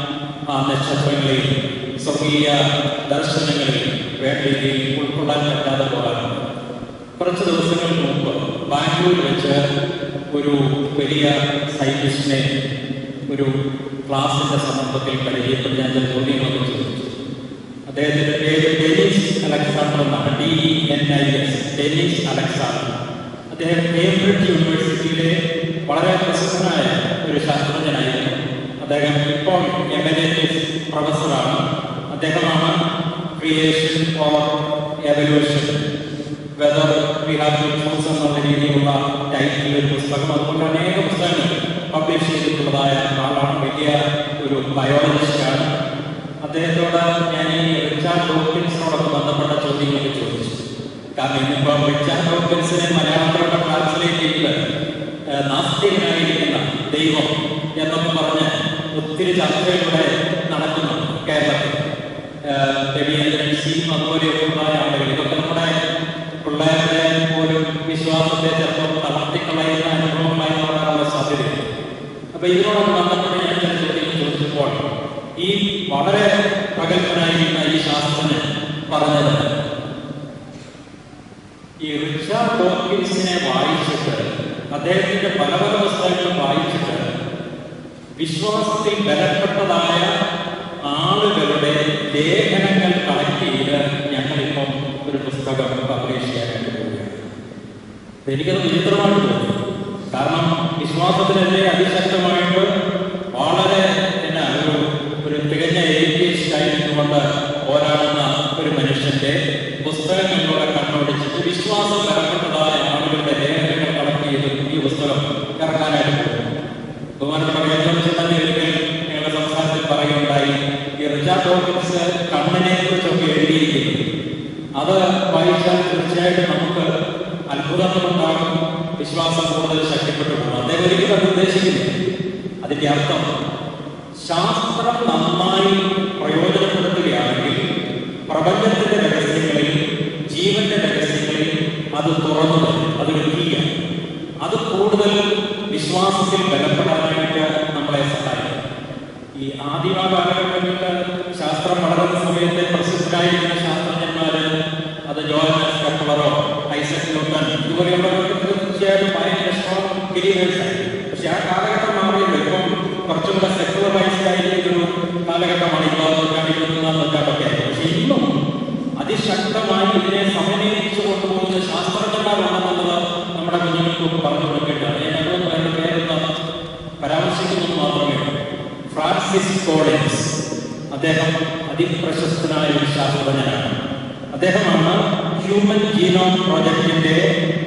ആ നക്ഷത്രങ്ങളിൽ സ്വർഗീയ ദർശനങ്ങളിൽ വേണ്ട രീതിയിൽ ഉൾക്കൊള്ളാൻ പറ്റാതെ പോകാൻ കുറച്ച് ദിവസങ്ങൾക്ക് മുമ്പ് ബാംഗ്ലൂർ വെച്ച് ഒരു വലിയ സയന്റിസ്റ്റിനെ ഒരു ക്ലാസിന്റെ സന്ദർഭത്തിൽ പരിചയപ്പെട്ട് ഞാൻ ചില ചോദ്യങ്ങളൊക്കെ ചോദിച്ചു അദ്ദേഹത്തിന്റെ പേര് ഡെനീസ് അലക്സാണ്ടർ എന്നാണ് D E N I S Denis Alexander അദ്ദേഹം കേംബ്രിഡ്ജ് യൂണിവേഴ്സിറ്റിയിലെ വളരെ പ്രസിദ്ധനായ ഒരു ശാസ്ത്രജ്ഞനായിരുന്നു അദ്ദേഹം ഇപ്പോൾ എമനേറ്റീവ് പ്രൊഫസറാണ് അദ്ദേഹമാണ് creation or evolution whether we have to choose എന്നുള്ള രീതിയിലുള്ള ടൈറ്റിൽ ഒരു പുസ്തകം അതുകൊണ്ട് അനേക പുസ്തകങ്ങൾ പബ്ലിഷ് ചെയ്തിട്ടുള്ളതായ ആളാണ് വലിയ ഒരു ബയോളജിസ്റ്റാണ് അദ്ദേഹത്തോട് ഞാൻ ഈ റിച്ചാർഡ് ഡോക്കിൻസിനോടൊക്കെ ബന്ധപ്പെട്ട ചോദ്യങ്ങളൊക്കെ ചോദിച്ചു കാരണം ഇന്നിപ്പോൾ റിച്ചാർഡ് ഡോക്കിൻസിനെ മലയാളത്തിലൂടെ ട്രാൻസ്ലേറ്റ് ചെയ്ത് ഏഹ്, നാസ്തികനായിരിക്കുന്ന ദൈവം എന്നൊക്കെ പറഞ്ഞ് ഒത്തിരി ചർച്ചകളിലൂടെ നടക്കുന്നു കേരളത്തിൽ ഏഹ്, രവീന്ദ്രൻ സിംഗ് അതുപോലെയുള്ള ആളുകൾ ഇതൊക്കെ നമ്മുടെ പിള്ളേരുടെ ഒരു വിശ്വാസത്തെ ചിലപ്പോൾ തളർത്തിക്കളയുന്ന അനുഭവങ്ങളായി മാറാനുള്ള സാധ്യതയുണ്ട് അപ്പൊ ഇതിനോടൊക്കെ ബന്ധപ്പെട്ട് ഞാൻ ചില ചോദ്യങ്ങൾ ചോദിച്ചപ്പോൾ ഈ വളരെ പ്രഗത്ഭനായിരിക്കുന്ന ഈ ശാസ്ത്രജ്ഞൻ പറഞ്ഞത് ഈ റിച്ചാർഡ് ഡോക്കിൻസിനെ വായിച്ചിട്ട് അദ്ദേഹത്തിന്റെ പല പല പുസ്തകങ്ങളും വായിച്ചിട്ട് വിശ്വാസത്തിൽ ബലപ്പെട്ടതായ ആളുകളുടെ ലേഖനങ്ങൾ കളക്ട് ചെയ്ത് ഞങ്ങളിപ്പം ഒരു പുസ്തകം പബ്ലിഷ് ചെയ്യാനായിട്ട് പോവുകയാണ് അപ്പൊ എനിക്കത് വിചിത്രമായിട്ട് തോന്നി കാരണം വിശ്വാസത്തിനെതിരെ അതിശക്തമായിട്ട് വളരെ എന്നാ ഒരു ഒരു തികഞ്ഞ ഏകീസ്റ്റ് ആയിരുന്നുകൊണ്ട് പോരാടുന്ന ഒരു മനുഷ്യന്റെ പുസ്തകങ്ങളിലൂടെ കണ്ണോടിച്ചിട്ട് വിശ്വാസം ബലപ്പെട്ടതായ ആളുകളുടെ ലേഖനങ്ങൾ കളക്ട് ചെയ്ത് ഈ പുസ്തകം ഇറക്കാനായിട്ട് പോകുന്നു ബഹുമാനപ്പെട്ട വ്യാഖ്യാനിച്ചു തന്നെ ഒരിക്കൽ ഞങ്ങളുടെ സംസാരത്തിൽ പറയുകയുണ്ടായി ഈ റിച്ചാർഡ് ഡോക്കിൻസ് കണ്ണിനെ കുറിച്ചൊക്കെ എഴുതിയിരിക്കുന്നു അത് വായിച്ചാൽ തീർച്ചയായിട്ടും നമുക്ക് അത്ഭുതങ്ങളുണ്ടാകും വിശ്വാസം കൂടുതൽ ശക്തിപ്പെട്ടു പോകും അദ്ദേഹം ഒരിക്കലും അത് ഉദ്ദേശിക്കുന്നില്ല അതിന്റെ അർത്ഥം ശാസ്ത്രം നന്നായി പ്രയോജനപ്പെടുത്തുകയാണെങ്കിൽ പ്രപഞ്ചത്തിന്റെ രഹസ്യങ്ങളിൽ ജീവന്റെ രഹസ്യങ്ങളിൽ അത് തുറന്നു തരും അതൊരു കീയാണ് അത് കൂടുതൽ വിശ്വാസത്തിൽ ബലപ്പെടാനായിട്ട് നമ്മളെ സഹായിക്കും ഈ ആദിമ കാലഘട്ടങ്ങളിൽ ശാസ്ത്രം വളരുന്ന സമയത്തെ പ്രസിദ്ധരായിരിക്കുന്ന ശാസ്ത്രജ്ഞന്മാര് അത് ജോഹനസ് കപ്ലറോ ഐസക് ന്യൂട്ടൺ ഇതുപോലെയുള്ളവർക്ക് തീർച്ചയായിട്ടും ഭയങ്കര സ്ട്രോങ് ബിലീവേഴ്സ് ആയി പക്ഷെ ആ കാലഘട്ടം മാറിയല്ലോ ഇപ്പം കുറച്ചും കൂടെ സെക്യുലറൈസ്ഡ് ആയിരിക്കുന്ന ഒരു കാലഘട്ടമാണ് ഇരുപതാം നൂറ്റാണ്ട് ഇരുപത്തൊന്നാം നൂറ്റാണ്ടൊക്കെ പക്ഷെ ഇന്നും അതിശക്തമായി ഇതിനെ സമന്വയിച്ചു കൊണ്ടുപോകുന്ന ശാസ്ത്രജ്ഞന്മാരുണ്ടെന്നുള്ളത് നമ്മുടെ കുഞ്ഞുങ്ങൾക്ക് പറഞ്ഞു കൊടുക്കേണ്ടതാണ് ഞാൻ രണ്ടു പേരുടെ പേരൊന്ന് പരാമർശിക്കുന്നത് മാത്രമേ ഉള്ളൂ ഫ്രാൻസിസ് കോളിൻസ് അദ്ദേഹം അതിപ്രശസ്തനായ ഒരു ശാസ്ത്രജ്ഞനാണ് അദ്ദേഹമാണ് ഹ്യൂമൻ ജീനോം പ്രോജക്റ്റിന്റെ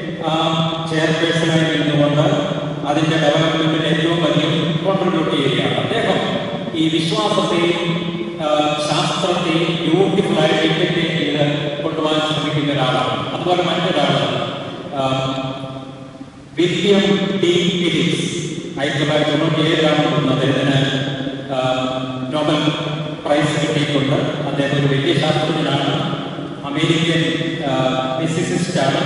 ചെയർപേഴ്സണായി നിന്നുകൊണ്ട് അതിന്റെ ഡെവലപ്മെന്റിന് ഏറ്റവും അധികം കോൺട്രിബ്യൂട്ട് ചെയ്യുകയാണ് അദ്ദേഹം ഈ വിശ്വാസത്തെയും ആ, ശാസ്ത്രത്തെയും ബ്യൂട്ടിഫുൾ ആയിട്ട് ഇന്റഗ്രേറ്റ് ചെയ്ത് കൊണ്ടുപോകാൻ ശ്രമിക്കുന്ന ഒരാളാണ് അതുപോലെ മറ്റൊരാള് ആ, വില്യം ഡി ഫിലിപ്സ് ആയിരത്തി തൊള്ളായിരത്തി തൊണ്ണൂറ്റി ഏഴിലാണ് തോന്നുന്നത് അദ്ദേഹത്തിന് ആ, നോബൽ പ്രൈസ് കിട്ടിയിട്ടുണ്ട് അദ്ദേഹം ഒരു വലിയ ശാസ്ത്രജ്ഞനാണ് അമേരിക്കൻ ഫിസിസിസ്റ്റ് ആണ്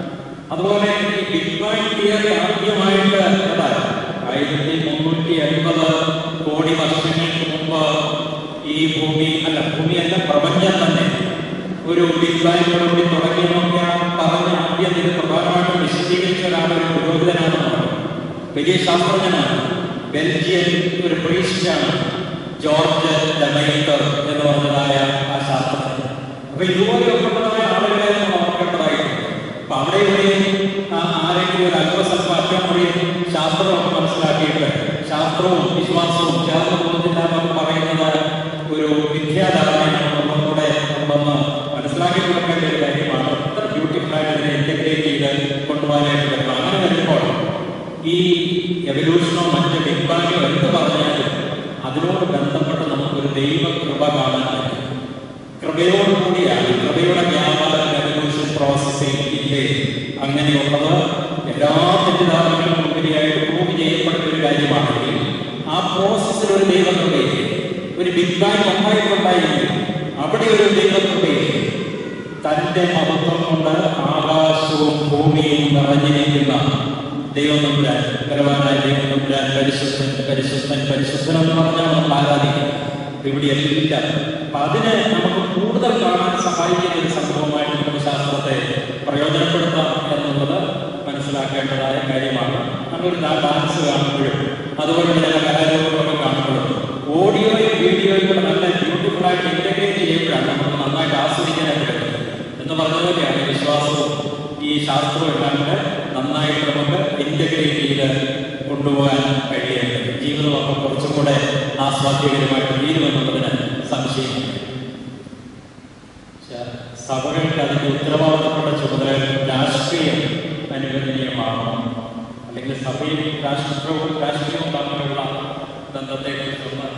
അതുപോലെ ഈ ബിഗ് ബാങ് തിയറി ആദ്യമായിട്ട് ഏതാണ് ആയിരത്തി മുന്നൂറ്റി അൻപത് കോടി വർഷങ്ങൾക്ക് മുമ്പ് ഈ ഭൂമി അല്ല ഭൂമി അല്ല പ്രപഞ്ചം തന്നെ ഒരു ബിഗ് ബാങ്കോടുകൂടി തുടങ്ങിയെന്നൊക്കെ പറഞ്ഞ ആദ്യം ഇത് പ്രധാനമായിട്ടും വിശദീകരിച്ച ഒരാൾ ഒരു പുരോഹിതനാണെന്ന് പറഞ്ഞു വലിയ ശാസ്ത്രജ്ഞനാണ് ബെൽജിയൻ ഒരു പ്രീസ്റ്റാണ് ജോർജ് ഡമൈക്കർ എന്ന് പറഞ്ഞതായ ആ ശാസ്ത്രജ്ഞൻ അപ്പൊ ഇതുപോലെയൊക്കെയുള്ളതായ ആളുകളെ നമ്മൾ ഓർക്കേണ്ടതായിട്ടുണ്ട് അപ്പൊ അവിടെ ഇവിടെയും ആ ആരെങ്കിലും ഒരു അല്പസ്വല്പം അറ്റം മുറിയും ശാസ്ത്രമൊക്കെ മനസ്സിലാക്കിയിട്ട് ശാസ്ത്രവും വിശ്വാസവും ചേർന്ന് പോകുന്നില്ല എന്നൊക്കെ പറയുന്നത് ഒരു വിദ്യാധാരണയാണ് നമ്മളൂടെ ഉണ്ടെന്ന് മനസ്സിലാക്കി കൊടുക്കേണ്ട ഒരു കാര്യമാണ് അത്ര ബ്യൂട്ടിഫുൾ ആയിട്ട് ഇതിനെ ഇന്റഗ്രേറ്റ് ചെയ്ത് കൊണ്ടുപോകാനായിട്ട് പറ്റും അങ്ങനെ വരുമ്പോൾ ഈ എവല്യൂഷനോ മറ്റ് ബിഗ് ബാങ്ങോ എന്ത് പറഞ്ഞാലും അതിനോട് ബന്ധപ്പെട്ട് നമുക്കൊരു ദൈവ കൃപ കാണാൻ പറ്റും കൃപയോടുകൂടിയാണ് കൃപയുടെ വ്യാപാരം എവല്യൂഷൻ പ്രോസസ്സിംഗ് ഇല്ലേ അങ്ങനെയുള്ളത് എല്ലാ തെറ്റിദ്ധാരണകൾക്കും ഉപരിയായിട്ട് പ്രൂവ് ചെയ്യപ്പെട്ട ഒരു കാര്യമാണെങ്കിൽ ആ പ്രോസസ്സിൽ ഒരു ദൈവകൃപയില്ലേ ഒരു ബിഗ് ബാങ് ഉണ്ടായിട്ടുണ്ടായിരുന്നു അവിടെ ഒരു ദൈവകൃപയില്ലേ തന്റെ മഹത്വം കൊണ്ട് ആകാശവും ഭൂമിയും നിറഞ്ഞിരിക്കുന്ന ദൈവം നമ്പുരാൻ പരമാനായ ദൈവം നമ്പുരാൻ പരിശുദ്ധൻ പരിശുദ്ധൻ പരിശുദ്ധൻ എന്ന് പറഞ്ഞാൽ നമ്മൾ ആരാധിക്കും ഇവിടെ എല്ലാം അപ്പൊ അതിനെ നമുക്ക് കൂടുതൽ കാണാൻ സഹായിക്കുന്ന ഒരു സംഭവമായിട്ട് നമുക്ക് ശാസ്ത്രത്തെ പ്രയോജനപ്പെടുത്താം എന്നുള്ളത് മനസ്സിലാക്കേണ്ടതായ കാര്യമാണ് നമ്മളൊരു ഡാ- ഡാൻസ് കാണുമ്പോഴും അതുപോലെ ചില കലാരൂപങ്ങളൊക്കെ കാണുമ്പോഴും ഓഡിയോയും വീഡിയോയും കൂടെ നല്ല ബ്യൂട്ടിഫുൾ ആയിട്ട് ഇന്റഗ്രേറ്റ് ചെയ്യുമ്പോഴാണ് നമുക്ക് നന്നായിട്ട് ആസ്വദിക്കാനായിട്ട് പറ്റുന്നത് എന്ന് പറഞ്ഞതുപോലെയാണ് വിശ്വാസവും ഈ ശാസ്ത്രവും എല്ലാം കൂടെ നന്നായിട്ട് നമുക്ക് ഇന്റഗ്രേറ്റ് ചെയ്ത് കൊണ്ടുപോകാൻ കഴിയേണ്ടത് ജീവിതമൊക്കെ കുറച്ചും കൂടെ ആസ്വാദ്യകരമായിട്ട് തീരുമെന്നുള്ളതിന് സംശയമില്ല ച- സഭകൾക്ക് അതിന്റെ ഉത്തരവാദിത്തപ്പെട്ട ചുമതല രാഷ്ട്രീയം അനുവദനീയമാണോ അല്ലെങ്കിൽ സഭയും രാഷ്ട്രവും രാഷ്ട്രീയവും തമ്മിലുള്ള ബന്ധത്തെ കുറിച്ചൊന്ന്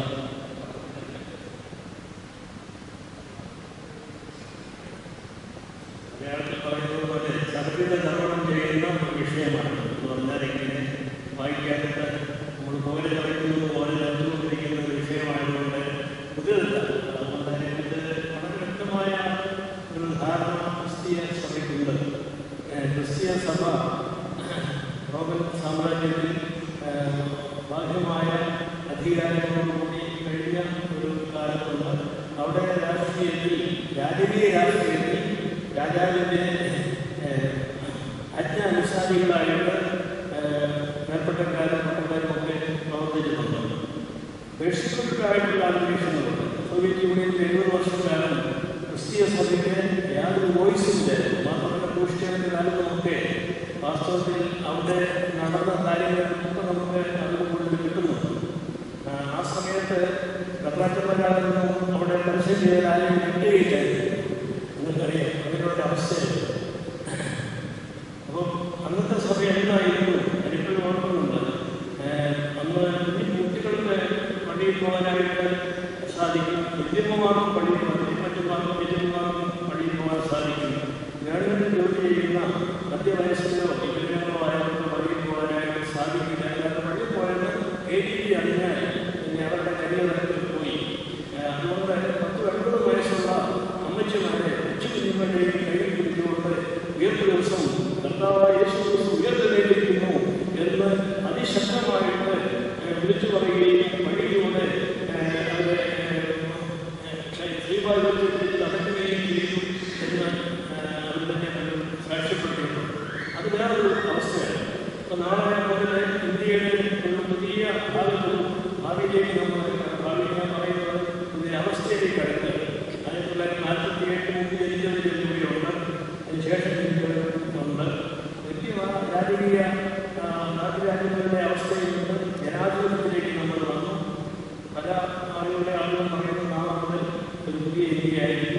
നേരത്തെ പറയുന്നത് പോലെ സർവ്വത നിർവഹണം ചെയ്യുന്ന ഒരു വിഷയമാണ് എന്ന് പറഞ്ഞാൽ ഇങ്ങനെ വായിക്കാനായിട്ട് നമ്മൾ പോലെ പറയുന്നത് പോലെ നടന്നുകൊണ്ടിരിക്കുന്ന ഒരു വിഷയമായതുകൊണ്ട് പുതിയതല്ല അതുകൊണ്ട് തന്നെ ഇത് വളരെ വ്യക്തമായ ഒരു ധാരണ ക്രിസ്തീയ സഭയ്ക്കുണ്ട് ഏഹ് ക്രിസ്തീയ സഭ റോമൻ സാമ്രാജ്യത്തിൽ ഏഹ് ബാഹ്യമായ അധികാരങ്ങളോടുകൂടി കഴിഞ്ഞ ഒരു കാലത്തുണ്ട് അവിടെ രാഷ്ട്രീയത്തിൽ രാജകീയ രാഷ്ട്രീയത്തിൽ രാജാവിൻ്റെ ഏഹ്, അജ്ഞാനുസാരികളായിട്ട് ഏഹ്, മേൽപ്പട്ടക്കാരും പട്ടക്കാരും ഒക്കെ പ്രവർത്തിച്ചിട്ടുണ്ട് ബഹിഷ്കൃതരായിട്ടുള്ള അന്തരീക്ഷങ്ങളുണ്ട് സോവിയറ്റ് യൂണിയനിൽ എഴുപത് വർഷക്കാലം ക്രിസ്തീയ സഭയ്ക്ക് യാതൊരു വോയിസും ഇല്ലായിരുന്നു മാത്രമല്ല ക്രിസ്ത്യാനിന്റെ കാലത്തുമൊക്കെ വാസ്തവത്തിൽ അവിടെ നടന്ന കാര്യങ്ങളൊക്കെ നമുക്ക് അതിന് കൂടുതൽ കിട്ടുന്നുണ്ട് ആ, ആ സമയത്ത് കത്രാറ്റന്മാരാകുന്നു അവിടെ പരസ്യം ചെയ്യാൻ ആരെയും കിട്ടുകയില്ലായിരുന്നു നിങ്ങൾക്കറിയാം അങ്ങനെയുള്ള അവസ്ഥയായിരുന്നു അപ്പം അന്നത്തെ സഭ എന്തായിരുന്നു എനിക്കൊരു ഓർമ്മയുണ്ട് ഏഹ് അന്ന് കുഞ്ഞു കുട്ടികൾക്ക് പള്ളിയിൽ പോകാനായിട്ട് സാധിക്കും വല്യമ്മമാർക്കും പള്ളിയിൽ പോകാൻ വല്യമ്മമാർക്കും വല്യമ്മമാർക്കും പള്ളിയിൽ പോകാൻ സാധിക്കും ഗവൺമെന്റ് ജോലി ചെയ്യുന്ന മധ്യവയസ്കരോ വികലങ്ങളോ ആയവർക്ക് പള്ളിയിൽ പോകാനായിട്ട് സാധിക്കില്ല കാരണം പള്ളിയിൽ പോയത് എ ഡി പി അറിഞ്ഞാൽ പിന്നെ അവരുടെ കരിയറിൽ പോയി ഏഹ് അതുകൊണ്ട് പത്ത് ഒൻപത് വയസ്സുള്ള അമ്മച്ചിമാരെ കൊച്ചു കുഞ്ഞുങ്ങളുടെയും കയ്യിൽ പിടിച്ചുകൊണ്ട് ഉയർത്ത ദിവസം കർത്താവായ യേശു ക്രിസ്തു ഉയർത്തെഴുന്നേറ്റിരിക്കുന്നു എന്ന് അതിശക്തമായിട്ട് ഏഹ് വിളിച്ചു പറയുകയും വഴിയിലൂടെ ഏഹ് അവരെ ശ്രീപാദത്തിൽ നടക്കുകയും ചെയ്തു എന്ന് ഏഹ് അവർ തന്നെ അത് സാക്ഷ്യപ്പെട്ടിട്ടുണ്ട് അത് വേറൊരു അവസ്ഥയാണ് ഇപ്പൊ നാളെ മുതൽ ഇന്ത്യയുടെ ഒരു പുതിയ ഭാഗത്ത് ഭാവിയിലേക്ക് നമ്മൾ ഭാവി ഞാൻ പറയുന്നത് പുതിയ അവസ്ഥയിലേക്ക് അടുത്ത് ആയിരത്തി തൊള്ളായിരത്തി നാൽപ്പത്തി ഏഴ് മുമ്പ് ജനിച്ചവരിൽ കൂടിയുണ്ട് അതിനുശേഷം ജനിച്ചവരുണ്ട് വലിയ രാജകീയ ആ, നാട്ടുരാജ്യങ്ങളുടെ അവസ്ഥയിൽ നിന്ന് ജനാധിപത്യത്തിലേക്ക് നമ്മൾ വന്നു പല ആളുകളുടെ ആളുകൾ പറയുന്നത് നാളെ മുതൽ ഒരു പുതിയ ഇന്ത്യയായിരിക്കും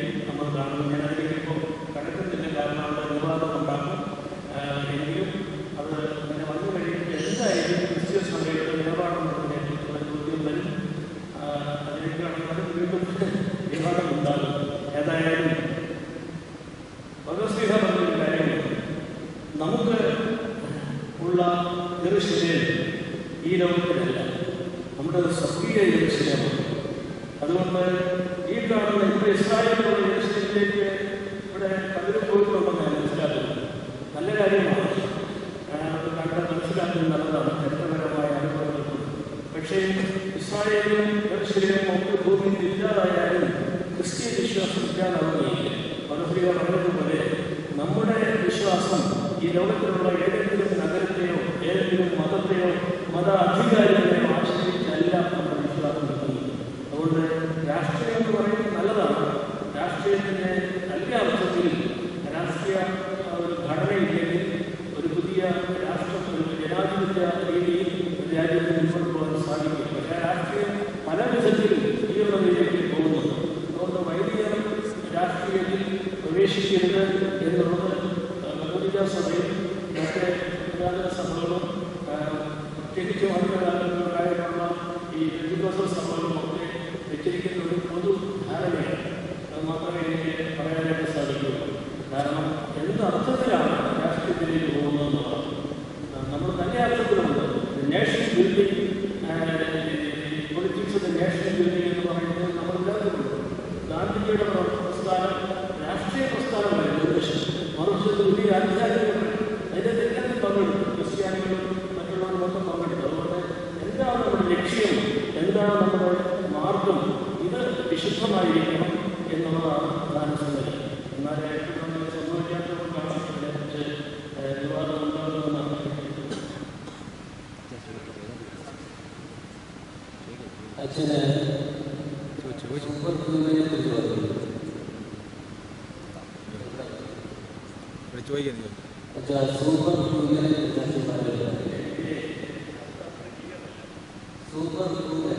ഈ കാണുന്ന ഇപ്പോൾ ഇസ്രായേലിലുള്ള യേശുവിലേക്ക് ഇവിടെ പലരും പോയിട്ടുണ്ടെന്ന് ഞാൻ മനസ്സിലാക്കുന്നത് നല്ല കാര്യമാണ് ആ, അത് കണ്ട് മനസ്സിലാക്കുന്നത് നല്ലതാണ് ചരിത്രപരമായ അനുഭവങ്ങൾ പക്ഷേ ഇസ്രായേലും യേശുവിനും ഒക്കെ ഭൂമിയിൽ ഇല്ലാതായാലും ക്രിസ്ത്യൻ വിശ്വാസം ഇല്ലാതാവുകയില്ല മനോഹരിക പറഞ്ഞതുപോലെ നമ്മുടെ വിശ്വാസം ഈ ലോകത്തിലുള്ള ഏതെങ്കിലും നഗരത്തെയോ ഏതെങ്കിലും മതത്തെയോ മത അധികാരികളെയോ ആശ്രയിച്ചല്ല നമ്മുടെ വിശ്വാസം നിൽക്കുന്നത് അതുകൊണ്ട് രാഷ്ട്രീയം എന്ന് പറയുന്നത് നല്ലതാണ് രാഷ്ട്രീയത്തിൻ്റെ നല്ല അർത്ഥത്തിൽ രാഷ്ട്രീയ ആ, ഒരു ഘടനയില്ലെങ്കിൽ ഒരു പുതിയ രാഷ്ട്രം ഒരു ജനാധിപത്യ രീതിയിൽ ഒരു രാജ്യത്ത് മുന്നോട്ട് പോകാൻ സാധിക്കും പക്ഷേ ആ രാഷ്ട്രീയം പല വിധത്തിൽ തീവ്രതയിലേക്ക് പോകുന്നു അതുകൊണ്ട് വൈദിക രാഷ്ട്രീയത്തിൽ പ്രവേശിക്കരുത് എന്നുള്ളത് കത്തോലിക്ക സഭയും മറ്റ് പുരാതന സഭകളും ആ, പ്രത്യേകിച്ചും അടുത്ത കാലങ്ങളിലുണ്ടായിട്ടുള്ള ഈ പെന്തിക്കോസ്റ്റൽ സഭകളും ഒക്കെ വെച്ചിരിക്കുന്ന ഒരു പൊതു ധാരണയാണ് അത് മാത്രമേ എനിക്ക് പറയാനായിട്ട് സാധിക്കുകയുള്ളൂ കാരണം എന്ത് അർത്ഥത്തിലാണ് രാഷ്ട്രീയത്തിലേക്ക് പോകുന്നതെന്നുള്ളത് നമ്മൾ നല്ല അർത്ഥത്തിലുണ്ട് nation building politics of nation building എന്ന് പറയുന്നത് നമ്മൾ എല്ലാവരും ഗാന്ധിജിയുടെ പ്ര- പ്രസ്ഥാനം രാഷ്ട്രീയ പ്രസ്ഥാനമല്ല ഒരുവശം മറുവശത്ത് വലിയ ആചാര്യങ്ങളുണ്ട് അതിൻ്റെ എല്ലാവരും പങ്കെടുത്തു ക്രിസ്ത്യാനികളും മറ്റുള്ളവരും മൊത്തം പങ്കെടുത്തു അതുകൊണ്ട് എന്താണ് നമ്മുടെ ലക്ഷ്യം എന്താണ് നമ്മുടെ മാർഗം ഇത് വിശുദ്ധമായിരിക്കണം എന്നുള്ളതാണ് പ്രധാന സംഗതി എന്നാൽ ഏറ്റവും നമ്മൾ സംഭവിക്കാത്തതുകൊണ്ടാണ് ഇതിനെക്കുറിച്ച് ഏഹ്, വിവാദം ഉണ്ടാകുന്നതെന്നാണ് എനിക്ക് അച്ഛന് സൂപ്പർ ഹ്യൂമനെ കുറിച്ച് പറഞ്ഞു ചോദിക്കുന്നത് അച്ഛാ സൂപ്പർ ഹ്യൂമനെ കുറിച്ച് അച്ഛൻ പറയുന്നത് സൂപ്പർ ഹ്യൂമൻ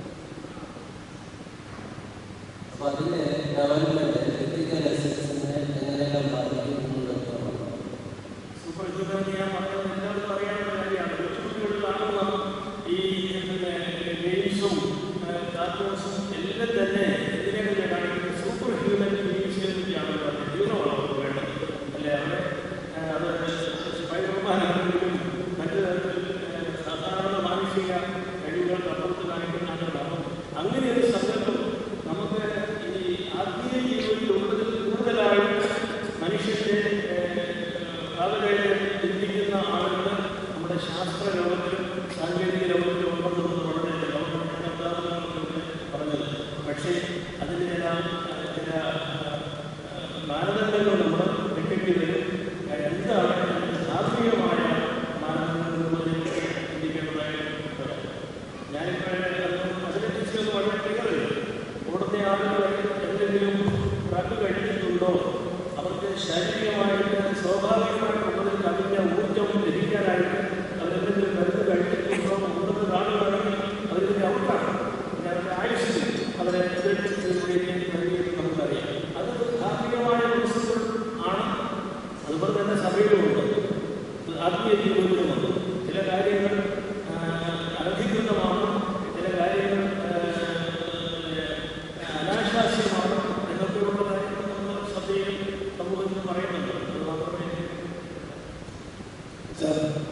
അപ്പൊ അതിന്റെ ഡെവലപ്മെന്റ് എത്തിക്കൽ എസൻസിനെ എങ്ങനെയെല്ലാം ബാധിക്കും എന്നുള്ളത് സൂപ്പർ ഹ്യൂമൻ ഞാൻ പറഞ്ഞത് എല്ലാവർക്കും അറിയാവുന്ന കാര്യമാണ് കൊച്ചുകുട്ടികളിൽ കാണുന്ന ഈ പിന്നെ ഗെയിംസും കാർട്ടൂൺസും എല്ലാം തന്നെ എന്തിനെ കാണിക്കുന്നത് സൂപ്പർ ഹ്യൂമൻ ഫീലിങ്സിനെ പറ്റിയാണ് പറയുന്നത് ഹീറോയാണ് അവർക്ക് വേണ്ടത് അല്ലേ അവിടെ ആ, അത് സ്പൈഡർമാനാണെങ്കിലും മറ്റ് തരത്തിൽ ആ, സാധാരണ മാനസിക കഴിവുകൾക്ക് അപ്പുറത്ത് കാണിക്കുന്ന ആളുകളാണ് അങ്ങനെ ഒരു സന്ദർഭം നമുക്ക് ഈ ആത്മീയ ജീവിതത്തിൽ ഉള്ളതിൽ കൂടുതലായിട്ട് മനുഷ്യന്റെ കാലവേളയിൽ ചിന്തിക്കുന്ന ആളുകൾ നമ്മുടെ ശാസ്ത്ര ലോകത്തിലും സാങ്കേതിക ലോകത്തിലും ഉണ്ടെന്നുള്ളത് വളരെ ലോകത്തിന്റെ ഉദാഹരണങ്ങളൊക്കെ പറഞ്ഞത് പക്ഷേ അതിനെല്ലാം ചില ആ, മാനദണ്ഡങ്ങൾ നമ്മൾ വെക്കേണ്ടി വരും ആ, എന്താണ് അതിന്റെ ധാർമ്മികമായ മാനദണ്ഡങ്ങൾ എന്നുള്ളതിനെ ചിന്തിക്കേണ്ടതായിട്ട് വരാം ഞാനിപ്പോൾ അതിനെക്കുറിച്ച് വളരെ ക്ലിയറില്ല ഇവിടുത്തെ ആളുകൾ എന്തെങ്കിലും ഡ്രഗ് കഴിച്ചിട്ടുണ്ടോ അവർക്ക് ശാരീരികമായിട്ട് സ്വാഭാവികമായിട്ടുള്ളതിൽ കവിഞ്ഞ ഊർജ്ജം ലഭിക്കാനായിട്ട് അവരെന്തെങ്കിലും മരുന്ന് കഴിച്ചിട്ടുണ്ടോ ഉണ്ടെന്ന് കാണുകയാണെങ്കിൽ അവരിതിൻ്റെ ഔട്ടാണ് പിന്നെ അവരുടെ ആയുസ്സിൽ അവരെ എതിർക്കുന്നതിലേക്ക് നൽകിയിട്ട് നമുക്കറിയാം അത് ധാർമ്മികമായ പ്രിൻസിപ്പിൾ ആണ് അതുപോലെ തന്നെ സഭയിലുമുണ്ട് ആത്മീയ ജീവിതത്തിലുമുണ്ട് ചില കാര്യങ്ങൾ ആ, അനധികൃതമാണ് ചില കാര്യങ്ങൾ ആ, അനാശാസ്യമാണ് എന്നൊക്കെയുള്ള കാര്യങ്ങൾ നമ്മൾ സഭയിൽ സമൂഹത്തിൽ പറയുന്നുണ്ട് അത് മാത്രമേ അച്ഛാ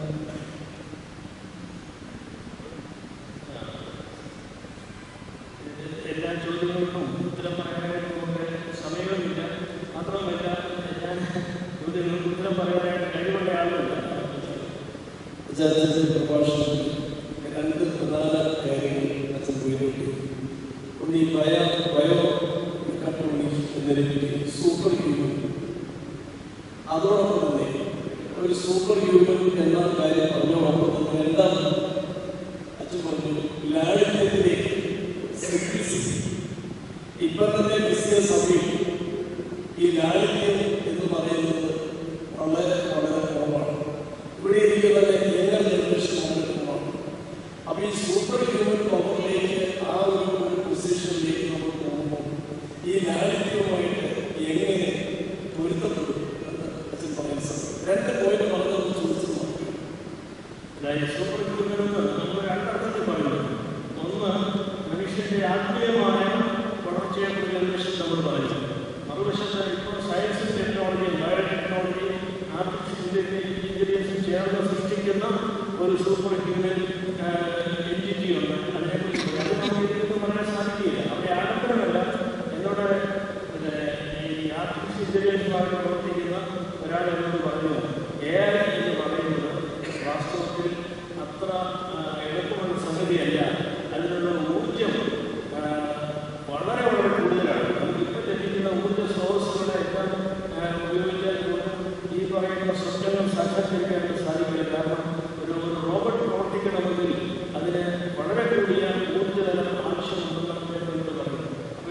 എല്ലാ ചോദ്യങ്ങൾക്കും ഉത്തരം പറയാനായിട്ട് നമുക്ക് സമയമില്ല മാത്രമല്ല ഞാൻ ചോദ്യങ്ങൾക്ക് ഉത്തരം പറയാനായിട്ട് കഴിവുള്ള ആളുമില്ല അച്ഛൻ്റെ പ്രഭാഷണത്തിൽ രണ്ട് പ്രധാന കാര്യങ്ങൾ അച്ഛൻ പോയിട്ടുണ്ട് ഒന്ന് ഈ ബയോ ബയോ കട്ടോണി എന്നതിനെ സൂപ്പർ ഹ്യൂമൻ അതോടൊപ്പം തന്നെ ഒരു സൂപ്പർ ഹ്യൂമൻ എന്ന കാര്യം പറഞ്ഞോടൊപ്പം തന്നെ എന്താണ് അച്ഛൻ പറഞ്ഞു ലാളിത്യത്തിലേക്ക് simplicity. ഇപ്പൊ തന്നെ ക്രിസ്ത്യ സഭയിൽ ഈ ലാളിത്യം എന്ന് പറയുന്നത് വളരെ വളരെ കുറവാണ് ഇവിടെ ഇരിക്കുന്ന യങ്ങർ ജനറേഷൻ വളരെ കുറവാണ് അപ്പൊ ഈ സൂപ്പർ ഹ്യൂമൻ പവറിലേക്ക് ആ ഒരു ഒരു പൊസിഷനിലേക്ക് നമ്മൾ പോകുമ്പോൾ ഈ ലാളിത്യവുമായിട്ട് എങ്ങനെ പൊരുത്തപ്പെടും എന്ന് അച്ഛൻ പറയാൻ സാധിക്കും രണ്ട് പോയിന്റ് പറഞ്ഞത് ചോദിച്ചു നോക്കി അതായത് സൂപ്പർ ഹ്യൂമനെന്ന് നമ്മൾ രണ്ടർത്ഥത്തിൽ പറയുന്നു ഒന്ന് മനുഷ്യന്റെ ആത്മീയമായ വളർച്ചയെക്കുറിച്ച് ഒരു വശം നമ്മൾ പറയുന്നു മറുവശത്ത് ഇപ്പോൾ സയൻസിന്റെ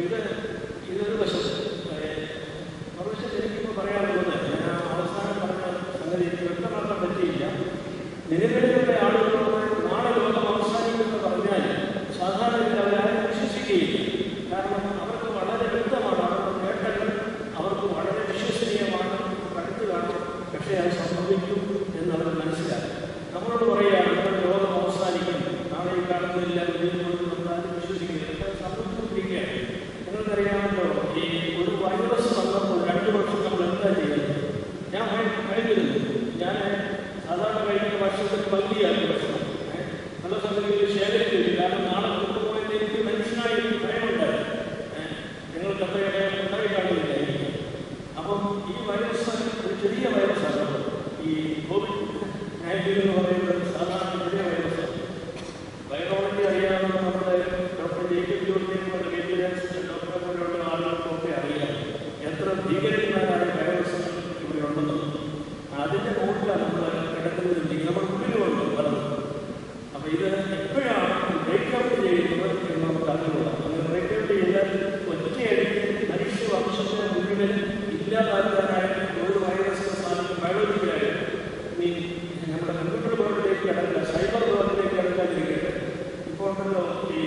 ഇത് ഇതൊരു വശത്ത് ഏഹ്, മറുവശത്ത് എനിക്കിപ്പോൾ പറയാനുള്ളത് ഞാൻ ആ അവസാനം പറഞ്ഞ സംഗതി എനിക്ക് വ്യക്തമാക്കാൻ പറ്റിയില്ല നിലവിലുള്ള ആളുകളോട് നാളെ ലോകം അവസാനിക്കുമെന്ന് പറഞ്ഞാൽ സാധാരണ അവരാരും വിശ്വസിക്കുകയില്ല കാരണം അവർക്ക് വളരെ വ്യക്തമാണ് അവരുടെ നേട്ടങ്ങൾ അവർക്ക് വളരെ വിശ്വസനീയമാണ് കടുത്ത് കാണും പക്ഷേ അത് സംഭവിക്കും എന്നവർ മനസ്സിലാക്കും നമ്മളോട് പറയുകയാണ് നമ്മുടെ ലോകം അവസാനിക്കും നാളെ ഈ കാണുന്നതെല്ലാം ഇതിനോട് നമ്മളാരും വിശ്വസിക്കുന്നില്ല പക്ഷേ അത് സംഭവിച്ചുകൊണ്ടിരിക്കുകയാണ് നിങ്ങൾക്കറിയാമല്ലോ ഈ ഒരു വൈറസ് വന്നപ്പോൾ രണ്ട് വർഷം നമ്മൾ എന്താ ചെയ്യുന്നത് ഞാൻ കഴിക്കുന്നത് ഞാൻ സാധാരണ കഴിക്കുന്ന ഭക്ഷണത്തിൽ പകുതിയാണ് ഭക്ഷണം ഏ? നല്ല സംഗതികൾ ശേഖരിക്കില്ല കാരണം നാളെ കൊണ്ടുപോയത് എനിക്ക് മനുഷ്യനായി എനിക്ക് ഭയമുണ്ടായിരുന്നു ഏ? നിങ്ങൾക്ക് അത്രയൊക്കെ ഉണ്ടായി കാണില്ല എനിക്ക് അപ്പം ഈ വൈറസ് ഒരു ചെറിയ വൈറസാണ് ഈ കോവിഡ് നയൻറ്റീൻ എന്ന് പറയുന്നത് സാധാരണ ചെറിയ വൈറസാണ് വൈറോളജി അറിയാവുന്ന നമ്മുടെ ഡോക്ടർ ജേക്കബ് ജോർജിനെ പോലെ വിജിലൻസ് ഡോക്ടറെ പോലെയുള്ള ആളുകൾക്കൊക്കെ അറിയാം എത്ര ഭീകരന്മാരായ വൈറസുകൾ ഇവിടെ ഉണ്ടെന്ന് അതിൻ്റെ മുകളിലാണ് നമ്മൾ കിടക്കുന്നതെങ്കിൽ നമ്മൾ ഉള്ളിലുണ്ട് പലതും അപ്പോൾ ഇത് എപ്പോഴാണ് ബ്രേക്കൗട്ട് ചെയ്യുന്നത് എന്ന് നമുക്ക് അറിഞ്ഞുകൂടാ അങ്ങനെ ബ്രേക്കൗട്ട് ചെയ്താൽ ഒറ്റയടിക്ക് മനുഷ്യവംശത്തെ മുഴുവൻ ഇല്ലാതാക്കാനായിട്ട് ഒരു വൈറസിന് സാധിക്കും ബയോളജിക്കലായിട്ട് ഈ നമ്മുടെ കമ്പ്യൂട്ടർ വേൾഡിലേക്ക് കിടക്കുക സൈബർ വേൾഡിലേക്ക് കിടക്കാതിരിക്കട്ടെ ഇപ്പോൾ ഉണ്ടല്ലോ ഈ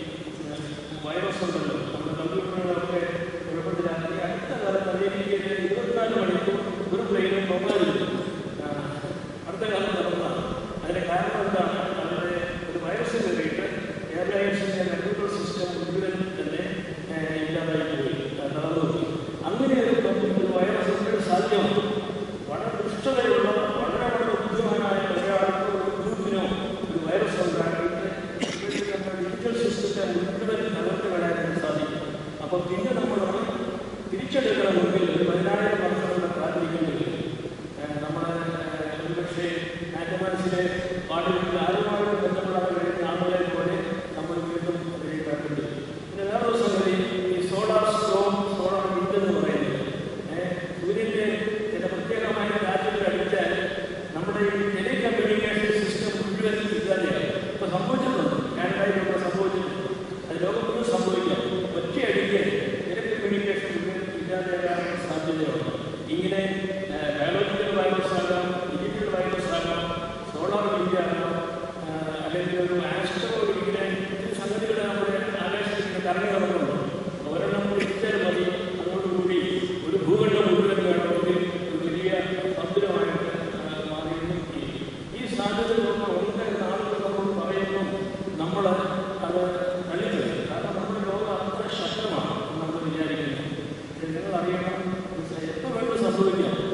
വൈറസ് ഉണ്ടല്ലോ നമ്മുടെ കമ്പ്യൂട്ടറുകളൊക്കെ കുഴപ്പത്തിലാക്കി അടുത്ത കാലത്ത് അമേരിക്കയിൽ ഇരുപത്തിനാല് മണിക്കൂർ ഒരു പ്ലെയിനും പോകാതിരുന്നു ആ, അടുത്ത കാലത്ത് നടന്നതാണ് അതിന്റെ കാരണം എന്താണ് അവരുടെ ഒരു വൈറസ് കയറിയിട്ട് എയർലൈൻസിന്റെ കമ്പ്യൂട്ടർ സിസ്റ്റം മുഴുവൻ തന്നെ ഏഹ്, ഇല്ലാതായി പോയി ആ, തളർന്നു പോയി അങ്ങനെ ഒരു കമ്പ്യൂട്ടർ വൈറസ് എപ്പോഴും സാധ്യമാണ് വളരെ ദുഷ്ടതയുള്ള വളരെ വളരെ ബുദ്ധിമാനായ ഒരാൾക്ക് ഒരു ഗ്രൂപ്പിനോ ഒരു വൈറസ് ഉണ്ടാക്കിയിട്ട് ഇവരുടെ നമ്മുടെ ഡിജിറ്റൽ സിസ്റ്റത്തെ മുഴുവൻ തകർത്ത് വിടാനായിട്ട് സാധിക്കും അപ്പോൾ പിന്നെ നമ്മൾ തിരിച്ചെടുക്കണമെങ്കിൽ ഒരു പതിനായിരം വർഷങ്ങളുടെ കാത്തിരിക്കുന്നില്ല നമ്മുടെ ഒരുപക്ഷെ ആറ്റമാൻസിലെ പാടുകളിൽ ആരുമായിട്ട് ബന്ധപ്പെടാൻ കഴിയുന്ന ആളുകളെ പോലെ നമ്മൾ വീണ്ടും അതിലേക്കാക്കേണ്ടി വരും. പിന്നെ വേറൊരു സംഗതി ഈ സോളാർ സ്റ്റോം സോളാർ വിൻഡ് എന്ന് പറയുന്നത് ഏഹ്, സൂര്യന്റെ ചില പ്രത്യേകമായ കാറ്റുകൾ അടിച്ചാൽ നമ്മുടെ ഈ ടെലികമ്മ്യൂണിക്കേഷൻ സിസ്റ്റം മുഴുവൻ ഇല്ലാതെയായി ഇപ്പൊ സംഭവിച്ചിട്ടുണ്ട് കാനഡയിലൊക്കെ സംഭവിച്ചിട്ടുണ്ട് അത് ലോകം മുഴുവൻ സംഭവിക്കാം ഒറ്റയടിക്ക് ടെലികമ്മ്യൂണിക്കേഷൻ മുഴുവൻ ഇല്ലാതെയാകാൻ സാധ്യതയുണ്ട് ഇങ്ങനെ ബയോളജിക്കൽ വൈറസ് ആകാം ഡിജിറ്റൽ വൈറസ് ആകാം സോളാർ വിൻഡ് ആകാം ആ, അല്ലെങ്കിൽ ഒരു ആസ്ട്രോ ഇങ്ങനെ ഒത്തിരി സംഗതികൾ നമ്മുടെ ആകാശത്തിൽ കറങ്ങി നടക്കുന്നുണ്ട് ഒരെണ്ണം പിടിച്ചാൽ മതി അതോടുകൂടി ഒരു ഭൂഖണ്ഡം മുഴുവൻ വേണമെങ്കിൽ ഒരു വലിയ സമുദ്രമായിട്ട് ആ, മാറിയെന്നും ഈ- ഈ സാധ്യതകളൊക്കെ ഉണ്ട് എന്ന് ആളുകൾ നമ്മൾ പറയുമ്പോൾ നമ്മൾ അത് തള്ളിക്കളയും കാരണം നമ്മുടെ ലോകം അത്ര ശക്തമാണ് എന്ന് നമ്മൾ വിചാരിക്കുന്നത് പക്ഷേ നിങ്ങൾ അറിയണം എപ്പോൾ വേണമെങ്കിലും സംഭവിക്കാം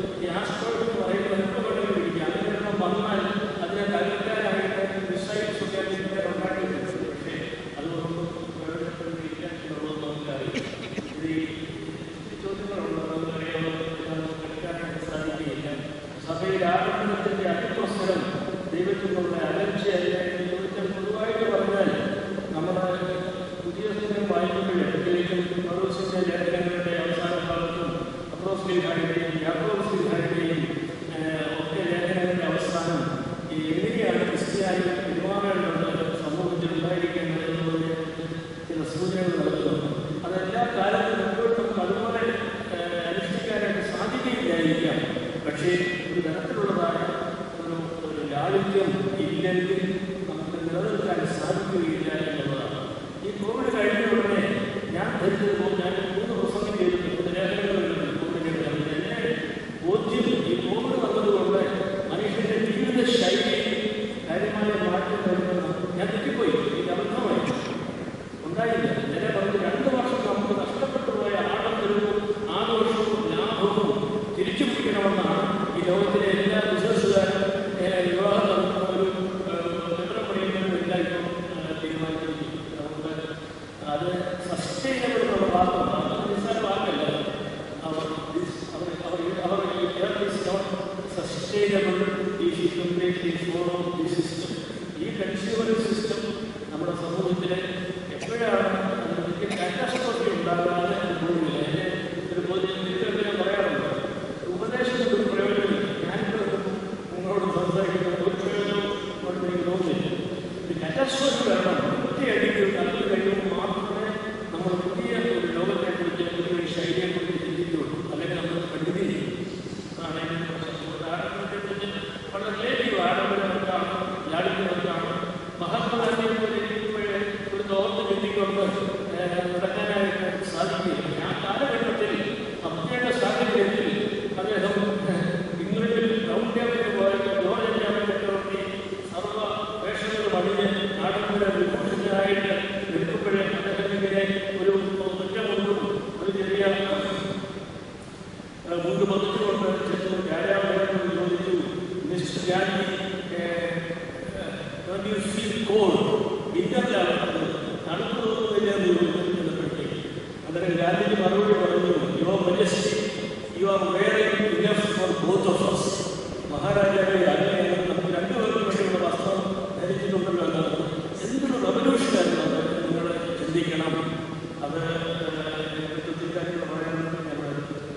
അന്നേരം ഗാന്ധിജി മറുപടി പറഞ്ഞു your majesty you are wearing enough for both of us മഹാരാജാവെ അങ്ങനെ നമുക്ക് രണ്ടുപേർക്കും വേണ്ടിയുള്ള വസ്ത്രം ധരിച്ചിട്ടുണ്ടല്ലോ എന്നാണ് എന്തൊരു റവല്യൂഷനായിരുന്നു അത് നിങ്ങൾ ചിന്തിക്കണം അത് കാര്യങ്ങൾ പറയാനൊന്നും ഞാൻ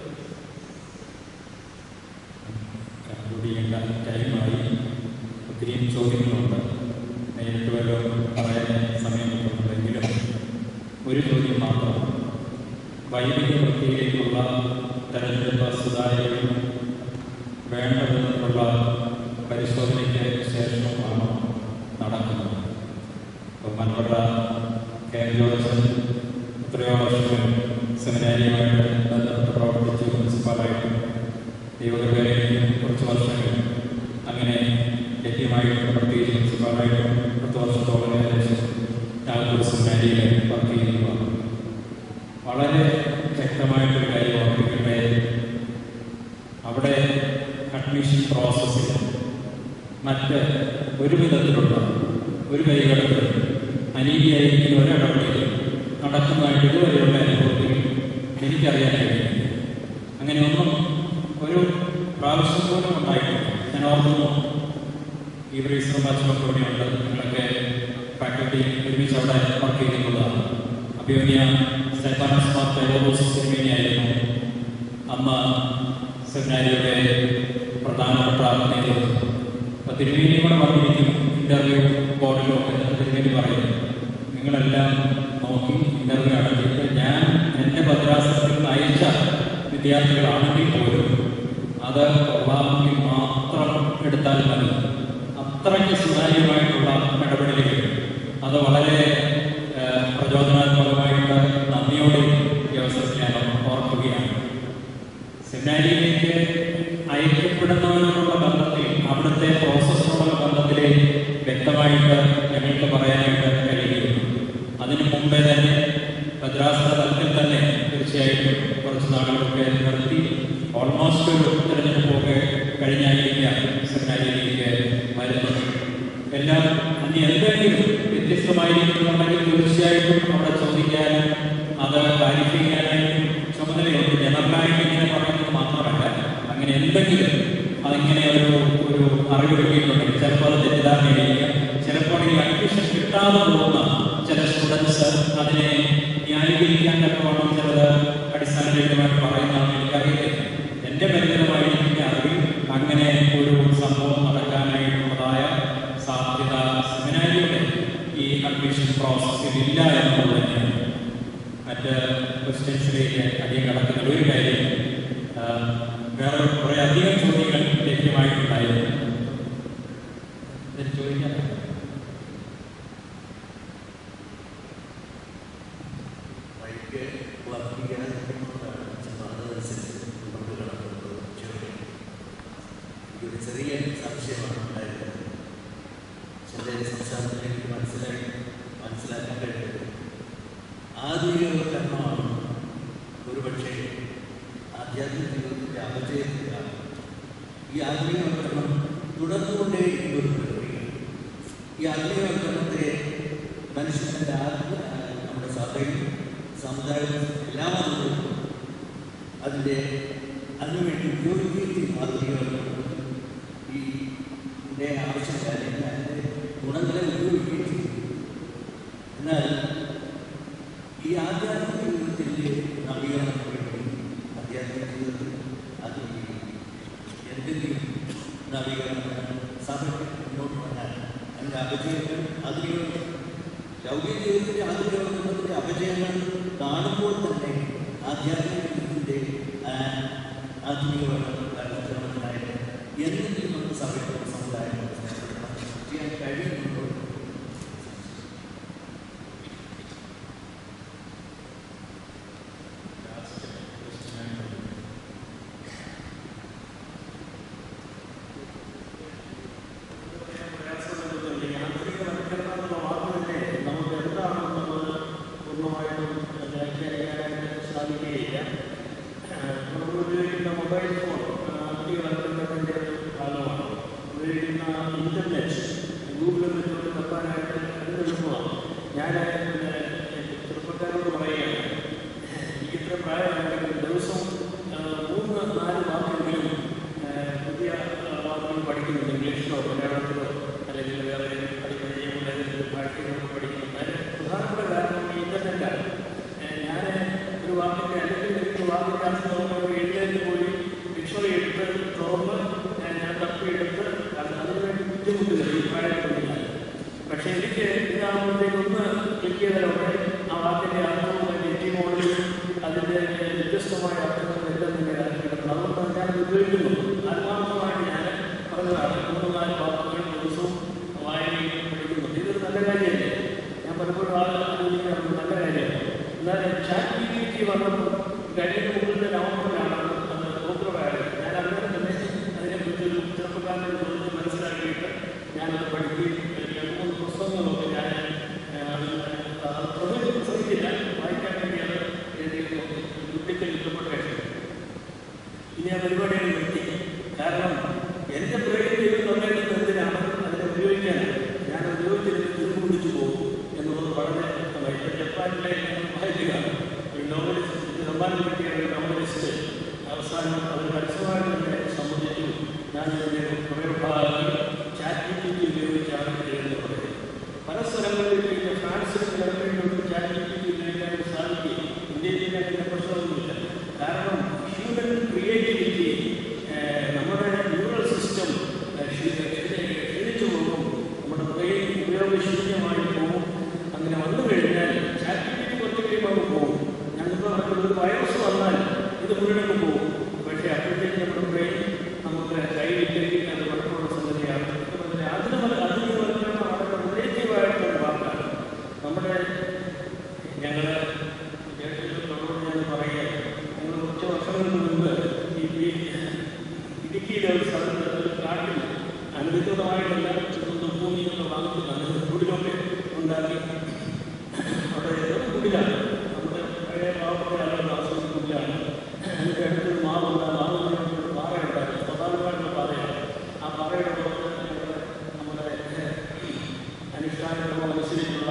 കൂടിയേണ്ട ടൈമായി ഒത്തിരിയും ചോദ്യങ്ങളുണ്ട് നേരിട്ട് വല്ലതും പറയാൻ സമയം കിട്ടുന്നുണ്ടെങ്കിലും ഒരു ചോദ്യം മാത്രം വൈദിക വൃത്തിയിലേക്കുള്ള തെരഞ്ഞെടുപ്പ് സുതാര്യവും വേണ്ടതെന്നുള്ള പരിശോധനയ്ക്ക് ശേഷമാണ് നടക്കുന്നത് ബഹുമാനപ്പെട്ട കെ ജോർജൻ എത്രയോ വർഷങ്ങൾ സെമിനാരിയുമായിട്ട് ബന്ധപ്പെട്ട് പ്രവർത്തിച്ചു പ്രിൻസിപ്പാളായിട്ടും ദൈവകൃപയിലും കുറച്ച് വർഷങ്ങൾ അങ്ങനെ ലഭ്യമായിട്ട് പ്രത്യേകിച്ച് പ്രിൻസിപ്പാളായിട്ടും പത്ത് വർഷത്തോളം ഏകദേശം നാഗപൂർ സെമിനാരിയിൽ വർക്ക് ചെയ്യുന്നതാണ് വളരെ വ്യക്തമായിട്ടൊരു കാര്യം ഓർമ്മിക്കട്ടെ അവിടെ അഡ്മിഷൻ പ്രോസസ്സിൽ മറ്റ് ഒരു വിധത്തിലുള്ള ഒരു കൈകടത്ത് അനീതിയായിരിക്കുന്ന ഒരിടപെടൽ നടക്കുന്നതായിട്ട് ഇതുവരെയുള്ള അനുഭവത്തിൽ എനിക്കറിയാൻ കഴിയും അങ്ങനെ ഒന്നും ഒരു പ്രാവശ്യം പോലും ഉണ്ടായിട്ടില്ല ഞാൻ ഓർക്കുന്നു ഈ റീസൺ ബാച്ചുമൊക്കെ ഇവിടെയുണ്ട് നിങ്ങളൊക്കെ ഫാക്കൽറ്റി ഒരുമിച്ച് അവിടെ വർക്ക് ചെയ്യുന്നതാണ് അഭിയോന്യ സ്റ്റെഫാനസ് മാർ തൈലോസ് സെമിനിയായിരുന്നു അന്ന് സെമിനാരിയുടെ പ്രധാനപ്പെട്ട നേതൃത്വം അപ്പോൾ തിരുമേനി കൂടെ വന്നിരിക്കും ഇൻ്റർവ്യൂ ബോർഡിലോ എന്ന് തിരുമേനി പറയും നിങ്ങളെല്ലാം നോക്കി ഇൻ്റർവ്യൂ നടത്തിയിട്ട് ഞാൻ എൻ്റെ ഭദ്രാസനത്തിൽ നിന്ന് അയച്ച വിദ്യാർത്ഥികളാണെങ്കിൽ പോലും അത് കൊള്ളാമെങ്കിൽ മാത്രം എടുത്താൽ മതി അത്രയ്ക്ക് സുതാര്യമായിട്ടുള്ള ഇടപെടലുകൾ അത് വളരെ ഏഹ്, പ്രചോദനാത്മകമായിട്ട് നന്ദിയോടെ ഈ അവസരത്തിൽ ഞാൻ ഓർക്കുകയാണ് സെമിനാരിയിലേക്ക് അയക്കപ്പെടുന്നവരോടുള്ള ബന്ധത്തിൽ അവിടുത്തെ പ്രോസസ്സിനോടുള്ള ബന്ധത്തിൽ വ്യക്തമായിട്ട് ഞങ്ങൾക്ക് പറയാനായിട്ട് കഴിയുകയുള്ളൂ അതിനു മുമ്പേ തന്നെ ഭദ്രാസന തലത്തിൽ തന്നെ തീർച്ചയായിട്ടും കുറച്ച് നാളുകളൊക്കെ നിർത്തി ഓൾമോസ്റ്റ് ഒരു തിരഞ്ഞെടുപ്പൊക്കെ കഴിഞ്ഞായിരിക്കാം സെമിനാരിയിലേക്ക് വരുന്നത് എല്ലാം അനി എന്തെങ്കിലും വ്യത്യസ്തമായിരിക്കുന്നുണ്ടെങ്കിൽ തീർച്ചയായിട്ടും അവിടെ ചോദിക്കാനും അത് ക്ലാരിഫൈ ചെയ്യാനായിട്ടും ചുമതലയുണ്ട് ജനറലായിട്ട് ഇങ്ങനെ പറയുന്നത് മാത്രമല്ല അങ്ങനെ എന്തെങ്കിലും അതിങ്ങനെ ഒരു ഒരു അറിവ് കിട്ടിയിട്ടുണ്ടെങ്കിൽ ചിലപ്പോൾ അത് തെറ്റിദ്ധാരണയായിരിക്കാം ചിലപ്പോൾ ഈ അഡ്മിഷൻ കിട്ടാതെ പോകുന്ന ചില സ്റ്റുഡൻസ് അതിനെ ന്യായീകരിക്കാൻ തക്കവണ്ണം ചിലത് അടിസ്ഥാനരഹിതമായിട്ട് പറയുന്നതാണ് എനിക്കറിയില്ല എൻ്റെ പരിമിതമായിരിക്കുന്ന അറിവിൽ അങ്ങനെ ഒരു സംഭവം നടക്കാനായിട്ടുള്ളതായ സാധ്യത സെമിനാരിയുടെ ഈ അഡ്മിഷൻ പ്രോസസ്സിൽ ഇല്ല എന്നുള്ളത് തന്നെയാണ് മറ്റ് ക്വസ്റ്റ്യൻസിലേക്ക് അധികം കടക്കുന്ന ഒരു കാര്യം ആ, വേറെ കുറേ അധികം ചോദ്യങ്ങൾ ലഭ്യമായിട്ടുണ്ടായിരുന്നു ഇതിന് ചോദിക്കാൻ വൈകിട്ട് വർദ്ധിക്കാൻ പറഞ്ഞതനുസരിച്ച് മുന്നോട്ട് കടക്കുന്നത് ചോദ്യം എനിക്കൊരു ചെറിയ സംശയമാണ് ഉണ്ടായിരുന്നത് ചില സംസ്ഥാനത്തിൽ എനിക്ക് മനസ്സിലായി മനസ്സിലാക്കാൻ കഴിയുന്നത് ആധുനികവൽക്കരണമാണ് ഒരുപക്ഷെ ആധ്യാത്മിക ജീവിതത്തിൻ്റെ അപജയത്തിന് കാരണം ഈ ആധുനികവൽക്കരണം തുടർന്നുകൊണ്ടേയിരിക്കുന്ന ഒരു പ്രക്രിയയാണ് ഈ ആധുനികവൽക്കരണത്തെ മനുഷ്യൻ്റെ ആത്മ നമ്മുടെ സഭയും സമുദായവും എല്ലാം അതുകൊണ്ട് അതിൻ്റെ അതിനുവേണ്ടി ഉപയോഗിക്കുകയും ചെയ്യും ആധുനികവൽക്കരണം ഈ ഇതിൻ്റെ ആവശ്യമില്ല അല്ലെങ്കിൽ അതിൻ്റെ ഗുണങ്ങളെ ഉപയോഗിക്കുകയും ചെയ്യും എന്നാൽ ഈ ആധ്യാത്മിക ജീവിതത്തിൻ്റെ നവീകരണത്തിന് വേണ്ടി ആധ്യാത്മിക ജീവിതത്തിൽ അത് എന്തെങ്കിലും നവീകരണം സഭയ്ക്ക് മുന്നോട്ട് വന്നാൽ അതിൻ്റെ അപജയങ്ങൾ ആധുനിക ലൗകിക ജീവിതത്തിൻ്റെ ആധുനികവൽക്കരണത്തിൻ്റെ അപജയങ്ങൾ കാണുമ്പോൾ തന്നെ ആധ്യാത്മിക ജീവിതത്തിൻ്റെ ആധുനികവൽക്കരണത്തിനായിട്ട് എന്തെങ്കിലും നമുക്ക് സഭയുടെ സമുദായം ചെയ്യാൻ കഴിയുന്നുണ്ടോ നമുക്ക് എന്താണെന്നുള്ളത് പൂർണ്ണമായിട്ടും വ്യാഖ്യാനിക്കാനായിട്ട് സാധിക്കുകയില്ല നമ്മൾ ഉപയോഗിക്കുന്ന മൊബൈൽ ഫോൺ കഴിഞ്ഞ മുകളിലെ നവംബറിലാണ് അത് പോപ്പുലറായത് ഞാൻ അന്നേരം തന്നെ അതിനെക്കുറിച്ച് ഒരു ചെറുപ്പക്കാരനോട് ചോദിച്ച് മനസ്സിലാക്കിയിട്ട് ഞാനത് പഠിക്കുകയും രണ്ട് മൂന്ന് പുസ്തകങ്ങളൊക്കെ ഞാൻ പ്രൊജക്ട് പ്രസംഗിച്ചില്ല വായിക്കാൻ വേണ്ടി അത് എഴുതിയിട്ട് ഡ്യൂപ്ലിക്കേറ്റ് ഇഷ്ടപ്പെട്ടു ഇനി ആ പരിപാടിയാണ് നിർത്തി കാരണം എൻ്റെ ബ്രെയിൻ ദൈവം തന്നേക്കുന്നത് എന്തിനാണ് അതിനെ ഉപയോഗിക്കാനാണ് ഞാൻ ഉപയോഗിച്ചിരുന്നത് തീർന്നു പിടിച്ചു പോകും എന്നുള്ളത് വളരെ വ്യക്തമായി ഇപ്പം ജപ്പാനിലെ വായിക്കുക ഒരു നോവലിസ്റ്റ് സമ്മാനം കിട്ടിയ ഒരു നോവലിസ്റ്റ് അവസാനം അവർ പരസ്യമായിട്ട് തന്നെ സംബന്ധിച്ചു ഞാൻ ഇതിൻ്റെ കുറേ ഭാഗങ്ങൾ ചാറ്റ് ജി പി ഉപയോഗിച്ചാണ് എഴുതുന്നത് പല സ്ഥലങ്ങളിലും ഇപ്പോൾ ഫ്രാൻസിൽ ജർമ്മനിയിലൊന്നും ചാറ്റ് ജി പി ഉപയോഗിക്കാൻ സാധിക്കും ഇന്ത്യയിൽ അതിൻ്റെ പ്രശ്നമൊന്നുമില്ല കാരണം ഹ്യൂമൻ ക്രിയേറ്റിവിറ്റി നമ്മുടെ ന്യൂറൽ സിസ്റ്റം ക്ഷീണിച്ചു പോകും നമ്മുടെ ബ്രെയിൻ ഉപയോഗശൂന്യമായി പോകും അങ്ങനെ വന്നു കഴിഞ്ഞാൽ ചാറ്റ് ജി പി കുറച്ച് കഴിയുമ്പോൾ അങ്ങ് പോകും ഞങ്ങൾക്ക് നടക്കുന്ന ഒരു വൈറസ് വന്നാൽ ഇത് മുഴുവൻ പോകും പക്ഷേ അപ്പോഴത്തേക്ക് നമ്മുടെ ബ്രെയിൻ നമുക്ക് കൈവില്ലെങ്കിൽ അത് കുഴപ്പമുള്ള സംഗതിയാണ് അതിന് അതിന് വളരെ റിലേറ്റീവായിട്ടുള്ള വാക്കാണ് നമ്മുടെ ഞങ്ങൾ ജ്യേഷ്ഠനോട് ഞാൻ പറയുക ഞങ്ങൾ കുറച്ച് വർഷങ്ങൾക്ക് മുമ്പ് ഈ ഈ ഇടുക്കിയിലെ ഒരു സ്ഥലത്ത് ഒരു കാട്ടിൽ അനധികൃതമായിട്ടല്ല സ്വന്തം ഭൂമിയൊക്കെ വാങ്ങിക്കുന്നതാണ് കുടിലൊക്കെ ഉണ്ടാക്കി അവിടെ ഏതോ കുടിലാണ് നമ്മുടെ പഴയ പാവപ്പെട്ട ആളുകൾ ആസ്വദിക്കുന്ന കുടിലാണ് അതിൻ്റെ അടുത്തൊരു മാവുണ്ട് ആ മാവിൻ്റെ ഒരു പാറയുണ്ടായിരുന്നു പ്രധാനമായിട്ടുള്ള പാറയാണ് ആ പാറയുടെ പുറത്ത് ഞങ്ങൾ നമ്മുടെ അനുഷ്ഠാനക്രമം അനുസരിച്ചുള്ള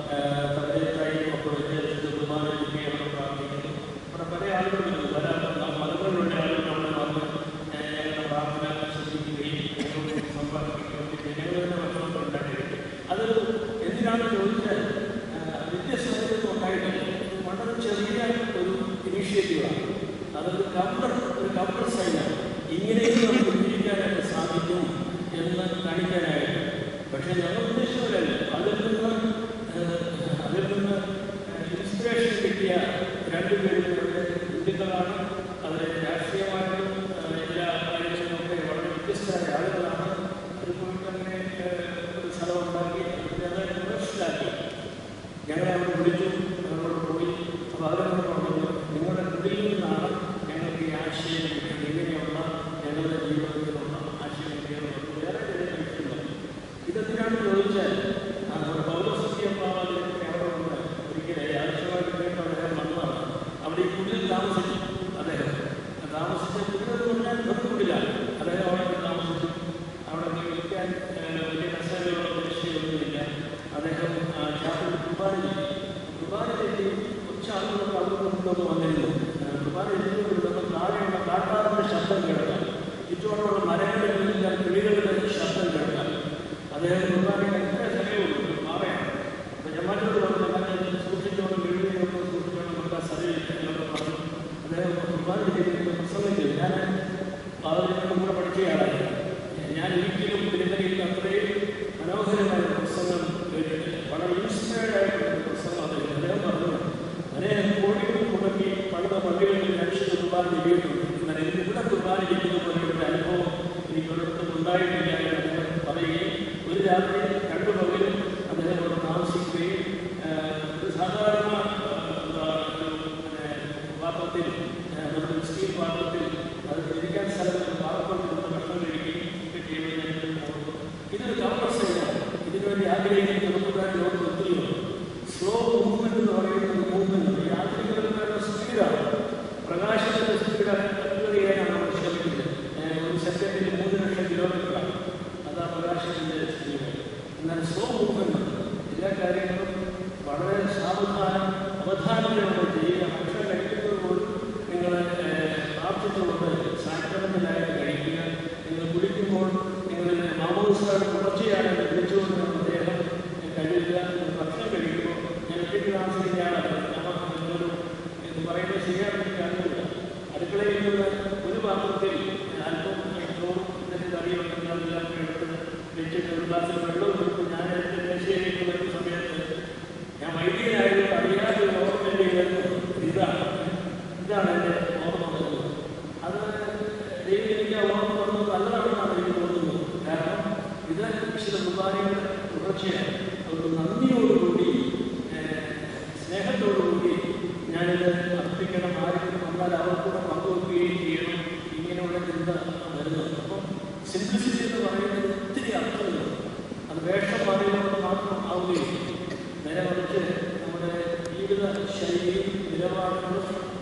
തദ്ദേശായി ഒക്കെ വെച്ച് കുർബാന ചുറ്റിയാണ് പ്രാർത്ഥിക്കുന്നത് അവിടെ പല ആളുകളുണ്ട് പല മതങ്ങളിലുള്ള ആളുകൾ അവിടെ വന്ന് ഞങ്ങളുടെ പ്രാർത്ഥന ശ്രദ്ധിക്കുകയും ഞങ്ങളോട് സംഭാഷിക്കുകയും ഞങ്ങൾ തന്നെ ഭക്ഷണമൊക്കെ ഉണ്ടാക്കിയിട്ട് അത് എന്തിനാണ് ചോദിച്ചാൽ വ്യത്യസ്തമായിട്ടൊന്നും ഉണ്ടായിട്ടില്ല ഇത് വളരെ ചെറിയ ഒരു ഇനീഷ്യേറ്റീവാണ് അതൊരു കൗണ്ടർ ഒരു കൗണ്ടർ സൈനാണ് ഇങ്ങനെയും നമുക്ക് ജീവിക്കാനായിട്ട് സാധിക്കും എന്ന് കാണിക്കാനായിട്ട് പക്ഷേ ഞങ്ങൾ ഉദ്ദേശിച്ചവരല്ല അതിൽ നിന്ന് ഏഹ്, അതിൽ നിന്ന് ഇൻസ്പിറേഷൻ കിട്ടിയ രണ്ടുപേരും ഇവിടെ ഹിന്ദുക്കളാണ് അവർ രാഷ്ട്രീയമായിട്ടും ഏഹ്, എല്ലാ കാര്യങ്ങളിലൊക്കെ വളരെ വ്യത്യസ്തരായ ആളുകളാണ് അവർ പോയിട്ട് അങ്ങനെ ഏഹ്, ഒരു സ്ഥലം ഉണ്ടാക്കി അത് പ്രൊഫഷണലാക്കി ഞങ്ങളെ അവിടെ വിളിച്ചു ഞങ്ങളോട് പോയി അപ്പോൾ അവരോട് പറഞ്ഞു നിങ്ങളുടെ കുടിയിൽ നിന്നാണ് ഞങ്ങൾക്ക് ഈ ആശയം കിട്ടിയത് ഇങ്ങനെയുള്ള ഞങ്ങളുടെ ജീവിതത്തിലുള്ള ആശയം കിട്ടിയത് വേറെ ചില ലക്ഷ്യങ്ങൾ ഇതെന്തിനാണ് ചോദിച്ചാൽ ആ, നമ്മുടെ പൗരസത്യപ്പാവാതിനെ അവിടെ ഉണ്ട് ഒരിക്കലും ആവശ്യമായിട്ട് കേട്ട് അദ്ദേഹം വന്നതാണ് അവിടെ ഈ കുടിൽ താമസിച്ചു അദ്ദേഹം താമസിച്ച കുടിലെന്ന് പറഞ്ഞാൽ വെറും കുടിലാണ് അദ്ദേഹം അവിടെ താമസിച്ചു അവിടെ വിളിക്കാൻ വലിയ കസേരകളോ വിഷയമൊന്നുമില്ല അദ്ദേഹം ചാപ്പിൽ കുർബാന ചെയ്തു കുർബാന ചെയ്ത് കുറച്ച് ആളുകളൊക്കെ അവിടെ കൊണ്ടുവന്ന് വന്നിരുന്നു കുർബാന ചെയ്തുകൊണ്ടിരുന്നപ്പോൾ താഴെയുള്ള കാട്ടാറിൻ്റെ ശബ്ദം കേൾക്കാം ചുറ്റുപാടുള്ള മരങ്ങളിൽ നിന്നെല്ലാം കിളികളുടെ ശബ്ദം കേൾക്കാം അദ്ദേഹം കുർബാനയുടെ എത്ര സമയമുള്ളൂ ഒരു പാറയാണ് അപ്പോൾ ജമാറ്റോട് പറഞ്ഞു ഞാൻ സൂക്ഷിച്ചോണം വീടിനെയൊക്കെ സൂക്ഷിച്ചോണം നമുക്ക് ആ സ്ഥലമില്ല എന്നൊക്കെ പറഞ്ഞു അദ്ദേഹം കുർബാന ചെയ്തിട്ട് പ്രസംഗം ചെയ്തു ഞാൻ പാവലിനോട് കൂടെ പഠിച്ചയാളായി ഞാൻ ഒരിക്കലും തിരുമലയിൽ അത്രയും മനോഹരമായ ഒരു പ്രസംഗം കേട്ടിട്ടില്ല വളരെ ഇൻസ്പയർഡ് ആയിട്ടുള്ള ഒരു പ്രസംഗം അദ്ദേഹം അദ്ദേഹം പറഞ്ഞു അദ്ദേഹം കോടികൾ മുടക്കി പണിത പള്ളികളിൽ മനുഷ്യർ കുർബാന ചെയ്തിട്ടുണ്ട് എന്നാൽ എനിക്ക് ഇവിടെ കുർബാന ചെയ്യുന്ന പോലെ ഒരു അനുഭവം എനിക്ക് ഒരിടത്തും ഉണ്ടായിട്ടില്ല എന്ന് അദ്ദേഹം പറയുകയും ഒരു രാത്രി രണ്ടു പകലും അദ്ദേഹം അവിടെ താമസിക്കുകയും ആ, ഒരു സാധാരണ ആ, എന്താ, ഒരു, പിന്നെ, പാത്രത്തിൽ ആ, നമ്മുടെ സ്റ്റീൽ പാത്രത്തിൽ അത് ഇരിക്കാൻ സ്ഥലത്ത് പാറപ്പുറത്ത് നിന്ന് ഭക്ഷണം കഴിക്കുകയും ഒക്കെ ചെയ്യുന്നതിന് പോകുന്നു ഇതൊരു കമ്പൾസറിയാണ് ഇതിനുവേണ്ടി ആഗ്രഹിക്കുന്ന ചെറുപ്പക്കാർ ലോകത്ത് ഒത്തിരിയുണ്ട് സ്ലോ മൂവ്മെന്റ് എന്ന് പറയുന്ന ഒരു മൂവ്മെന്റ് ഈ ആധുനികരുടെ സ്പീഡാണ് പ്രകാശത്തിന്റെ സ്പീഡ് അത്ഭുത ചെയ്യാനാണ് നമ്മൾ ശ്രമിക്കുന്നത് ഏഹ് ഒരു സെക്കൻഡിൽ മൂന്ന് ലക്ഷം കിലോമീറ്ററാണ് അതാ പ്രകാശത്തിന്റെ സ്പീഡ് എന്നാൽ സ്ലോ മൂവ്മെന്റ് എല്ലാ കാര്യങ്ങളും വളരെ സാവധാനം അവധാനത്തോടെ ചെയ്യുക ഭക്ഷണം കഴിക്കുന്നത് പോലും നിങ്ങൾ പ്രാർത്ഥിച്ചുകൊണ്ട് സാക്രമത്തിലായിട്ട് കഴിക്കുക നിങ്ങൾ കുടിക്കുമ്പോൾ നിങ്ങൾ മാമോദിസാട് തുടർച്ചയായി വിളിച്ചുകൊണ്ട് അദ്ദേഹം കഴിയുക നിങ്ങൾ ഭക്ഷണം കഴിക്കുമ്പോൾ ഞാൻ ഒറ്റയ്ക്ക് താമസിക്കുന്നയാളാണ് ഒരു എന്ന് പറയുന്നത് ശരിയാണെന്ന് എനിക്ക് അറിയില്ല അടുക്കളയിൽ നിന്ന് ഒരു പാത്രത്തിൽ അല്പം ചോറും ഇതിൻ്റെ കറിയും എല്ലാം എടുത്ത് വെച്ചിട്ട് ഒരു ഗ്ലാസ്സിൽ വെള്ളം എടുത്ത് ഞാൻ എൻ്റെ മേശയിലേക്ക് വരുന്ന സമയത്ത് ഞാൻ വൈദ്യനായതുകൊണ്ട് അറിയാതെ ഒരു ഓർമ്മ എൻ്റെ വരുന്നു ഇതാണ് ഇതാണ് എൻ്റെ ഓർമ്മ വരുന്നത് അത് ദൈവം എനിക്ക് ആ ഓർമ്മ വന്നത് നല്ലതാണെന്നാണ് എനിക്ക് തോന്നുന്നത് കാരണം ഇത് വിശുദ്ധ കുർബാനയുടെ തുടർച്ചയാണ് അതുകൊണ്ട് നന്ദിയോടുകൂടി ഏഹ്, സ്നേഹത്തോടുകൂടി ഞാനിത് അർപ്പിക്കണം ആരെങ്കിലും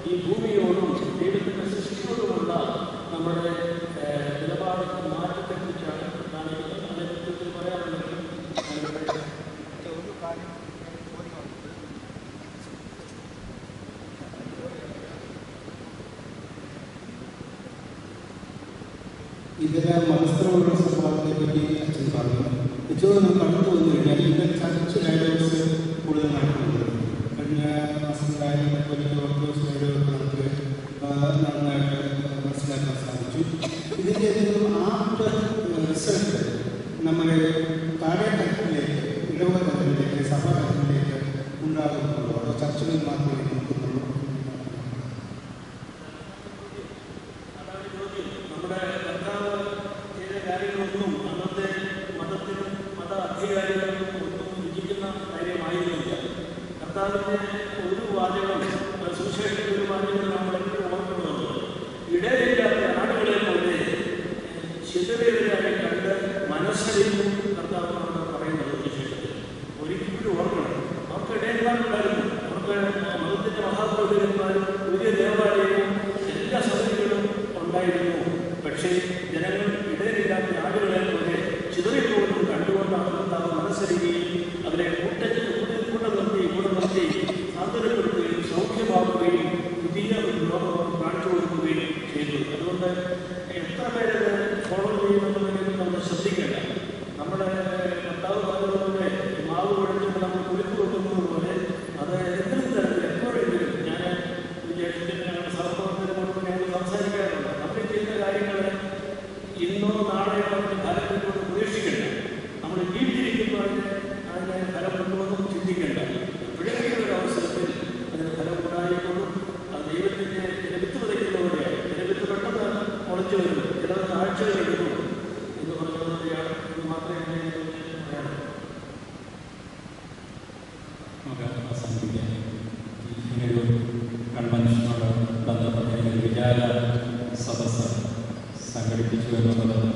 ഈ ഭൂമിയോടും ദൈവത്തിൻ്റെ സൃഷ്ടിയോടുമുള്ള നമ്മുടെ ഏഹ്, നിലപാട് മാറ്റത്തെക്കുറിച്ചാണ് കാണിക്കുന്നത് അതേക്കുറിച്ച് പറയാനുള്ളത് ഞാനിവിടെ ഒരു കാര്യം ചോദിക്കാനുണ്ട് ഇതിലെ മതസ്ഥരോടുള്ള സ്വഭാവത്തെ പറ്റി അച്ഛൻ പറഞ്ഞു ഇച്ചോട് നമുക്ക് അടുത്ത് വന്നു കഴിഞ്ഞാൽ ഇതിന്റെ ചർച്ച് ഡയലോഗ്സ് കൂടുതൽ നടക്കുന്നുണ്ട് കഴിഞ്ഞ മാസങ്ങളിലായി വലിയ ഓർത്തഡോക്സ് ഡയലോഗ് നമുക്ക് ആ, നന്നായിട്ട് മനസ്സിലാക്കാൻ സാധിച്ചു ഇതിൻ്റെ ഏതെങ്കിലും ആപ്റ്റ് റിസൾട്ട് നമ്മുടെ താഴെ തലത്തിലേക്ക് ഇടവ തലത്തിലേക്ക് സഭാ തലത്തിലേക്ക് ഉണ്ടാകുന്നുള്ളൂ അതോ ചർച്ചകളിൽ മാത്രമേ നോക്കുന്നുള്ളൂ അതാണ് ചോദ്യം. നമ്മുടെ കർത്താവ് ചെയ്ത കാര്യങ്ങളൊന്നും അന്നത്തെ മതത്തിനും മത അധികാരികൾക്കും ഒന്നും രുചിക്കുന്ന കാര്യമായിരുന്നില്ല കർത്താവിൻ്റെ ഒരു വാചകം ആ, സുവിശേഷത്തിൻ്റെ ഒരു വാചകം നമ്മൾ എപ്പോഴും ഓർക്കുന്നത് ഇടയിലില്ലാത്ത ആടുകളെ പോലെ ചിതറിയവരായി കണ്ട് മനസ്സറിയുന്നു കർത്താവാണ് പറയുന്നത് സുവിശേഷത്തിൽ ഒരിക്കലും ഓർക്കണം അവർക്ക് ഇടയന്മാരുണ്ടായിരുന്നു അവർക്ക് മതത്തിൻ്റെ മഹാപ്രഭുക്കന്മാരും വലിയ ദേവാലയവും എല്ലാ സൗകര്യങ്ങളും ഉണ്ടായിരുന്നു പക്ഷേ ജനങ്ങൾ ഇടയിലില്ലാത്ത ആടുകളെ പോലെ ചിതറിപ്പോകുന്നത് കണ്ടുകൊണ്ടാണ് കർത്താവ് മനസ്സറിയുകയും അവരെ കൂട്ടത്തിൽ കൂടെ കൂടെ നിർത്തി കൂടെ നിർത്തി സാന്ത്വനപ്പെടുത്തുകയും സൗഖ്യമാക്കുകയും പുതിയ ഒരു ലോകം അവർക്ക് കാണിച്ചു കൊടുക്കുകയും ചെയ്തു അതുകൊണ്ട് എത്ര പേരത് ഫോളോ ചെയ്യുമെന്നുണ്ടെങ്കിൽ നമ്മൾ ശ്രദ്ധിക്കേണ്ട നമ്മുടെ കർത്താവ് പറഞ്ഞതുപോലെ മാവ് കുഴച്ചിട്ട് നമ്മൾ കുരുക്ക് വെക്കുന്നത് പോലെ അത് എന്തെങ്കിലും തരത്തിൽ എപ്പോഴെങ്കിലും ഞാൻ വിചാരിച്ചിട്ട് ഞങ്ങളുടെ സഹപ്രവർത്തകരോട് ഞങ്ങൾ സംസാരിക്കാറുണ്ട് നമ്മൾ ചെയ്യുന്ന കാര്യങ്ങൾ ഇന്നോ നാളെയോ അതിന് ഫലം കിട്ടുമെന്ന് പ്രതീക്ഷിക്കേണ്ട നമ്മൾ ജീവിച്ചിരിക്കുന്നതിന് അതിന് ഫലം കിട്ടുമെന്നും ചിന്തിക്കേണ്ട എപ്പോഴെങ്കിലും ഒരു അവസരത്തിൽ അതിന് ഫലം ഉണ്ടായിക്കൊള്ളും അത് ദൈവത്തിൻ്റെ ചില വിത്ത് വിതയ്ക്കുന്നവരെയാണ് ചില വിത്ത് പെട്ടെന്ന് മുളച്ചു വരും ചിലത് ആഴ്ചകൾ എടുക്കും എന്ന് പറഞ്ഞതുപോലെയാണ് എന്ന് മാത്രമേ എന്നെ ഇതിനെക്കുറിച്ച് പറയാനുള്ളൂ നമുക്ക് അവസാനിപ്പിക്കാം ഇങ്ങനൊരു കൺവെൻഷനോട് ബന്ധപ്പെട്ട ഒരു വിചാര സദസ്സ് സംഘടിപ്പിച്ചു എന്നുള്ളത്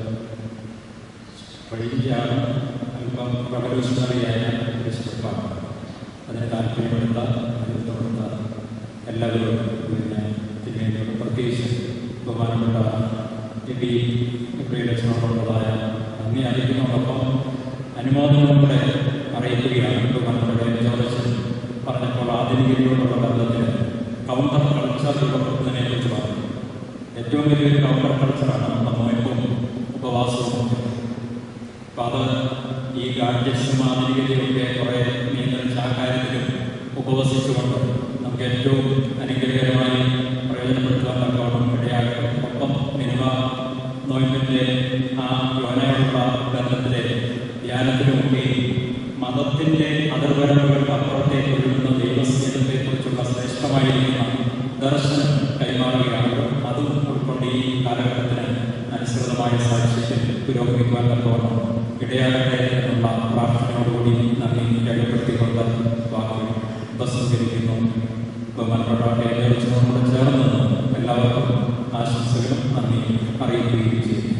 വഴിയാണ് അല്പം റവല്യൂഷണറിയായ ഒരു സ്റ്റെപ്പാണ് അതിന് താല്പര്യമെടുത്ത അതിന് എല്ലാവരും പിന്നെ പിന്നീട് പ്രത്യേകിച്ച് ബഹുമാനപ്പെട്ട എ പി പ്രിയലക്ഷണോടുള്ളതായ നന്ദി അറിയിക്കുന്നതോടൊപ്പം അനുമോദനം കൂടെ അറിയിക്കുകയാണ് ബഹുമാനപ്പെട്ട ജോർജൻ പറഞ്ഞപ്പോൾ ആധുനികതയോടുള്ള ബന്ധത്തിൽ കൗണ്ടർ കൾച്ചർ രൂപപ്പെടുന്നതിനെ കുറിച്ച് പറഞ്ഞു ഏറ്റവും വലിയൊരു കൗണ്ടർ കൾച്ചറാണ് നമ്മുടെ നോയമ്പും ഉപവാസവും ഒക്കെ അപ്പം അത് ഈ ഗാഡ്ജറ്റ്സും ആധുനികതയൊക്കെ കുറേ നിയന്ത്രിച്ച ആ കാര്യത്തിലും ഉപവസിച്ചുകൊണ്ട് നമുക്ക് ഏറ്റവും അനുഗ്രഹകരമായി പ്രയോജനപ്പെടുത്താൻ തക്കവണ്ണം ഇടയാകട്ടെ ഒപ്പം മിനിമ നോയമ്പിൻ്റെ ആ യോനയോടുള്ള ബന്ധത്തിലെ ധ്യാനത്തിലുമൊക്കെ മതത്തിൻ്റെ അതിർവരമ്പുകൾക്ക് അപ്പുറത്തേക്ക് ഒഴുകുന്ന ദൈവസ്നേഹത്തെക്കുറിച്ചുള്ള ശ്രേഷ്ഠമായിരിക്കുന്ന ദർശനം കൈമാറുകയാണ് അതും ഉൾക്കൊണ്ട് ഈ കാലഘട്ടത്തിന് അനുസൃതമായ സാക്ഷ്യത്തിൽ പുരോഗമിക്കുവാൻ തക്കവണ്ണം ഇടയാകട്ടെ എന്നുള്ള പ്രാർത്ഥനയോടുകൂടി നന്ദി രേഖപ്പെടുത്തിക്കൊണ്ട് വാക്കുകൾ ഉപസംഹരിക്കുന്നു ബഹുമാനപ്പെട്ട ഏകദേശത്തോട് ചേർന്ന് എല്ലാവർക്കും ആശംസകളും നന്ദി അറിയിക്കുകയും ചെയ്യും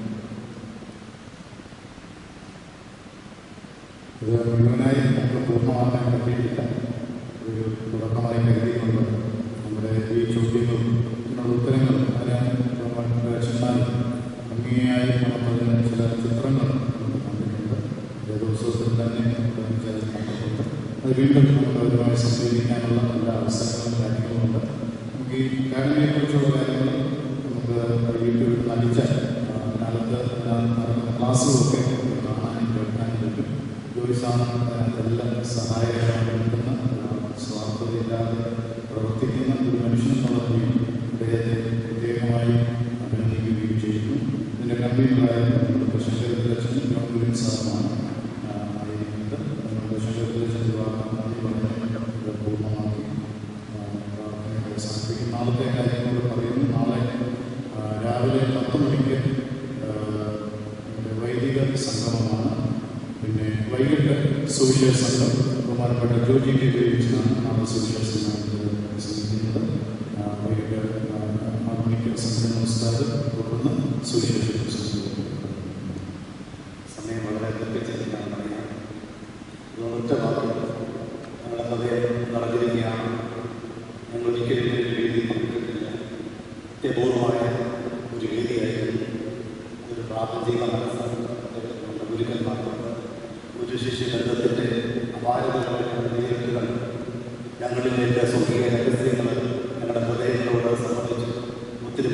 ഇത് മുഴുവനായി നമുക്ക് പൂർണ്ണമാക്കാൻ പറ്റിയിട്ടില്ല ഒരു തുടക്കമായി കരുതിക്കൊണ്ട് നമ്മുടെ ഈ ചോദ്യങ്ങളും ഇതിനുള്ള ഉത്തരങ്ങളും അതിന് ചെന്നാൽ ഭംഗിയായി നമുക്കതിന് ചില ചിത്രങ്ങൾ നമുക്ക് കണ്ടിട്ടുണ്ട് ദിവസത്തിൽ തന്നെ നമുക്ക് ചില കണ്ടിട്ടുണ്ട് അത് വീണ്ടും നമുക്ക് അവരുമായി സംവേദിക്കാനുള്ള നല്ല അവസരങ്ങളും കാര്യങ്ങളുമുണ്ട് നമുക്ക് ഈ അക്കാഡമിയെക്കുറിച്ചുള്ള കാര്യങ്ങൾ നമുക്ക് യൂട്യൂബിൽ നടിച്ച കാലത്ത് നടക്കുന്ന ക്ലാസ്സുകളൊക്കെ നമുക്ക് കാണാനും കേൾക്കാനും പറ്റും ജോലിസാണ് അതിനെല്ലാം സഹായകരമായി നിൽക്കുന്ന സ്വാർത്ഥതയില്ലാതെ പ്രവർത്തിക്കുന്ന ഒരു മനുഷ്യൻ എന്നുള്ള നിലയിൽ അദ്ദേഹത്തെ പ്രത്യേകമായി അഭിനന്ദിക്കുകയും ചെയ്യുന്നു ഇതിൻ്റെ കമ്പനികളായ നമ്മുടെ ശങ്കരത്തിലച്ഛനും ജോൺ ഗുലിൻ സാറുമാണ് ആ, ആയിരിക്കുന്നത് നമ്മുടെ ശങ്കരത്തിലച്ഛൻ വിവാഹം നന്ദി പറഞ്ഞ് ഇത് പൂർണ്ണമാക്കി ആ, പ്രാർത്ഥനയെ അവസാനിപ്പിക്കും നാളത്തെ കാര്യങ്ങൾ പറയുന്നു നാളെ ആ, രാവിലെ പത്ത് മണിക്ക് ആ, നമ്മുടെ വൈദിക സംഗമമാണ് പിന്നെ വൈകിട്ട് സുവിശേഷ സംഘം ബഹുമാനപ്പെട്ട ജോജി കെ ഉപയോഗിച്ചാണ് നാളെ സുവിശേഷ സംഘം സംഘടിപ്പിക്കുന്നത് ആ, വൈകിട്ട് ആ, ആറ് മണിക്ക് സംഘം നമസ്കാരം തുടർന്ന് സുവിശേഷ സംഘം സമയം വളരെ തെറ്റിച്ചെന്നാണ് പറയാം ഒറ്റ വാക്ക് ഞങ്ങളുടെ ഹൃദയം നിറഞ്ഞിരിക്കുകയാണ് ഞങ്ങൾ ഒരിക്കലും ഇതിനു വേണ്ടി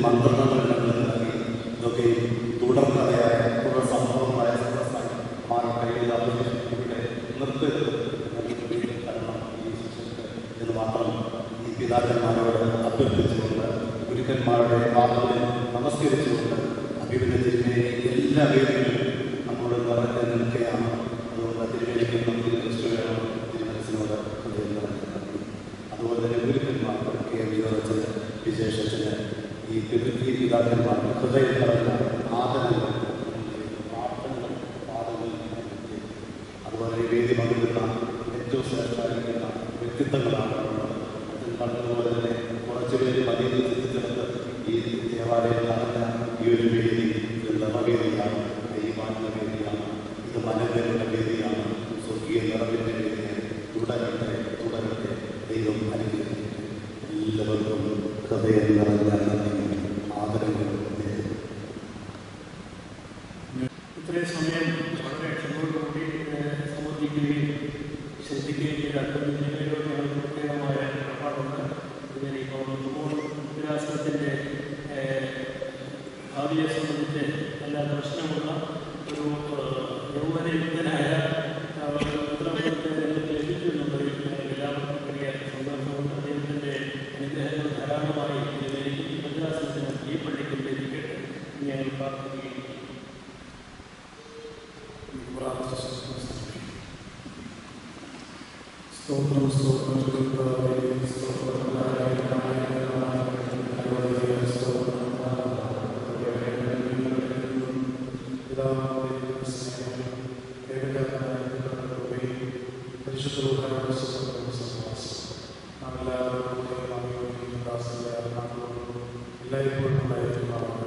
മന്ത്രണങ്ങൾ നൽകി ഇതൊക്കെ തുടർക്കഥയായ തുടർ സംഭവമായ സദസ്സായി മാറട്ടെ ഇത് ഇവിടെ നിർത്തരുത് ഞങ്ങൾക്ക് വീണ്ടും തരണം ഈ ശിഷ്യർക്ക് എന്ന് മാത്രം ഈ പിതാക്കന്മാരോട് അഭ്യർത്ഥിച്ചുകൊണ്ട് ഗുരുക്കന്മാരുടെ പാദത്തിൽ നമസ്കരിച്ചുകൊണ്ട് അഭിമുഖ തിരുമേനി എല്ലാ വേദികളിലും നമ്മോട് നിറഞ്ഞു നിൽക്കുകയാണ് അതുകൊണ്ട് തിരുമേനിക്ക് നമുക്ക് ക്രിസ്തു വേണം തിരുമനസിനോട് ഹൃദയം നിറഞ്ഞു നന്ദി. അതുപോലെ തന്നെ ഗുരുക്കന്മാർക്ക് കെ വി ഓറച്ചന് വിശേഷത്തിന് ഈ പിതൃ- ഈ പിതാക്കന്മാർക്ക് ഹൃദയം നിറഞ്ഞ ആദരങ്ങൾ പ്രാർത്ഥനകൾ പാദങ്ങളിൽ നൽകി. അതുപോലെ ഈ വേദി പങ്കിടുന്ന ഏറ്റവും ശ്രേഷ്ഠമായിരിക്കുന്ന വ്യക്തിത്വങ്ങളാണ് ഉള്ളത്. അതിൽ പറഞ്ഞതുപോലെ തന്നെ കുറച്ച് പേര് മതിയിൽ ചിന്തിച്ചെടുത്ത് ഈ ദേവാലയം നടന്ന ഈ ഒരു വേദി ഇത് നിറവേദിയാണ് ദൈവാനുള്ള വേദിയാണ് ഇത് മനോഹരയുടെ വേദിയാണ് സ്വർഗീയ നിറവിൻ്റെ വേദിയാണ് തുടരട്ടെ തുടരട്ടെ ദൈവം അനുഗ്രഹിക്കട്ടെ എല്ലാവർക്കും ഹൃദയം നിറഞ്ഞ നന്ദിയും ആദരങ്ങളും നേരുന്നു. ഇത്രയും സമയം വളരെ ക്ഷമയോടുകൂടി ഏഹ്, സംബന്ധിക്കുകയും ശ്രദ്ധിക്കുകയും ചെയ്ത അല്പനിലയിലോ ഞങ്ങൾക്ക് പ്രത്യേകമായ കടപ്പാടുണ്ട് ഇതിനെ ഇപ്പോൾ രാഷ്ട്രത്തിൻ്റെ ഭാവിയെ സംബന്ധിച്ച് എല്ലാ ദർശനമുള്ള ഒരു ഏഹ്, യൗവനയുക്തനായ ഏഹ്, ഉത്തരവാദിത്തത്തെ ഞങ്ങൾക്ക് ലഭിച്ചു എന്നുള്ളതിൽ ഞങ്ങൾക്ക് എല്ലാവർക്കും വലിയ സന്തോഷമുണ്ട് അദ്ദേഹത്തിൻ്റെ അനുഗ്രഹങ്ങൾ ധാരാളമായി ഇതിലേക്ക് ഭദ്രാസനത്തിന് ഈ പള്ളിക്കും ലഭിക്കട്ടെ എന്ന് ഞങ്ങൾ പ്രാർത്ഥിക്കുകയും ചെയ്യും. സ്തോത്രം സ്തോത്രം കർത്താവേ, സ്തോത്രം സ്തോത്രം പിതാവിന്റെ സ്നേഹം ഏകജാതനായ പുത്രന്റെ കൃപയും പരിശുദ്ധ റൂഹായുടെ സുഖവും സഹവാസവും നാം എല്ലാവരും ഹൃദയമായും ദാസന്റെ ആത്മാക്കളോടും എല്ലായ്പ്പോഴും ഉണ്ടായിരിക്കുന്നതാണ്